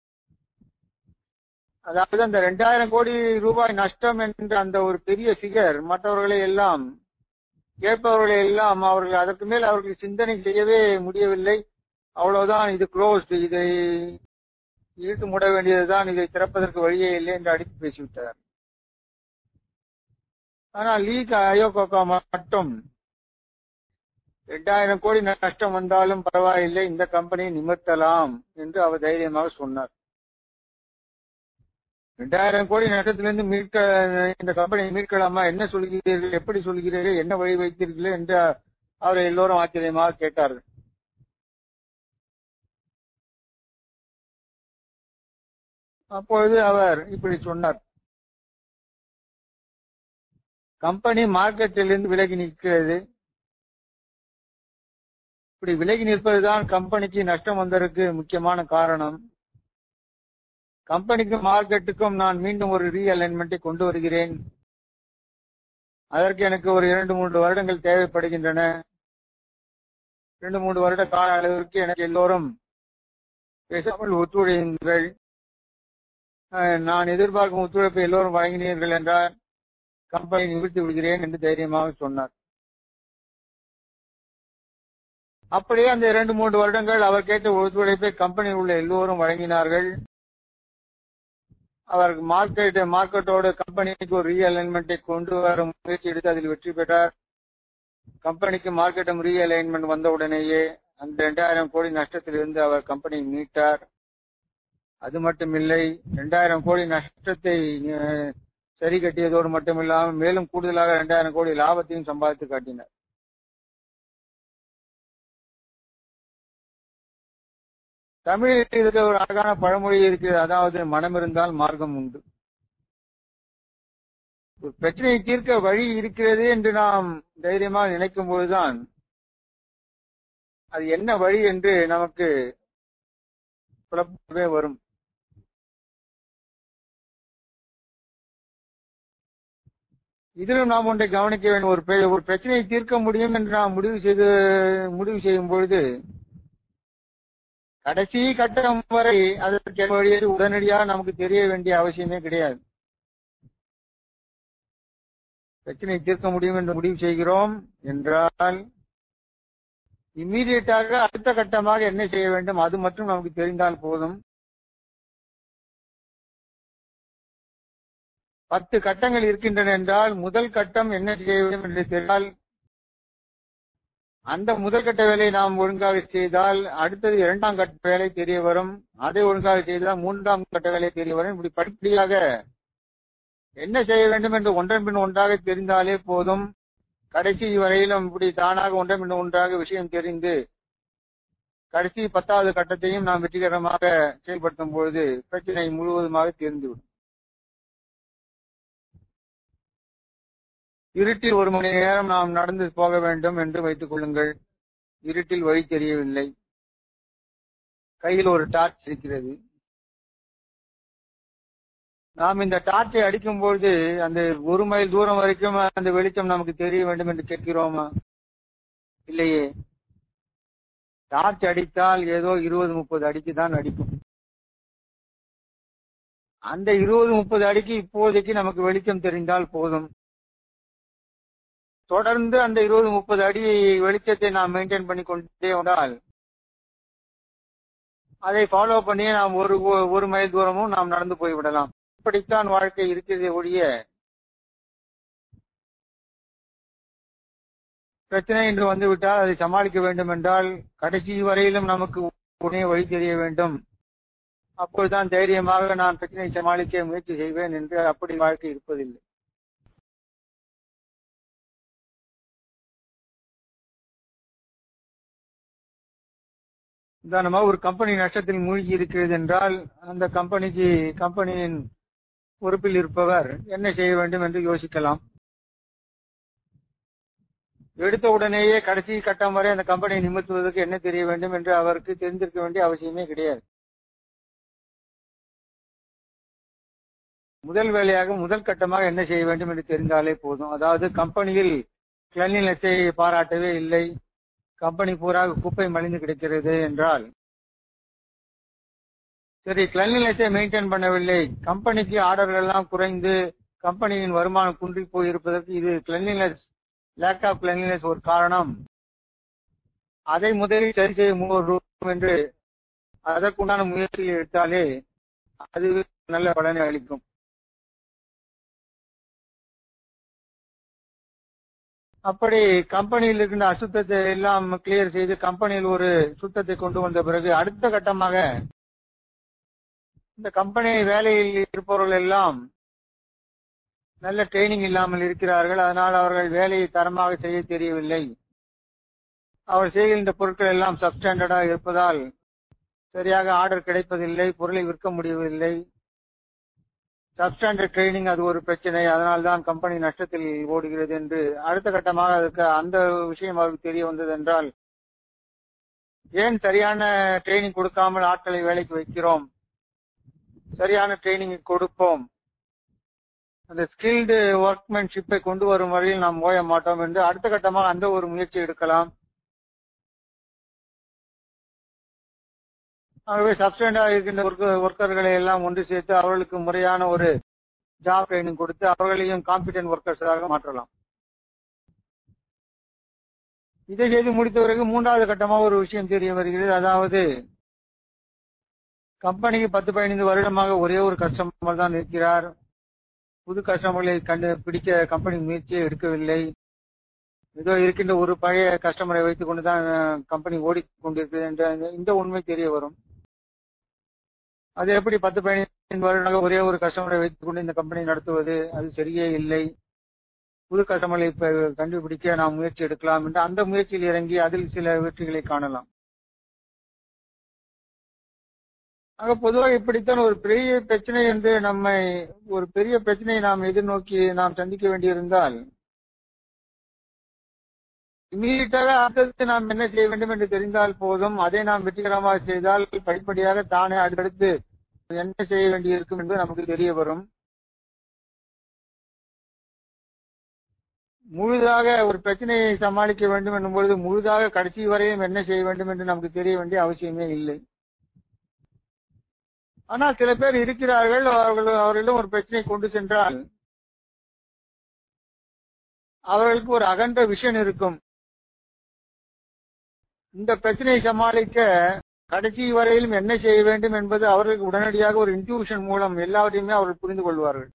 அதாவது அந்த ரெண்டாயிரம் கோடி ரூபாய் நஷ்டம் என்ற அந்த ஒரு பெரிய ஃபிகர் மற்றவர்களை எல்லாம் கேட்பவர்களை எல்லாம் அவர்கள் அதற்கு மேல் அவர்கள் சிந்தனை செய்யவே முடியவில்லை அவ்வளவுதான் இது க்ளோஸ்ட் இதை இழுத்து மூட வேண்டியதுதான் இதை திறப்பதற்கு வழியே இல்லை என்று அடித்து பேசிவிட்டார் ஆனால் லீக் அயோகோகா மட்டும் இரண்டாயிரம் கோடி நஷ்டம் வந்தாலும் பரவாயில்லை இந்த கம்பெனியை நிமிர்த்தலாம் என்று அவர் தைரியமாக சொன்னார் இரண்டாயிரம் கோடி நஷ்டத்திலிருந்து மீட்க இந்த கம்பெனியை மீட்கலாமா என்ன சொல்கிறீர்கள் எப்படி சொல்கிறீர்கள் என்ன வழி வைத்தீர்கள் என்று அவரை எல்லோரும் ஆச்சரியமாக கேட்டார்கள் அப்பொழுது அவர் இப்படி சொன்னார் கம்பெனி மார்க்கெட்டிலிருந்து விலகி நிற்கிறது இப்படி விலகி நிற்பதுதான் கம்பெனிக்கு நஷ்டம் வந்ததற்கு முக்கியமான காரணம் கம்பெனிக்கும் மார்க்கெட்டுக்கும் நான் மீண்டும் ஒரு ரீஅலைன்மெண்ட்டை கொண்டு வருகிறேன் அதற்கு எனக்கு ஒரு இரண்டு மூன்று வருடங்கள் தேவைப்படுகின்றன இரண்டு மூன்று வருட கால அளவிற்கு எனக்கு எல்லோரும் பேசாமல் ஒத்துழையுங்கள் அஹ், நான் எதிர்பார்க்கும் ஒத்துழைப்பை எல்லோரும் வழங்கினீர்கள் என்றால் கம்பெனி நிறுத்தி விடுகிறேன் என்று தைரியமாக சொன்னார் அப்படியே அந்த இரண்டு மூன்று வருடங்கள் அவர் கேட்ட ஒத்துழைப்பை கம்பெனியில் உள்ள எல்லோரும் வழங்கினார்கள் அவர் மார்க்கெட் மார்க்கெட்டோட கம்பெனிக்கு ஒரு ரீஅலைன்மெண்ட்டை கொண்டு வர முயற்சி எடுத்து அதில் வெற்றி பெற்றார் கம்பெனிக்கு மார்க்கெட்டும் ரீஅலைன்மெண்ட் வந்த உடனேயே அந்த இரண்டாயிரம் கோடி நஷ்டத்திலிருந்து அவர் கம்பெனியை மீட்டார் அது மட்டுமில்லை இரண்டாயிரம் கோடி நஷ்டத்தை அஹ், சரி கட்டியதோடு மட்டுமில்லாமல் மேலும் கூடுதலாக இரண்டாயிரம் கோடி லாபத்தையும் சம்பாதித்து காட்டினார் தமிழில் இருக்க ஒரு அழகான பழமொழி இருக்கிறது அதாவது மனம் இருந்தால் மார்க்கம் உண்டு ஒரு பிரச்சனையை தீர்க்க வழி இருக்கிறது என்று நாம் தைரியமாக நினைக்கும் போதுதான் அது என்ன வழி என்று நமக்கு குழப்பமே வரும் இதிலும் நாம் ஒன்றை கவனிக்க வேண்டும் ஒரு பெ- ஒரு பிரச்சனையை தீர்க்க முடியும் என்று நாம் முடிவு செய்து முடிவு செய்யும் பொழுது கடைசி கட்டம் வரை அதற்கு என்ன வழி என்று உடனடியாக நமக்கு தெரிய வேண்டிய அவசியமே கிடையாது பிரச்சனையை தீர்க்க முடியும் என்று முடிவு செய்கிறோம் என்றால் இம்மீடியட்டாக அடுத்த கட்டமாக என்ன செய்ய வேண்டும் அது மட்டும் நமக்கு தெரிந்தால் போதும் பத்து கட்டங்கள் இருக்கின்றன என்றால் முதல் கட்டம் என்ன செய்ய வேண்டும் என்று தெரிந்தால் அந்த முதல் கட்ட வேலையை நாம் ஒழுங்காக செய்தால் அடுத்தது இரண்டாம் கட்ட வேலை தெரிய வரும் அதை ஒழுங்காக செய்தால் மூன்றாம் கட்ட வேலை தெரிய வரும் இப்படி படிப்படியாக என்ன செய்ய வேண்டும் என்று ஒன்றன் பின் ஒன்றாக தெரிந்தாலே போதும் கடைசி வரையிலும் இப்படி தானாக ஒன்றன் பின் ஒன்றாக விஷயம் தெரிந்து கடைசி பத்தாவது கட்டத்தையும் நாம் வெற்றிகரமாக செயல்படுத்தும் பொழுது பிரச்சனை முழுவதுமாக தெரிந்துவிடும் இருட்டில் ஒரு மணி நேரம் நாம் நடந்து போக வேண்டும் என்று வைத்துக் கொள்ளுங்கள் இருட்டில் வழி தெரியவில்லை கையில் ஒரு டார்ச் இருக்கிறது நாம் இந்த டார்ச்சை அடிக்கும் பொழுது அந்த ஒரு மைல் தூரம் வரைக்கும் அந்த வெளிச்சம் நமக்கு தெரிய வேண்டும் என்று கேட்கிறோமா இல்லையே டார்ச் அடித்தால் ஏதோ இருபது முப்பது அடிக்கு தான் அடிக்கும் அந்த இருபது முப்பது அடிக்கு இப்போதைக்கு நமக்கு வெளிச்சம் தெரிந்தால் போதும் தொடர்ந்து அந்த இருபது முப்பது அடி வெளிச்சத்தை நாம் மெயின்டைன் பண்ணி கொண்டே வந்தால் அதை ஃபாலோ பண்ணி நாம் ஒரு ஒரு மைல் தூரமும் நாம் நடந்து போய்விடலாம் இப்படித்தான் வாழ்க்கை இருக்கிறதே ஒழிய பிரச்சனை என்று வந்துவிட்டால் அதை சமாளிக்க வேண்டும் என்றால் கடைசி வரையிலும் நமக்கு உடனே வழி தெரிய வேண்டும் அப்பொழுதுதான் தைரியமாக நான் பிரச்சனையை சமாளிக்க முயற்சி செய்வேன் என்று அப்படி வாழ்க்கை இருப்பதில்லை உதாரணமாக ஒரு கம்பெனி நஷ்டத்தில் மூழ்கி இருக்கிறது என்றால் அந்த கம்பெனிக்கு கம்பெனியின் பொறுப்பில் இருப்பவர் என்ன செய்ய வேண்டும் என்று யோசிக்கலாம் எடுத்த உடனேயே கடைசி கட்டம் வரை அந்த கம்பெனியை நிமித்துவதற்கு என்ன தெரிய வேண்டும் என்று அவருக்கு தெரிந்திருக்க வேண்டிய அவசியமே கிடையாது முதல் வேலையாக முதல் கட்டமாக என்ன செய்ய வேண்டும் என்று தெரிந்தாலே போதும் அதாவது கம்பெனியில் கிளன்லினஸை பாராட்டவே இல்லை கம்பெனி பூராக குப்பை மலிந்து கிடக்கிறது என்றால் சரி கிளன்லினஸை மெயின்டைன் பண்ணவில்லை கம்பெனிக்கு ஆர்டர்கள் எல்லாம் குறைந்து கம்பெனியின் வருமானம் குன்றி போயிருப்பதற்கு இது கிளன்லினஸ் லேக் ஆஃப் கிளன்லினஸ் ஒரு காரணம் அதை முதலில் சரி செய்ய முன்வரும் என்று அதற்குண்டான முயற்சியை எடுத்தாலே அது நல்ல பலனை அளிக்கும் அப்படி கம்பெனியில் இருக்கின்ற அசுத்தத்தை எல்லாம் கிளியர் செய்து கம்பெனியில் ஒரு சுத்தத்தை கொண்டு வந்த பிறகு அடுத்த கட்டமாக இந்த கம்பெனி வேலையில் இருப்பவர்கள் எல்லாம் நல்ல ட்ரைனிங் இல்லாமல் இருக்கிறார்கள் அதனால் அவர்கள் வேலையை தரமாக செய்ய தெரியவில்லை அவர் செய்கின்ற பொருட்கள் எல்லாம் சப்ஸ்டாண்டர்டாக இருப்பதால் சரியாக ஆர்டர் கிடைப்பதில்லை பொருளை விற்க முடியவில்லை சப்ஸ்டாண்டர்ட் ட்ரைனிங் அது ஒரு பிரச்சனை அதனால் தான் கம்பெனி நஷ்டத்தில் ஓடுகிறது என்று அடுத்த கட்டமாக அதுக்கு அந்த விஷயம் அவருக்கு தெரிய வந்தது என்றால் ஏன் சரியான ட்ரைனிங் கொடுக்காமல் ஆட்களை வேலைக்கு வைக்கிறோம் சரியான ட்ரைனிங் கொடுப்போம் அந்த ஸ்கில்டு ஒர்க்மேன்ஷிப்பை கொண்டு வரும் வரையில் நாம் ஓய மாட்டோம் என்று அடுத்த கட்டமாக அந்த ஒரு முயற்சி எடுக்கலாம் ஆகவே சப்ஸ்டண்டா இருக்கின்ற ஒர்க்கர்களை எல்லாம் ஒன்று சேர்த்து அவர்களுக்கு முறையான ஒரு ஜாப் ட்ரைனிங் கொடுத்து அவர்களையும் காம்பிடன்ட் ஒர்க்கர்ஸாக மாற்றலாம் இதை செய்து முடித்த பிறகு மூன்றாவது கட்டமாக ஒரு விஷயம் தெரிய வருகிறது அதாவது கம்பெனிக்கு பத்து பதினைந்து வருடமாக ஒரே ஒரு கஸ்டமர் தான் இருக்கிறார் புது கஸ்டமர்களை கண்டு பிடிக்க கம்பெனி முயற்சியே எடுக்கவில்லை ஏதோ இருக்கின்ற ஒரு பழைய கஸ்டமரை வைத்துக் கொண்டுதான் கம்பெனி ஓடிக்கொண்டிருக்கிறது என்ற இந்த உண்மை தெரிய வரும் அது எப்படி பத்து பதினைந்து வருடமாக ஒரே ஒரு கஸ்டமரை வைத்துக் கொண்டு இந்த கம்பெனி நடத்துவது அது சரியே இல்லை புது கஸ்டமர்களை இப்ப கண்டுபிடிக்க நாம் முயற்சி எடுக்கலாம் என்று அந்த முயற்சியில் இறங்கி அதில் சில வெற்றிகளை காணலாம் ஆக பொதுவாக இப்படித்தான் ஒரு பெரிய பிரச்சனை என்று நம்மை ஒரு பெரிய பிரச்சனையை நாம் எதிர்நோக்கி நாம் சந்திக்க வேண்டியிருந்தால் இமீடியட்டாக அடுத்தது நாம் என்ன செய்ய வேண்டும் என்று தெரிந்தால் போதும் அதை நாம் வெற்றிகரமாக செய்தால் படிப்படியாக தானே அடுத்தடுத்து என்ன செய்ய வேண்டியிருக்கும் என்பது நமக்கு தெரிய வரும் முழுதாக ஒரு பிரச்சனையை சமாளிக்க வேண்டும் என்னும் பொழுது முழுதாக கடைசி வரையும் என்ன செய்ய வேண்டும் என்று நமக்கு தெரிய வேண்டிய அவசியமே இல்லை ஆனால் சில பேர் இருக்கிறார்கள் அவர்கள் அவர்களிடம் ஒரு பிரச்சனை கொண்டு சென்றால் அவர்களுக்கு ஒரு அகன்ற விஷன் இருக்கும் இந்த பிரச்சனையை சமாளிக்க கடைசி வரையிலும் என்ன செய்ய வேண்டும் என்பது அவர்களுக்கு உடனடியாக ஒரு இன்ட்யூஷன் மூலம் எல்லாவற்றையுமே அவர்கள் புரிந்து கொள்வார்கள்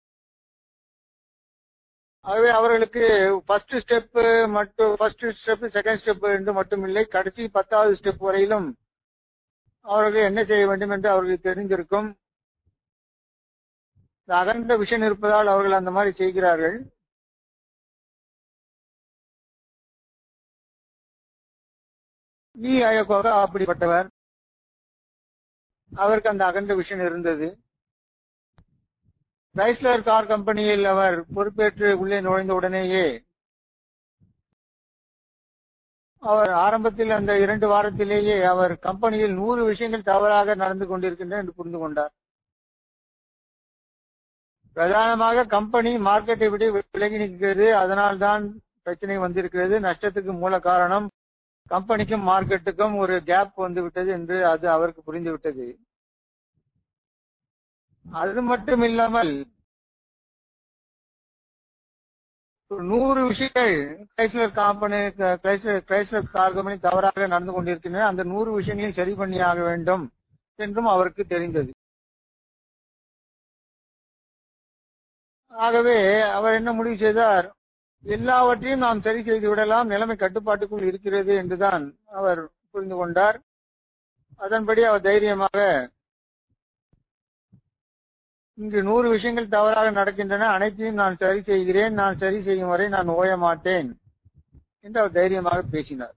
ஆகவே அவர்களுக்கு ஃபர்ஸ்ட் ஸ்டெப் மட்டும் ஃபர்ஸ்ட் ஸ்டெப் செகண்ட் ஸ்டெப் என்று மட்டுமில்லை கடைசி பத்தாவது ஸ்டெப் வரையிலும் அவர்கள் என்ன செய்ய வேண்டும் என்று அவர்களுக்கு தெரிந்திருக்கும் இந்த அகன்ற விஷன் இருப்பதால் அவர்கள் அந்த மாதிரி செய்கிறார்கள் வி அயக்கோக அப்படிப்பட்டவர் அவருக்கு அந்த அகன்ற விஷன் இருந்தது கிரைஸ்லர் கார் கம்பெனியில் அவர் பொறுப்பேற்று உள்ளே நுழைந்த உடனேயே அவர் ஆரம்பத்தில் அந்த இரண்டு வாரத்திலேயே அவர் கம்பெனியில் நூறு விஷயங்கள் தவறாக நடந்து கொண்டிருக்கின்றன என்று புரிந்து கொண்டார் பிரதானமாக கம்பெனி மார்க்கெட்டை விட்டு விலகி நிற்கிறது அதனால் தான் பிரச்சனை வந்திருக்கிறது நஷ்டத்துக்கு மூல காரணம் கம்பெனிக்கும் மார்க்கெட்டுக்கும் ஒரு கேப் வந்து விட்டது என்று அது அவருக்கு புரிந்து விட்டது அது மட்டும் இல்லாமல் நூறு விஷயங்கள் Chrysler company Chrysler Chrysler car company தவறாக நடந்து கொண்டிருக்கின்றன அந்த நூறு விஷயங்களையும் சரி பண்ணியாக வேண்டும் என்றும் அவருக்கு தெரிந்தது ஆகவே அவர் என்ன முடிவு செய்தார் எல்லாவற்றையும் நாம் சரி செய்து விடலாம் நிலைமை கட்டுப்பாட்டுக்குள் இருக்கிறது என்றுதான் அவர் புரிந்து கொண்டார் அதன்படி அவர் தைரியமாக இங்கு நூறு விஷயங்கள் தவறாக நடக்கின்றன அனைத்தையும் நான் சரி செய்கிறேன் நான் சரி செய்யும் வரை நான் ஓய மாட்டேன் என்று அவர் தைரியமாக பேசினார்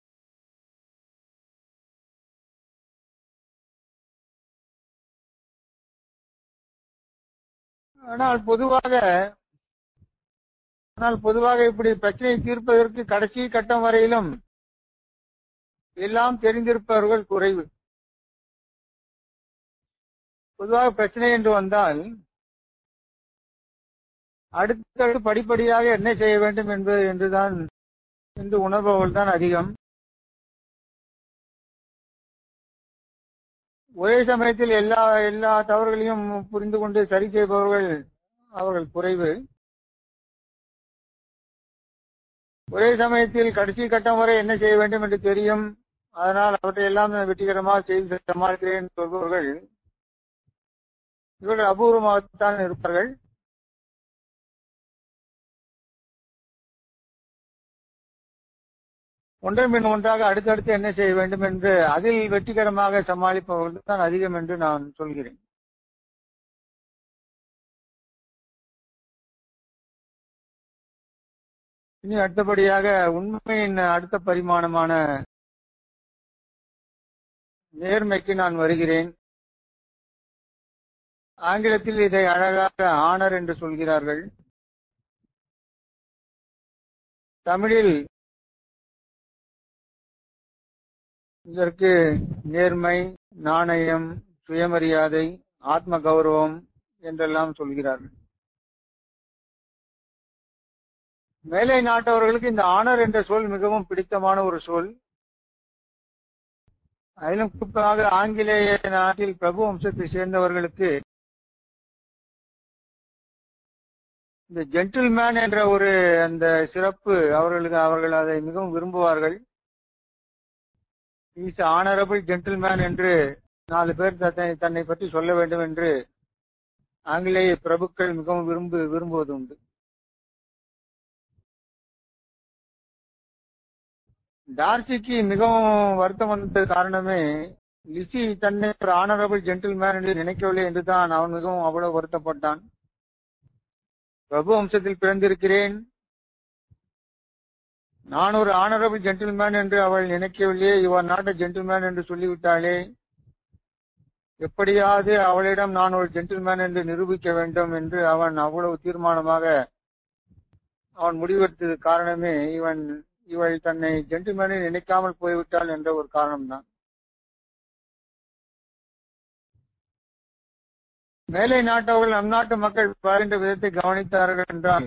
ஆனால் பொதுவாக ஆனால் பொதுவாக இப்படி பிரச்சனையை தீர்ப்பதற்கு கடைசி கட்டம் வரையிலும் எல்லாம் தெரிந்திருப்பவர்கள் குறைவு பொதுவாக பிரச்சனை என்று வந்தால் அடுத்தடுத்து படிப்படியாக என்ன செய்ய வேண்டும் என்பது என்றுதான் என்று உணர்பவர்கள் தான் அதிகம் ஒரே சமயத்தில் எல்லா எல்லா தவறுகளையும் புரிந்து கொண்டு சரி செய்பவர்கள் அவர்கள் குறைவு ஒரே சமயத்தில் கடைசி கட்டம் வரை என்ன செய்ய வேண்டும் என்று தெரியும் அதனால் அவற்றை எல்லாம் வெற்றிகரமாக செய்து சமாளிக்கிறேன் சொல்பவர்கள் இவர்கள் அபூர்வமாகத்தான் இருப்பார்கள் ஒன்றன் பின் ஒன்றாக அடுத்தடுத்து என்ன செய்ய வேண்டும் என்று அதில் வெற்றிகரமாக சமாளிப்பவர்கள் தான் அதிகம் என்று நான் சொல்கிறேன் இனி அடுத்தபடியாக உண்மையின் அடுத்த பரிமாணமான நேர்மைக்கு நான் வருகிறேன் ஆங்கிலத்தில் இதை அழகாக ஆனர் என்று சொல்கிறார்கள் தமிழில் இதற்கு நேர்மை நாணயம் சுயமரியாதை ஆத்ம கௌரவம் என்றெல்லாம் சொல்கிறார்கள் மேலை நாட்டவர்களுக்கு இந்த ஆனர் என்ற சொல் மிகவும் பிடித்தமான ஒரு சொல் அதிலும் குறிப்பாக ஆங்கிலேய நாட்டில் பிரபு வம்சத்தை சேர்ந்தவர்களுக்கு இந்த ஜென்டில்மேன் என்ற ஒரு அந்த சிறப்பு அவர்களுக்கு அவர்கள் அதை மிகவும் விரும்புவார்கள் இஸ் ஆனரபிள் ஜென்டில்மேன் என்று நாலு பேர் தன்னை தன்னை பற்றி சொல்ல வேண்டும் என்று ஆங்கிலேய பிரபுக்கள் மிகவும் விரும்பு விரும்புவது உண்டு டார்சிக்கு மிகவும் வருத்தம் வந்த காரணமே லிசி தன்னை ஒரு ஆனரபிள் ஜென்டில்மேன் என்று நினைக்கவில்லை என்றுதான் அவன் மிகவும் அவ்வளவு வருத்தப்பட்டான் பிரபு வம்சத்தில் பிறந்திருக்கிறேன் நான் ஒரு ஆனரபிள் ஜென்டில்மேன் என்று அவள் நினைக்கவில்லையே இவர் நாட் ஜென்டில்மேன் என்று சொல்லிவிட்டாளே எப்படியாவது அவளிடம் நான் ஒரு ஜென்டில்மேன் என்று நிரூபிக்க வேண்டும் என்று அவன் அவ்வளவு தீர்மானமாக அவன் முடிவெடுத்தது காரணமே இவன் இவள் தன்னை ஜென்டில்மேனை நினைக்காமல் போய்விட்டாள் என்ற ஒரு காரணம்தான் மேலை நாட்டவர்கள் நம் நாட்டு மக்கள் வாழ்கின்ற விதத்தை கவனித்தார்கள் என்றால்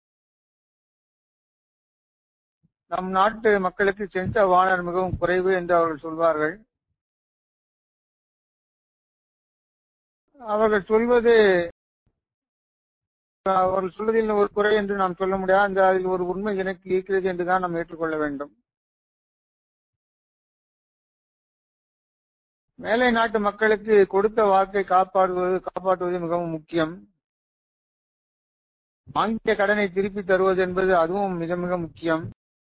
நம் நாட்டு மக்களுக்கு சென்ஸ் ஆஃப் ஆனர் மிகவும் குறைவு என்று அவர்கள் சொல்வார்கள் அவர்கள் சொல்வது அவர்கள் சொல்வதில் ஒரு குறை என்று நாம் சொல்ல முடியாது அந்த அதில் ஒரு உண்மை எனக்கு இருக்கிறது என்றுதான் நாம் ஏற்றுக்கொள்ள வேண்டும் மேலை நாட்டு மக்களுக்கு கொடுத்த வாக்கை காப்பாற்றுவது காப்பாற்றுவது மிகவும் முக்கியம் வாங்கிய கடனை திருப்பி தருவது என்பது அதுவும் மிக மிக முக்கியம்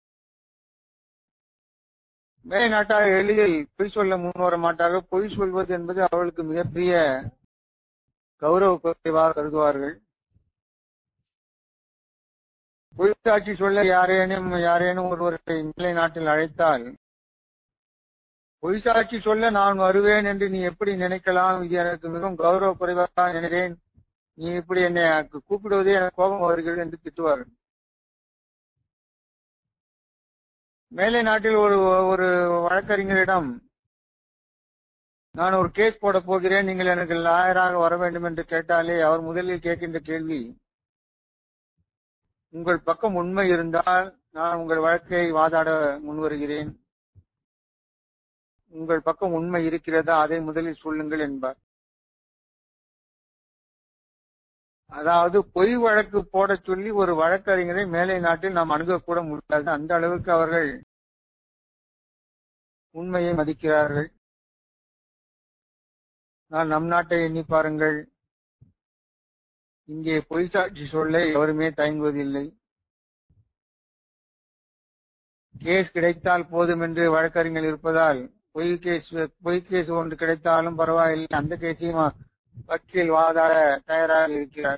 மேலை நாட்டார் எளிதில் பொய் சொல்ல முன்வர மாட்டார்கள் பொய் சொல்வது என்பது அவர்களுக்கு மிகப்பெரிய கௌரவ குறைவாக கருதுவார்கள் பொய் சாட்சி சொல்ல யாரேனும் யாரேனும் ஒருவரை மேலை நாட்டில் அழைத்தால் பொய் சாட்சி சொல்ல நான் வருவேன் என்று நீ எப்படி நினைக்கலாம் இது எனக்கு மிகவும் கௌரவ குறைவாக நினைக்கிறேன் நீ இப்படி என்னை கூப்பிடுவதே எனக்கு கோபம் வருகிறது என்று திட்டுவார்கள் மேலை நாட்டில் ஒரு ஒரு வழக்கறிஞரிடம் நான் ஒரு கேஸ் போட போகிறேன் நீங்கள் எனக்கு லாயராக வர வேண்டும் என்று கேட்டாலே அவர் முதலில் கேட்கின்ற கேள்வி உங்கள் பக்கம் உண்மை இருந்தால் நான் உங்கள் வழக்கை வாதாட முன்வருகிறேன் உங்கள் பக்கம் உண்மை இருக்கிறதா அதை முதலில் சொல்லுங்கள் என்பார் அதாவது பொய் வழக்கு போட சொல்லி ஒரு வழக்கறிஞரை மேலை நாட்டில் நாம் அணுகக்கூட முடியாது அந்த அளவுக்கு அவர்கள் உண்மையை மதிக்கிறார்கள் நான் நம் நாட்டை எண்ணி பாருங்கள் இங்கே பொய் சாட்சி சொல்ல எவருமே தயங்குவதில்லை கேஸ் கிடைத்தால் போதும் என்று வழக்கறிஞர் இருப்பதால் பொய் கேஸ் பொய் கேஸ் ஒன்று கிடைத்தாலும் பரவாயில்லை அந்த கேஸையும் வக்கீல் வாதாட தயாராக இருக்கிறார்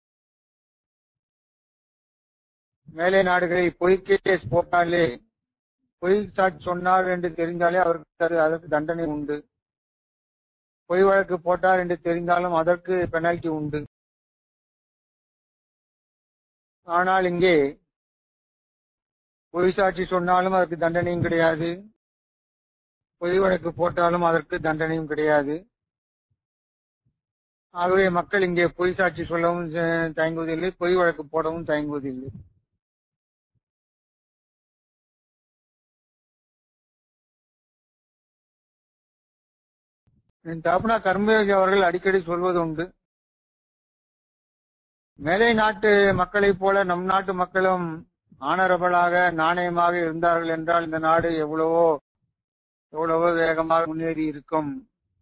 மேலை நாடுகளில் பொய் கேஸ் போட்டாலே பொய் சாட்சி சொன்னார் என்று தெரிந்தாலே அவருக்கு அதற்கு தண்டனை உண்டு பொய் வழக்கு போட்டார் என்று தெரிந்தாலும் அதற்கு பெனால்டி உண்டு ஆனால் இங்கே பொய் சாட்சி சொன்னாலும் அதற்கு தண்டனையும் கிடையாது பொய் வழக்கு போட்டாலும் அதற்கு தண்டனையும் கிடையாது ஆகவே மக்கள் இங்கே பொய் சாட்சி சொல்லவும் தயங்குவதில்லை பொய் வழக்கு போடவும் தயங்குவதில்லை என் தாப்பனா கர்மயோகி அவர்கள் அடிக்கடி சொல்வது உண்டு மேலை நாட்டு மக்களைப் போல நம் நாட்டு மக்களும் ஆனரபலாக நாணயமாக இருந்தார்கள் என்றால் இந்த நாடு எவ்வளவோ எவ்வளவோ வேகமாக முன்னேறி இருக்கும்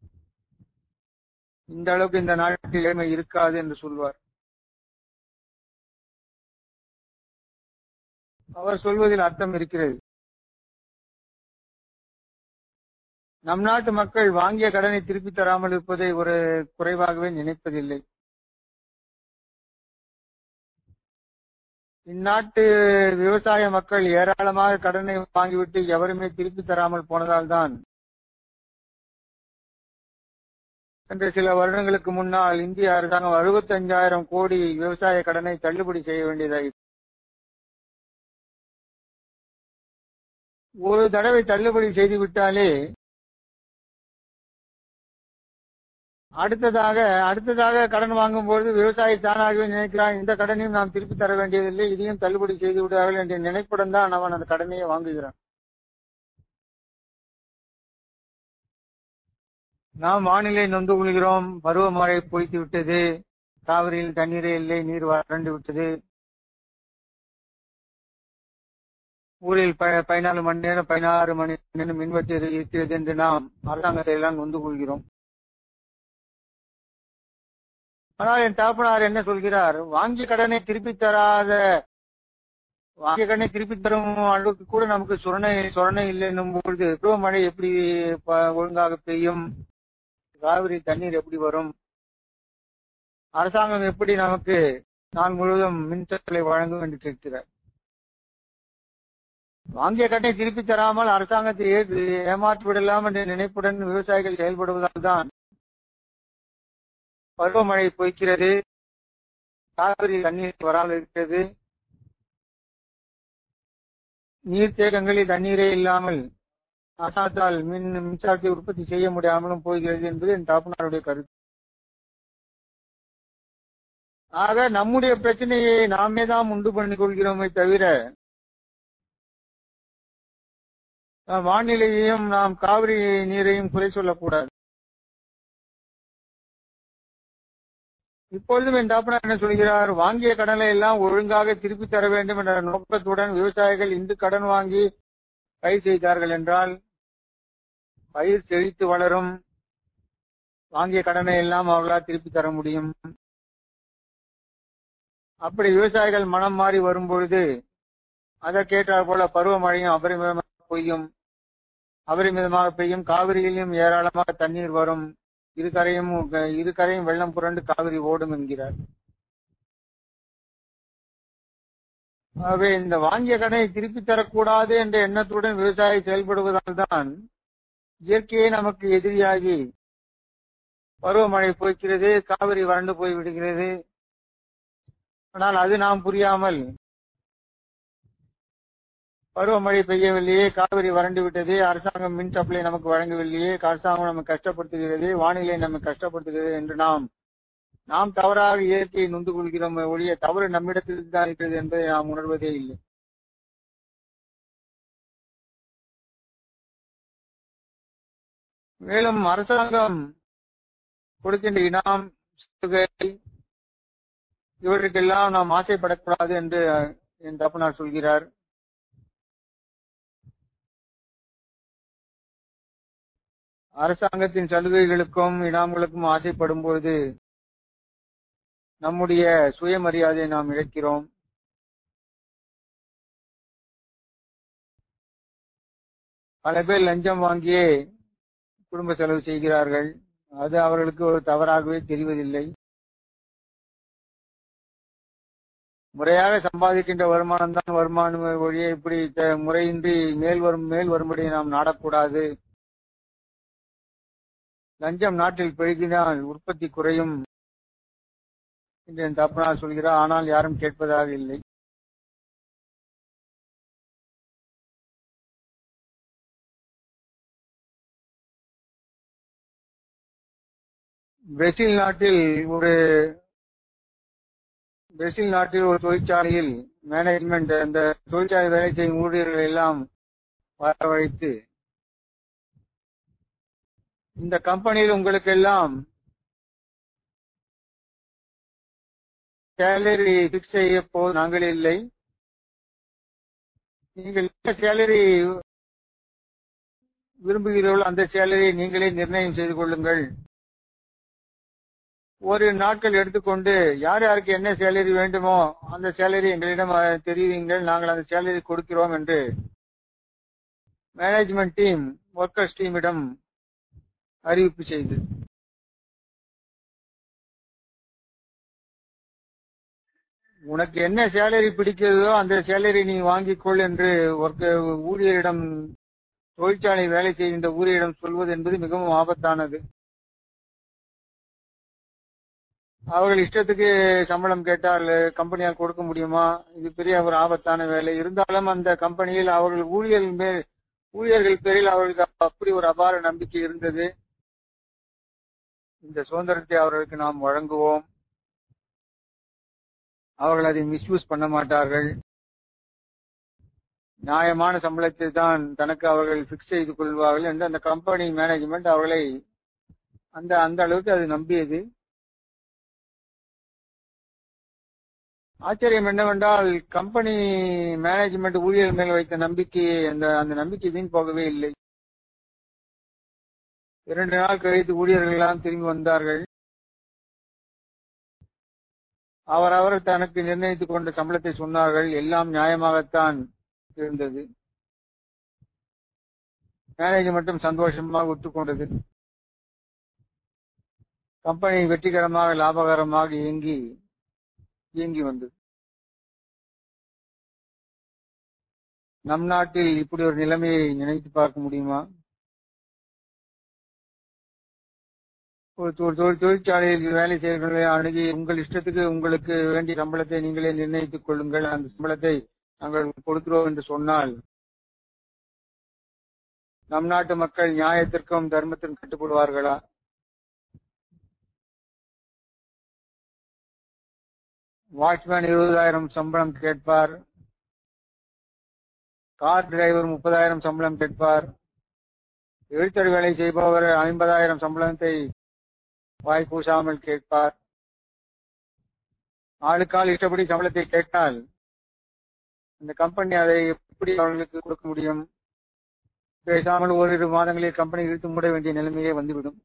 இந்த அளவுக்கு இந்த நாட்டில் ஏழ்மை இருக்காது என்று சொல்வார் அவர் சொல்வதில் அர்த்தம் இருக்கிறது நம் நாட்டு மக்கள் வாங்கிய கடனை திருப்பி தராமல் இருப்பதை ஒரு குறைவாகவே நினைப்பதில்லை இந்நாட்டு விவசாய மக்கள் ஏராளமாக கடனை வாங்கிவிட்டு எவருமே திருப்பி தராமல் போனதால் தான் என்ற சில வருடங்களுக்கு முன்னால் இந்திய அரசாங்கம் அறுபத்தஞ்சாயிரம் கோடி விவசாய கடனை தள்ளுபடி செய்ய வேண்டியதாயிற்று ஒரு தடவை தள்ளுபடி செய்து விட்டாலே அடுத்ததாக அடுத்ததாக கடன் வாங்கும்போது விவசாயி தானாகவே நினைக்கிறான் இந்த கடனையும் நாம் திருப்பி தர வேண்டியதில்லை இதையும் தள்ளுபடி செய்து விடுவார்கள் என்ற நினைப்புடன் தான் அவன் அந்த கடனையை வாங்குகிறான் நாம் வானிலை நொந்து கொள்கிறோம் பருவமழை பொய்த்து விட்டது காவிரியில் தண்ணீரே இல்லை நீர் வறண்டு விட்டது ஊரில் ப- பதினாலு மணி நேரம் பதினாறு மணி நேரம் மின்வெட்டு இருக்கிறது என்று நாம் அரசாங்கத்தை எல்லாம் நொந்து கொள்கிறோம் ஆனால் என் தகப்பனார் என்ன சொல்கிறார் வாங்கிய கடனை திருப்பி தராத வாங்கிய கடனை திருப்பி தரும் அளவுக்கு கூட நமக்கு சுரணை சுரணை இல்லை என்னும் பொழுது பருவமழை எப்படி ப- ஒழுங்காக பெய்யும் காவிரி தண்ணீர் எப்படி வரும் அரசாங்கம் எப்படி நமக்கு நாள் முழுவதும் மின்சக்திகளை வழங்கும் என்று கேட்கிறார் வாங்கிய கடனை திருப்பி தராமல் அரசாங்கத்தை ஏ- ஏமாற்றி விடலாம் என்ற நினைப்புடன் விவசாயிகள் செயல்படுவதால் தான் பருவமழை பொய்க்கிறது காவிரி தண்ணீர் வராமல் இருக்கிறது நீர்த்தேக்கங்களில் தண்ணீரே இல்லாமல் அரசாங்கத்தால் மின் மின்சாரத்தை உற்பத்தி செய்ய முடியாமலும் போகிறது என்பது என் தாப்பனாருடைய கருத்து ஆக நம்முடைய பிரச்சனையை நாமே தான் உண்டு பண்ணிக் கொள்கிறோமே தவிர அஹ், வானிலையையும் நாம் காவிரி நீரையும் குறை சொல்லக்கூடாது இப்பொழுதும் என் தாப்பனார் என்ன சொல்கிறார் வாங்கிய கடனை எல்லாம் ஒழுங்காக திருப்பி தர வேண்டும் என்ற நோக்கத்துடன் விவசாயிகள் இன்று கடன் வாங்கி பயிர் செய்தார்கள் என்றால் பயிர் செழித்து வளரும் வாங்கிய கடனை எல்லாம் அவர்களால் திருப்பி தர முடியும் அப்படி விவசாயிகள் மனம் மாறி வரும்பொழுது அதற்கேற்றாற் போல பருவமழையும் அபரிமிதமாக பெய்யும் அபரிமிதமாக பெய்யும் காவிரியிலும் ஏராளமாக தண்ணீர் வரும் இரு கரையும் இரு கரையும் வெள்ளம் புரண்டு காவிரி ஓடும் என்கிறார் ஆகவே இந்த வாங்கிய கடனை திருப்பி தரக்கூடாது என்ற எண்ணத்துடன் விவசாயி செயல்படுவதால் தான் இயற்கையே நமக்கு எதிரியாகி பருவமழை போய்க்கிறது காவிரி வறண்டு போய் விடுகிறது ஆனால் அது நாம் புரியாமல் பருவமழை பெய்யவில்லையே காவிரி வறண்டு விட்டது அரசாங்கம் மின் சப்ளை நமக்கு வழங்கவில்லையே அரசாங்கம் நம்மை கஷ்டப்படுத்துகிறது வானிலை நம்மை கஷ்டப்படுத்துகிறது என்று நாம் நாம் தவறாக இயற்கையை நொந்து கொள்கிறோம் ஒழிய தவறு நம்மிடத்தில் தான் இருக்கிறது என்பதை நாம் உணர்வதே இல்லை மேலும் அரசாங்கம் கொடுக்கின்ற இனாம் சலுகை இவற்றுக்கெல்லாம் நாம் ஆசைப்படக்கூடாது என்று என் தப்பனார் சொல்கிறார் அரசாங்கத்தின் சலுகைகளுக்கும் இனாம்களுக்கும் ஆசைப்படும் பொழுது நம்முடைய சுயமரியாதையை நாம் இழக்கிறோம் பல பேர் லஞ்சம் வாங்கியே குடும்ப செலவு செய்கிறார்கள் அது அவர்களுக்கு ஒரு தவறாகவே தெரிவதில்லை முறையாக சம்பாதிக்கின்ற வருமானம் தான் வருமானம் ஒழிய இப்படி த- முறையின்றி மேல் வரும் மேல் வரும்படி நாம் நாடக்கூடாது லஞ்சம் நாட்டில் பெருகினால் உற்பத்தி குறையும் என்று என் தப்பனார் சொல்கிறார் ஆனால் யாரும் கேட்பதாக இல்லை பிரேசில் நாட்டில் ஒரு பிரேசில் நாட்டில் ஒரு தொழிற்சாலையில் மேனேஜ்மெண்ட் அந்த தொழிற்சாலை வேலை செய்யும் ஊழியர்களை எல்லாம் வரவழைத்து இந்த கம்பெனியில் உங்களுக்கு எல்லாம் சேலரி பிக்ஸ் செய்ய போ நாங்கள் இல்லை நீங்கள் சேலரி விரும்புகிறீர்களோ அந்த சேலரியை நீங்களே நிர்ணயம் செய்து கொள்ளுங்கள் ஒரு நாட்கள் எடுத்துக்கொண்டு யார் யாருக்கு என்ன சேலரி வேண்டுமோ அந்த சேலரி எங்களிடம் அஹ், தெரிவிங்கள் நாங்கள் அந்த சேலரி கொடுக்கிறோம் என்று மேனேஜ்மெண்ட் டீம் ஒர்க்கர்ஸ் டீமிடம் அறிவிப்பு செய்து உனக்கு என்ன சேலரி பிடிக்கிறதோ அந்த சேலரி நீ வாங்கிக்கொள் என்று ஒர்க்க ஊழியரிடம் தொழிற்சாலை வேலை செய்கின்ற ஊழியரிடம் சொல்வது என்பது மிகவும் ஆபத்தானது அவர்கள் இஷ்டத்துக்கு சம்பளம் கேட்டால் கம்பெனியால் கொடுக்க முடியுமா இது பெரிய ஒரு ஆபத்தான வேலை இருந்தாலும் அந்த கம்பெனியில் அவர்கள் ஊழியர்கள் மேல் ஊழியர்கள் பேரில் அவர்களுக்கு அப்படி ஒரு அபார நம்பிக்கை இருந்தது இந்த சுதந்திரத்தை அவர்களுக்கு நாம் வழங்குவோம் அவர்கள் அதை மிஸ்யூஸ் பண்ண மாட்டார்கள் நியாயமான சம்பளத்தை தான் தனக்கு அவர்கள் பிக்ஸ் செய்து கொள்வார்கள் என்று அந்த கம்பெனி மேனேஜ்மெண்ட் அவர்களை அந்த அந்த அளவுக்கு அது நம்பியது ஆச்சரியம் என்னவென்றால் கம்பெனி மேனேஜ்மெண்ட் ஊழியர் மேல் வைத்த நம்பிக்கை அந்த அந்த நம்பிக்கை வீண் போகவே இல்லை இரண்டு நாள் கழித்து ஊழியர்கள் எல்லாம் திரும்பி வந்தார்கள் அவரவர் தனக்கு நிர்ணயித்துக் கொண்ட சம்பளத்தை சொன்னார்கள் எல்லாம் நியாயமாகத்தான் இருந்தது மேனேஜ்மெண்ட்டும் சந்தோஷமாக ஒத்துக்கொண்டது கம்பெனி வெற்றிகரமாக லாபகரமாக இயங்கி இயங்கி வந்தது நம் நாட்டில் இப்படி ஒரு நிலைமையை நினைத்து பார்க்க முடியுமா ஒரு தொ- தொ- தொழிற்சாலையில் வேலை செய்கிறவர்களை அணுகி உங்கள் இஷ்டத்துக்கு உங்களுக்கு வேண்டிய சம்பளத்தை நீங்களே நிர்ணயித்துக் கொள்ளுங்கள் அந்த சம்பளத்தை நாங்கள் கொடுக்கிறோம் என்று சொன்னால் நம் நாட்டு மக்கள் நியாயத்திற்கும் தர்மத்திற்கும் கட்டுப்படுவார்களா வாட்ச்மேன் இருபதாயிரம் சம்பளம் கேட்பார் கார் டிரைவர் முப்பதாயிரம் சம்பளம் கேட்பார் எழுத்தர் வேலை செய்பவர் ஐம்பதாயிரம் சம்பளத்தை வாய் பூசாமல் கேட்பார் ஆளுக்கால் இஷ்டப்படி சம்பளத்தை கேட்டால் இந்த கம்பெனி அதை எப்படி அவர்களுக்கு கொடுக்க முடியும் பேசாமல் ஓரிரு மாதங்களில் கம்பெனி இழுத்து மூட வேண்டிய நிலைமையே வந்துவிடும்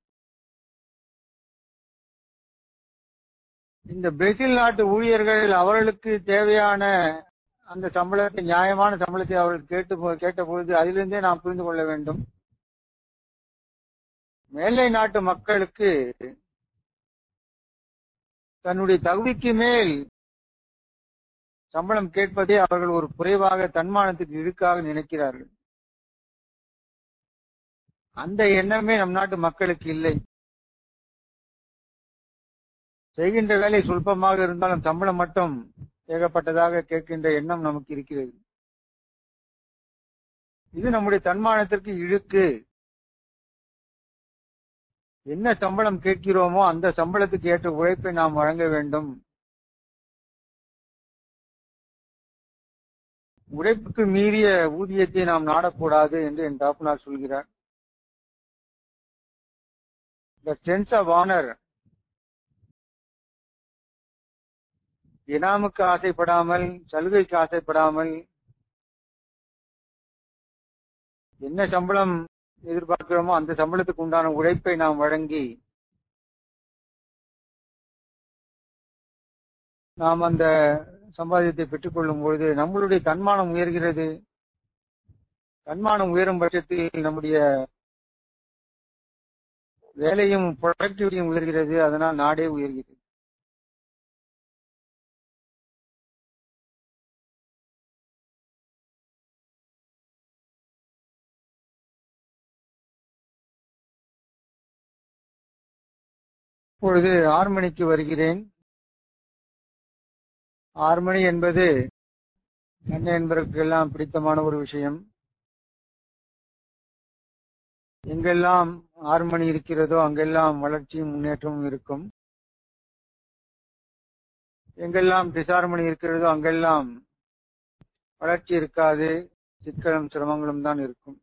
இந்த பிரேசில் நாட்டு ஊழியர்கள் அவர்களுக்கு தேவையான அந்த சம்பளத்தை நியாயமான சம்பளத்தை அவர்கள் கேட்டு போ- கேட்ட பொழுது அதிலிருந்தே நாம் புரிந்து கொள்ள வேண்டும் மேலை நாட்டு மக்களுக்கு தன்னுடைய தகுதிக்கு மேல் சம்பளம் கேட்பதே அவர்கள் ஒரு குறைவாக தன்மானத்துக்கு இழுக்காக நினைக்கிறார்கள் அந்த எண்ணமே நம் நாட்டு மக்களுக்கு இல்லை செய்கின்ற வேலை சொல்பமாக இருந்தாலும் சம்பளம் மட்டும் ஏகப்பட்டதாக கேட்கின்ற எண்ணம் நமக்கு இருக்கிறது இது நம்முடைய தன்மானத்திற்கு இழுக்கு என்ன சம்பளம் கேட்கிறோமோ அந்த சம்பளத்துக்கு ஏற்ற உழைப்பை நாம் வழங்க வேண்டும் உழைப்புக்கு மீறிய ஊதியத்தை நாம் நாடக்கூடாது என்று என் தாப்புனார் சொல்கிறார் த சென்ஸ் ஆஃப் ஆனர் இனாமுக்கு ஆசைப்படாமல் சலுகைக்கு ஆசைப்படாமல் என்ன சம்பளம் எதிர்பார்க்கிறோமோ அந்த சம்பளத்துக்கு உண்டான உழைப்பை நாம் வழங்கி நாம் அந்த சம்பாதியத்தை பெற்றுக்கொள்ளும் பொழுது நம்மளுடைய தன்மானம் உயர்கிறது தன்மானம் உயரும் பட்சத்தில் நம்முடைய வேலையும் ப்ரொடக்டிவிட்டியும் உயர்கிறது அதனால் நாடே உயர்கிறது இப்பொழுது ஆறு மணிக்கு வருகிறேன் ஆறு மணி என்பது அண்ணன் என்பதற்கெல்லாம் பிடித்தமான ஒரு விஷயம் எங்கெல்லாம் ஆறு மணி இருக்கிறதோ அங்கெல்லாம் வளர்ச்சியும் முன்னேற்றமும் இருக்கும் எங்கெல்லாம் திசார்மணி இருக்கிறதோ அங்கெல்லாம் வளர்ச்சி இருக்காது சிக்கலும் சிரமங்களும் தான் இருக்கும்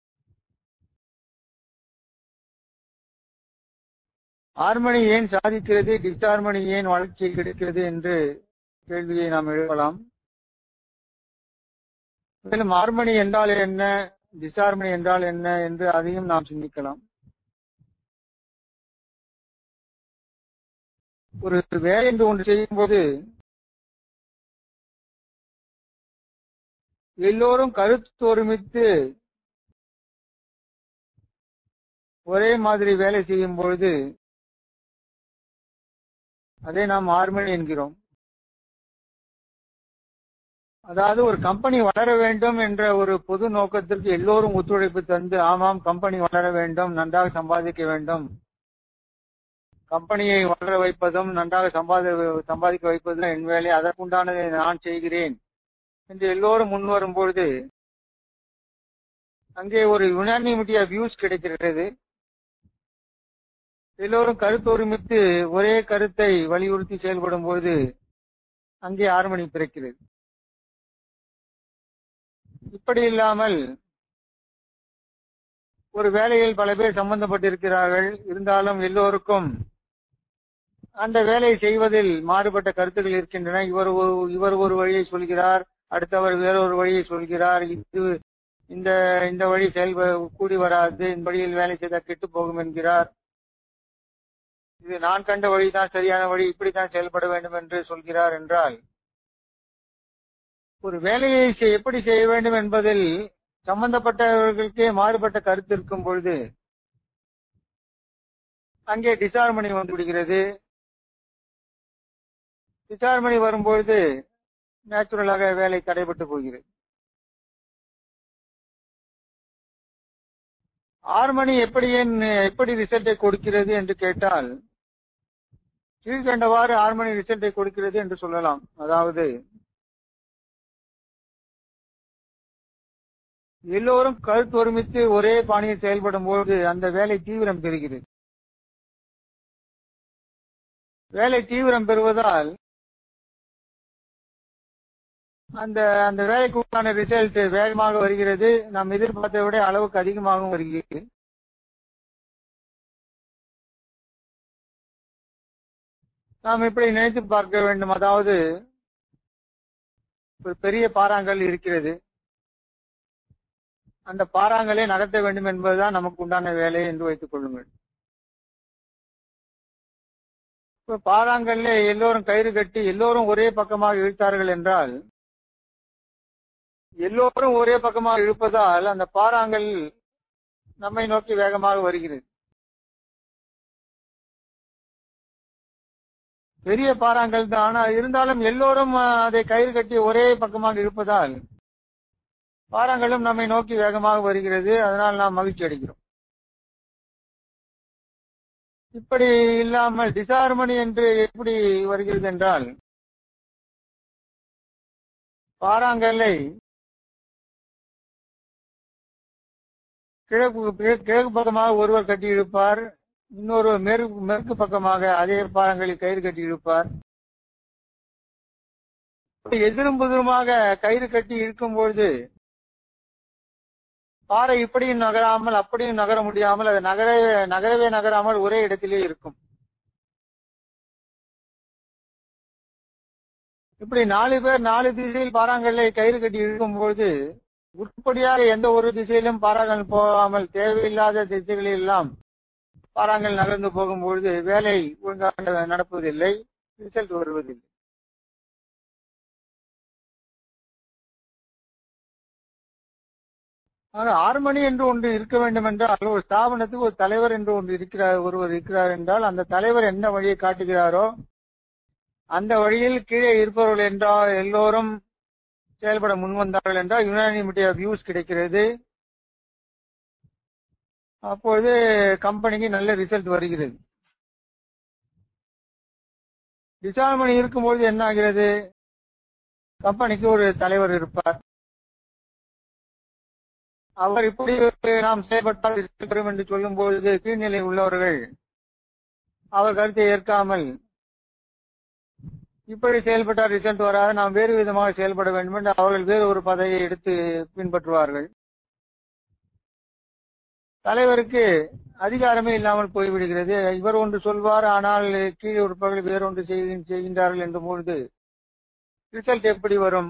ஹார்மனி ஏன் சாதிக்கிறது டிஸ்ஹார்மனி ஏன் வளர்ச்சி கிடைக்கிறது என்று கேள்வியை நாம் எழுப்பலாம் மேலும் ஹார்மனி என்றால் என்ன டிஸ்ஹார்மனி என்றால் என்ன என்று அதையும் நாம் சிந்திக்கலாம் ஒரு வேலை என்று ஒன்று செய்யும் போது எல்லோரும் கருத்து ஒருமித்து ஒரே மாதிரி வேலை செய்யும் பொழுது அதை நாம் ஹார்மனி என்கிறோம் அதாவது ஒரு கம்பெனி வளர வேண்டும் என்ற ஒரு பொது நோக்கத்திற்கு எல்லோரும் ஒத்துழைப்பு தந்து ஆமாம் கம்பெனி வளர வேண்டும் நன்றாக சம்பாதிக்க வேண்டும் கம்பெனியை வளர வைப்பதும் நன்றாக சம்பாதி சம்பாதிக்க வைப்பதும் என் வேலை அதற்குண்டானதை நான் செய்கிறேன் என்று எல்லோரும் முன் வரும் பொழுது அங்கே ஒரு யுனானிமிட்டி ஆஃப் வியூஸ் கிடைக்கிறது எல்லோரும் கருத்து ஒருமித்து ஒரே கருத்தை வலியுறுத்தி செயல்படும் போது அங்கே ஆர்மணி பிறக்கிறது இப்படி இல்லாமல் ஒரு வேலையில் பல பேர் சம்பந்தப்பட்டிருக்கிறார்கள் இருந்தாலும் எல்லோருக்கும் அந்த வேலையை செய்வதில் மாறுபட்ட கருத்துக்கள் இருக்கின்றன இவர் ஒரு இவர் ஒரு வழியை சொல்கிறார் அடுத்தவர் வேறொரு வழியை சொல்கிறார் இது இந்த இந்த வழி செயல்ப கூடி வராது இந்த வழியில் வேலை செய்தால் கெட்டு போகும் என்கிறார் இது நான் கண்ட வழிதான் சரியான வழி இப்படித்தான் செயல்பட வேண்டும் என்று சொல்கிறார் என்றால் ஒரு வேலையை செய்- எப்படி செய்ய வேண்டும் என்பதில் சம்பந்தப்பட்டவர்களுக்கே மாறுபட்ட கருத்து இருக்கும் பொழுது அங்கே டிசார்மணி வந்து விடுகிறது டிசார்மணி வரும்பொழுது நேச்சுரலாக வேலை தடைபட்டு போகிறது ஆர்மணி எப்படி என் எப்படி ரிசல்ட்டை கொடுக்கிறது என்று கேட்டால் கீழ்கண்டவாறு ஆர்மணி ரிசல்ட்டை கொடுக்கிறது என்று சொல்லலாம் அதாவது எல்லோரும் கருத்து ஒருமித்து ஒரே பாணியில் செயல்படும் போது அந்த வேலை தீவிரம் பெறுகிறது வேலை தீவிரம் பெறுவதால் அந்த அந்த வேலைக்கு உண்டான ரிசல்ட் வேகமாக வருகிறது நாம் எதிர்பார்த்ததை விட அளவுக்கு அதிகமாகவும் வருகிறது நாம் இப்படி நினைத்து பார்க்க வேண்டும் அதாவது ஒரு பெரிய பாறாங்கல் இருக்கிறது அந்த பாறாங்கலை நகர்த்த வேண்டும் என்பதுதான் நமக்கு உண்டான வேலை என்று வைத்துக் கொள்ளுங்கள் இப்ப பாறாங்கல்ல எல்லோரும் கயிறு கட்டி எல்லோரும் ஒரே பக்கமாக இழுத்தார்கள் என்றால் எல்லோரும் ஒரே பக்கமாக இழுப்பதால் அந்த பாறாங்கல் நம்மை நோக்கி வேகமாக வருகிறது பெரிய பாறாங்கல் தான் ஆனா இருந்தாலும் எல்லோரும் அஹ், அதை கயிறு கட்டி ஒரே பக்கமாக இழுப்பதால் பாறாங்களும் நம்மை நோக்கி வேகமாக வருகிறது அதனால் நாம் மகிழ்ச்சி அடைகிறோம் இப்படி இல்லாமல் டிசார்மணி என்று எப்படி வருகிறது என்றால் பாறாங்கல்லை கிழக்கு கிழக்கு கிழக்கு பக்கமாக ஒருவர் கட்டி இழுப்பார் இன்னொரு மேற்கு மேற்கு பக்கமாக அதே பாறங்களில் கயிறு கட்டி இழுப்பார் இப்படி எதிரும் புதிருமாக கயிறு கட்டி இழுக்கும் பொழுது பாறை இப்படியும் நகராமல் அப்படியும் நகர முடியாமல் அது நகரவே நகரவே நகராமல் ஒரே இடத்திலே இருக்கும் இப்படி நாலு பேர் நாலு திசையில் பாறாங்கல்லை கயிறு கட்டி இழுக்கும் பொழுது உருப்படியாக எந்த ஒரு திசையிலும் பாறாங்கல் போகாமல் தேவையில்லாத திசைகளில் எல்லாம் பாறாங்கல் நகர்ந்து போகும்பொழுது வேலை ஒழுங்காக நடப்பதில்லை ரிசல்ட் வருவதில்லை ஆக ஆர்மணி என்று ஒன்று இருக்க வேண்டும் என்றால் ஒரு ஸ்தாபனத்துக்கு ஒரு தலைவர் என்று ஒன்று இருக்கிறார் ஒருவர் இருக்கிறார் என்றால் அந்த தலைவர் என்ன வழியை காட்டுகிறாரோ அந்த வழியில் கீழே இருப்பவர்கள் என்றால் எல்லோரும் செயல்பட முன்வந்தார்கள் என்றால் யுனானிமிட்டி ஆஃப் வியூஸ் கிடைக்கிறது அப்பொழுது கம்பெனிக்கு நல்ல ரிசல்ட் வருகிறது டிசார்மணி இருக்கும்பொழுது என்ன ஆகிறது கம்பெனிக்கு ஒரு தலைவர் இருப்பார் அவர் இப்படி நாம் செயல்பட்டால் ரிசல்ட் வரும் என்று சொல்லும்போது கீழ்நிலை உள்ளவர்கள் அவர் கருத்தை ஏற்காமல் இப்படி செயல்பட்டால் ரிசல்ட் வராது நாம் வேறு விதமாக செயல்பட வேண்டும் என்று அவர்கள் வேறு ஒரு பதவியை எடுத்து பின்பற்றுவார்கள் தலைவருக்கு அதிகாரமே இல்லாமல் போய்விடுகிறது இவர் ஒன்று சொல்வார் ஆனால் கீழே இருப்பவர்கள் வேறொன்று செய்கின்- செய்கின்றார்கள் என்ற பொழுது ரிசல்ட் எப்படி வரும்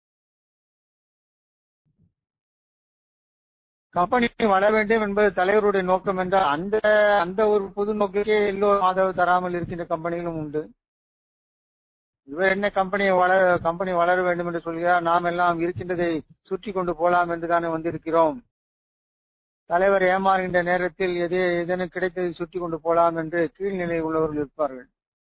கம்பெனி வளர வேண்டும் என்பது தலைவருடைய நோக்கம் என்றால் அந்த அந்த ஒரு பொது நோக்கே எல்லோரும் ஆதரவு தராமல் இருக்கின்ற கம்பெனிகளும் உண்டு இவர் என்ன கம்பெனியை வளர கம்பெனி வளர வேண்டும் என்று சொல்கிறார் நாம் எல்லாம் இருக்கின்றதை சுற்றி கொண்டு போலாம் என்று தானே வந்திருக்கிறோம் தலைவர் ஏமாறுகின்ற நேரத்தில் எது எதனும் கிடைத்ததை சுற்றி கொண்டு போலாம் என்று கீழ்நிலை உள்ளவர்கள் இருப்பார்கள்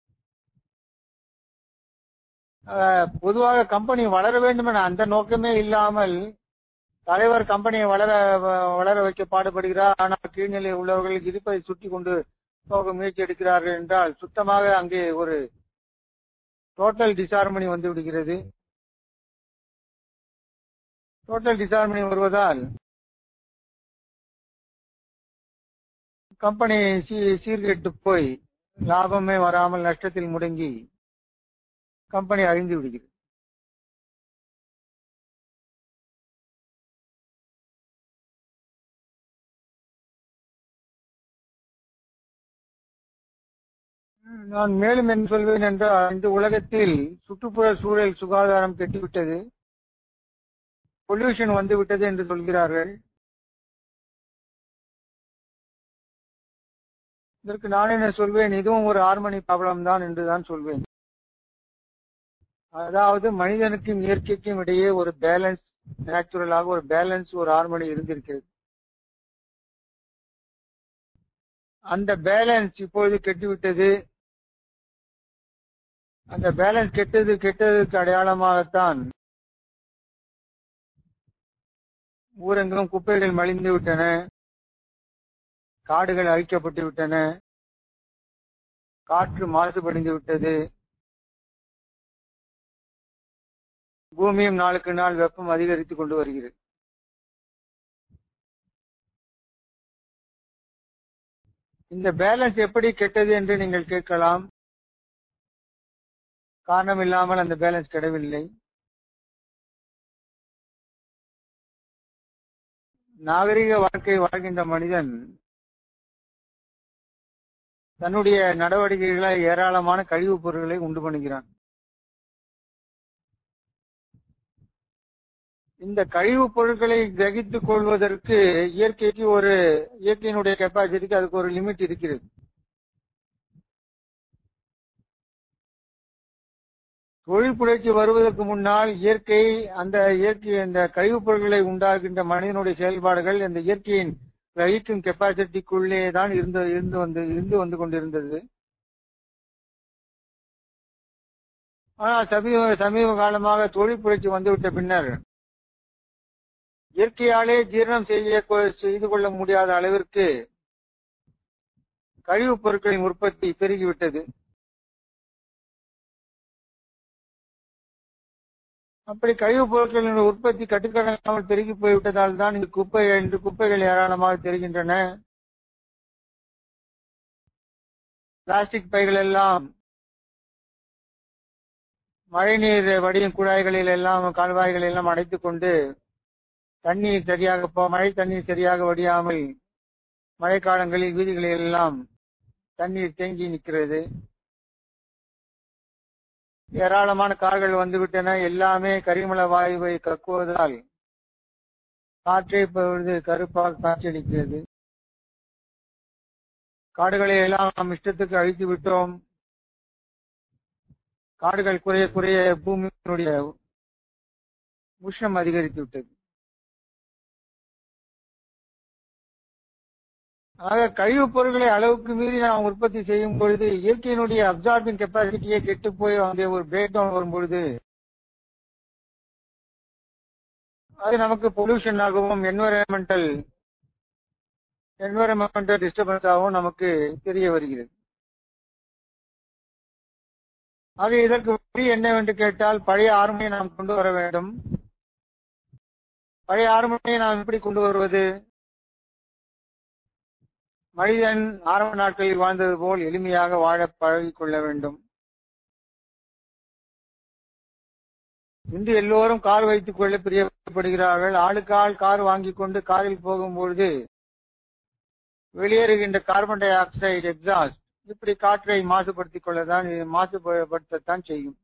ஆஹ், பொதுவாக கம்பெனி வளர வேண்டும் என அந்த நோக்கமே இல்லாமல் தலைவர் கம்பெனியை வளர வளர வைக்க பாடுபடுகிறார் ஆனால் கீழ்நிலை உள்ளவர்கள் இருப்பதை சுற்றி கொண்டு போக முயற்சி எடுக்கிறார்கள் என்றால் சுத்தமாக அங்கே ஒரு டோட்டல் டிசார்மனி வந்து விடுகிறது டோட்டல் டிசார்மனி வருவதால் கம்பெனி சீ- சீர்கெட்டு போய் லாபமே வராமல் நஷ்டத்தில் முடங்கி கம்பெனி அழிந்து விடுகிறது நான் மேலும் என்ன சொல்வேன் என்றால் இந்த உலகத்தில் சுற்றுப்புற சூழல் சுகாதாரம் கெட்டுவிட்டது பொல்யூஷன் வந்து விட்டது என்று சொல்கிறார்கள் இதற்கு நான் என்ன சொல்வேன் இதுவும் ஒரு ஹார்மோனி ப்ராப்ளம் தான் என்றுதான் சொல்வேன் அதாவது மனிதனுக்கும் இயற்கைக்கும் இடையே ஒரு பேலன்ஸ் நேச்சுரலாக ஒரு பேலன்ஸ் ஒரு ஹார்மோனி இருந்திருக்கிறது அந்த பேலன்ஸ் இப்பொழுது கெட்டுவிட்டது அந்த பேலன்ஸ் கெட்டது கெட்டதுக்கு அடையாளமாகத்தான் ஊரெங்கும் குப்பைகள் மலிந்து விட்டன காடுகள் அழிக்கப்பட்டு விட்டன காற்று மாசுபடிந்து விட்டது பூமியும் நாளுக்கு நாள் வெப்பம் அதிகரித்துக் கொண்டு வருகிறது இந்த பேலன்ஸ் எப்படி கெட்டது என்று நீங்கள் கேட்கலாம் காரணம் இல்லாமல் அந்த பேலன்ஸ் கெடவில்லை நாகரிக வாழ்க்கை வாழ்கின்ற மனிதன் தன்னுடைய நடவடிக்கைகளால் ஏராளமான கழிவுப் பொருட்களை உண்டு பண்ணுகிறான் இந்த கழிவுப் பொருட்களை கிரகித்துக் கொள்வதற்கு இயற்கைக்கு ஒரு இயற்கையினுடைய கெப்பாசிட்டிக்கு அதுக்கு ஒரு லிமிட் இருக்கிறது தொழில் புரட்சி வருவதற்கு முன்னால் இயற்கை அந்த இயற்கை அந்த கழிவுப் பொருட்களை உண்டாகின்ற மனிதனுடைய செயல்பாடுகள் அந்த இயற்கையின் கிரகிக்கும் கெப்பாசிட்டிக்குள்ளே தான் இருந்து இருந்து வந்து இருந்து வந்து கொண்டிருந்தது ஆனால் சமீப சமீப காலமாக தொழில் புரட்சி வந்துவிட்ட பின்னர் இயற்கையாலே ஜீரணம் செய்ய செய்து கொள்ள முடியாத அளவிற்கு கழிவுப் பொருட்களின் உற்பத்தி பெருகிவிட்டது அப்படி கழிவுப் பொருட்களின் உற்பத்தி கட்டுக்கடங்காமல் பெருகி போய்விட்டதால் தான் இங்கு குப்பை என்று குப்பைகள் ஏராளமாக தெரிகின்றன பிளாஸ்டிக் பைகள் எல்லாம் மழைநீர் வடியும் குழாய்களில் எல்லாம் கால்வாய்கள் எல்லாம் அடைத்துக் கொண்டு தண்ணீர் சரியாக போ மழை தண்ணீர் சரியாக வடியாமல் மழைக்காலங்களில் வீதிகளில் எல்லாம் தண்ணீர் தேங்கி நிற்கிறது ஏராளமான கார்கள் வந்துவிட்டன எல்லாமே கரிமல வாயுவை கக்குவதால் காற்றை பொழுது கருப்பாக காட்சியளிக்கிறது காடுகளை எல்லாம் நாம் இஷ்டத்துக்கு அழித்து விட்டோம் காடுகள் குறைய குறைய பூமியினுடைய உஷ்ணம் அதிகரித்து விட்டது ஆக கழிவுப் பொருட்களை அளவுக்கு மீறி நாம் உற்பத்தி செய்யும் பொழுது இயற்கையினுடைய அப்சார்பிங் கெப்பாசிட்டியே கெட்டு போய் அங்கே ஒரு பிரேக் டவுன் வரும் பொழுது அது நமக்கு பொல்யூஷன் ஆகவும் என்வரன்மெண்டல் என்வரன்மெண்டல் டிஸ்டர்பன்ஸ் ஆகவும் நமக்கு தெரிய வருகிறது ஆக இதற்கு வழி என்னவென்று கேட்டால் பழைய ஆர்மனையை நாம் கொண்டு வர வேண்டும் பழைய ஆர்மனையை நாம் எப்படி கொண்டு வருவது மனிதன் ஆரம்ப நாட்களில் வாழ்ந்தது போல் எளிமையாக வாழ பழகிக் கொள்ள வேண்டும் இன்று எல்லோரும் கார் வைத்துக் கொள்ள பிரியப்படுகிறார்கள் ஆளுக்கு ஆள் கார் வாங்கிக் கொண்டு காரில் போகும்பொழுது வெளியேறுகின்ற கார்பன் டை ஆக்சைடு எக்ஸாஸ்ட் இப்படி காற்றை மாசுபடுத்திக் கொள்ளத்தான் மாசுபடுத்தத்தான் செய்யும்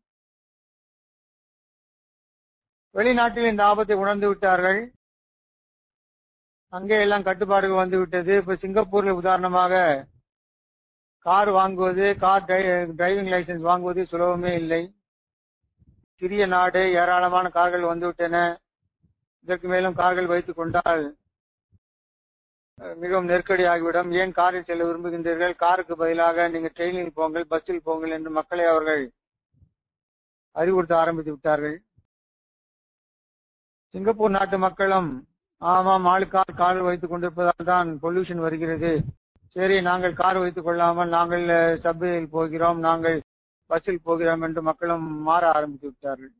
வெளிநாட்டில் இந்த ஆபத்தை உணர்ந்து விட்டார்கள் அங்கே எல்லாம் கட்டுப்பாடுகள் வந்து விட்டது இப்ப சிங்கப்பூர்ல உதாரணமாக கார் வாங்குவது கார் டிரைவிங் லைசன்ஸ் வாங்குவது சுலபமே இல்லை சிறிய நாடு ஏராளமான கார்கள் வந்துவிட்டன இதற்கு மேலும் கார்கள் வைத்துக் கொண்டால் மிகவும் நெருக்கடி ஆகிவிடும் ஏன் காரில் செல்ல விரும்புகின்றீர்கள் காருக்கு பதிலாக நீங்க ட்ரெயினில் போங்கள் பஸ்ஸில் போங்கள் என்று மக்களை அவர்கள் அறிவுறுத்த ஆரம்பித்து விட்டார்கள் சிங்கப்பூர் நாட்டு மக்களும் ஆமாம் ஆளுக்கார் கார் வைத்துக் கொண்டிருப்பதால் தான் பொல்யூஷன் வருகிறது சரி நாங்கள் கார் வைத்துக் கொள்ளாமல் நாங்கள் சப்வேயில் போகிறோம் நாங்கள் பஸ்ஸில் போகிறோம் என்று மக்களும் மாற ஆரம்பித்து விட்டார்கள்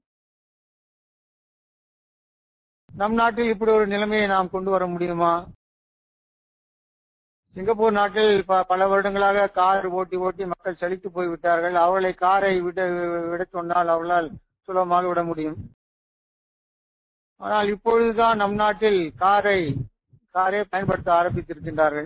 நம் நாட்டில் இப்படி ஒரு நிலைமையை நாம் கொண்டு வர முடியுமா சிங்கப்பூர் நாட்டில் ப- பல வருடங்களாக கார் ஓட்டி ஓட்டி மக்கள் சலித்து போய் விட்டார்கள் அவர்களை காரை விட விட சொன்னால் அவர்களால் சுலபமாக விட முடியும் ஆனால் இப்பொழுதுதான் நம் நாட்டில் காரை காரை பயன்படுத்த ஆரம்பித்திருக்கின்றார்கள்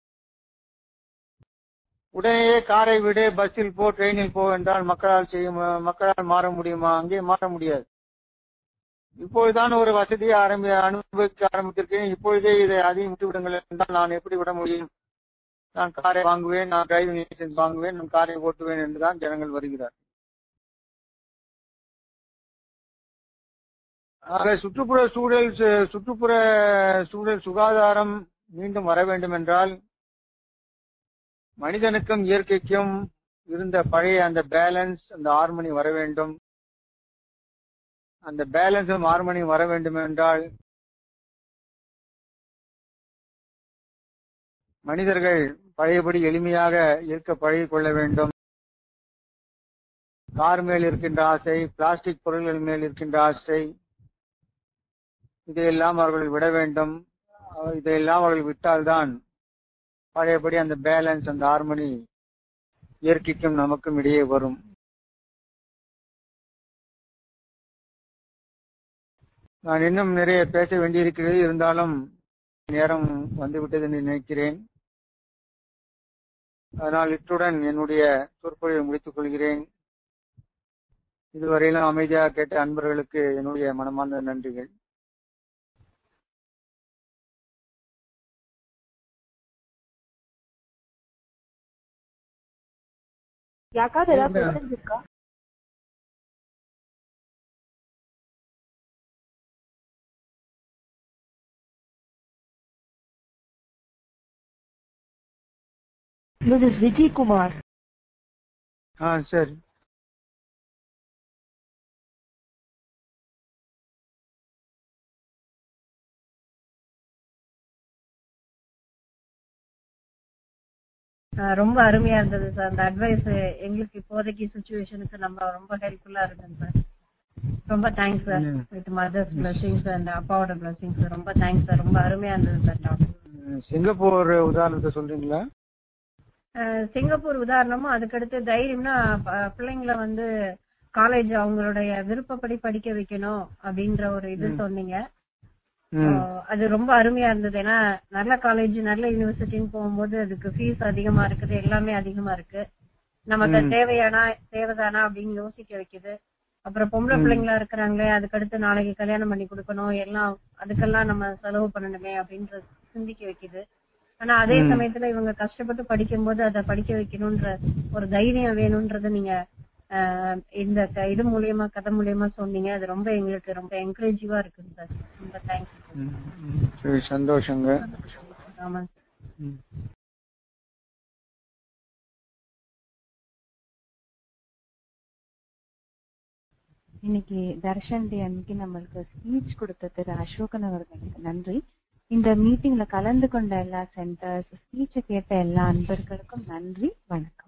உடனேயே காரை விட பஸ்ஸில் போ ட்ரெயினில் போ என்றால் மக்களால் செய்ய மு- மக்களால் மாற முடியுமா அங்கே மாற முடியாது இப்பொழுதுதான் ஒரு வசதியை ஆரம்பி அனுபவிக்க ஆரம்பித்திருக்கேன் இப்பொழுதே இதை அதையும் விட்டு விடுங்கள் என்றால் நான் எப்படி விட முடியும் நான் காரை வாங்குவேன் நான் டிரைவிங் லைசன்ஸ் வாங்குவேன் நான் காரை ஓட்டுவேன் என்றுதான் ஜனங்கள் வருகிறார் ஆக சுற்றுப்புற சூழல் சு- சுற்றுப்புற சூழல் சுகாதாரம் மீண்டும் வர வேண்டும் என்றால் மனிதனுக்கும் இயற்கைக்கும் இருந்த பழைய அந்த பேலன்ஸ் அந்த ஹார்மனி வர வேண்டும் அந்த பேலன்ஸும் ஹார்மனி வர வேண்டும் என்றால் மனிதர்கள் பழையபடி எளிமையாக இருக்க பழகிக் கொள்ள வேண்டும் கார் மேல் இருக்கின்ற ஆசை பிளாஸ்டிக் பொருள்கள் மேல் இருக்கின்ற ஆசை இதையெல்லாம் அவர்கள் விட வேண்டும் அஹ் இதையெல்லாம் அவர்கள் விட்டால்தான் பழையபடி அந்த பேலன்ஸ் அந்த ஹார்மனி இயற்கைக்கும் நமக்கும் இடையே வரும் நான் இன்னும் நிறைய பேச வேண்டியிருக்கிறது இருந்தாலும் நேரம் வந்துவிட்டது என்று நினைக்கிறேன் அதனால் இத்துடன் என்னுடைய சொற்பொழிவை முடித்துக் கொள்கிறேன் இதுவரையிலும் அமைதியாக கேட்ட அன்பர்களுக்கு என்னுடைய மனமார்ந்த நன்றிகள் யாருக்காவது ஏதாவது இல்ல. questions இருக்கா This is Vijay Kumar. ஆ சரி ஆஹ் ரொம்ப அருமையா இருந்தது சார் அந்த அட்வைஸ் எங்களுக்கு இப்போதைக்கு சுச்சுவேஷனுக்கு நம்ம ரொம்ப ஹெல்ப்ஃபுல்லா இருந்தது சார் ரொம்ப தேங்க்ஸ் சார் ம். வித் மதர்ஸ் பிளஸிங்ஸ் அண்ட் அப்பாவோட பிளஸிங்ஸ் ரொம்ப தேங்க்ஸ் சார் ரொம்ப அருமையா இருந்தது சார் டாபிக் ம், சிங்கப்பூர் உதாரணத்தை சொல்றீங்களா சிங்கப்பூர் உதாரணமும் அதுக்கடுத்து தைரியம்னா ப- பிள்ளைங்களை வந்து காலேஜ் அவங்களுடைய விருப்பப்படி படிக்க வைக்கணும் அப்படின்ற ஒரு இது ம். சொன்னீங்க ம், ஆஹ் அது ரொம்ப அருமையா இருந்தது ஏன்னா நல்ல காலேஜ் நல்ல யூனிவர்சிட்டின்னு போகும்போது அதுக்கு ஃபீஸ் அதிகமா இருக்குது எல்லாமே அதிகமா இருக்கு நமக்கு ம். தேவையானா தேவைதானா அப்படின்னு யோசிக்க வைக்குது அப்புறம் பொம்பளை ம். பிள்ளைங்களா இருக்கிறாங்களே அதுக்கடுத்து நாளைக்கு கல்யாணம் பண்ணி கொடுக்கணும் எல்லாம் அதுக்கெல்லாம் நம்ம செலவு பண்ணணுமே அப்படின்ற சிந்திக்க வைக்குது ஆனா அதே ம். சமயத்துல இவங்க கஷ்டப்பட்டு படிக்கும்போது அதை படிக்க வைக்கணும்ன்ற ஒரு தைரியம் வேணும்ன்றத நீங்க ஆஹ் இந்த க- இது மூலியமா கதை மூலியமா சொன்னீங்க அது ரொம்ப எங்களுக்கு ரொம்ப என்கரேஜிவா இருக்குங்க சார் ரொம்ப தேங்க்ஸ் ம், ம். சரி சந்தோஷங்க ஆமா ம். இன்னைக்கு தர்ஷன் டே அன்னைக்கு நம்மளுக்கு ஸ்பீச் கொடுத்த திரு அசோகன் அவர்களுக்கு நன்றி இந்த மீட்டிங்ல கலந்து கொண்ட எல்லா சென்டர்ஸ் ஸ்பீச்சை கேட்ட எல்லா அன்பர்களுக்கும் நன்றி வணக்கம்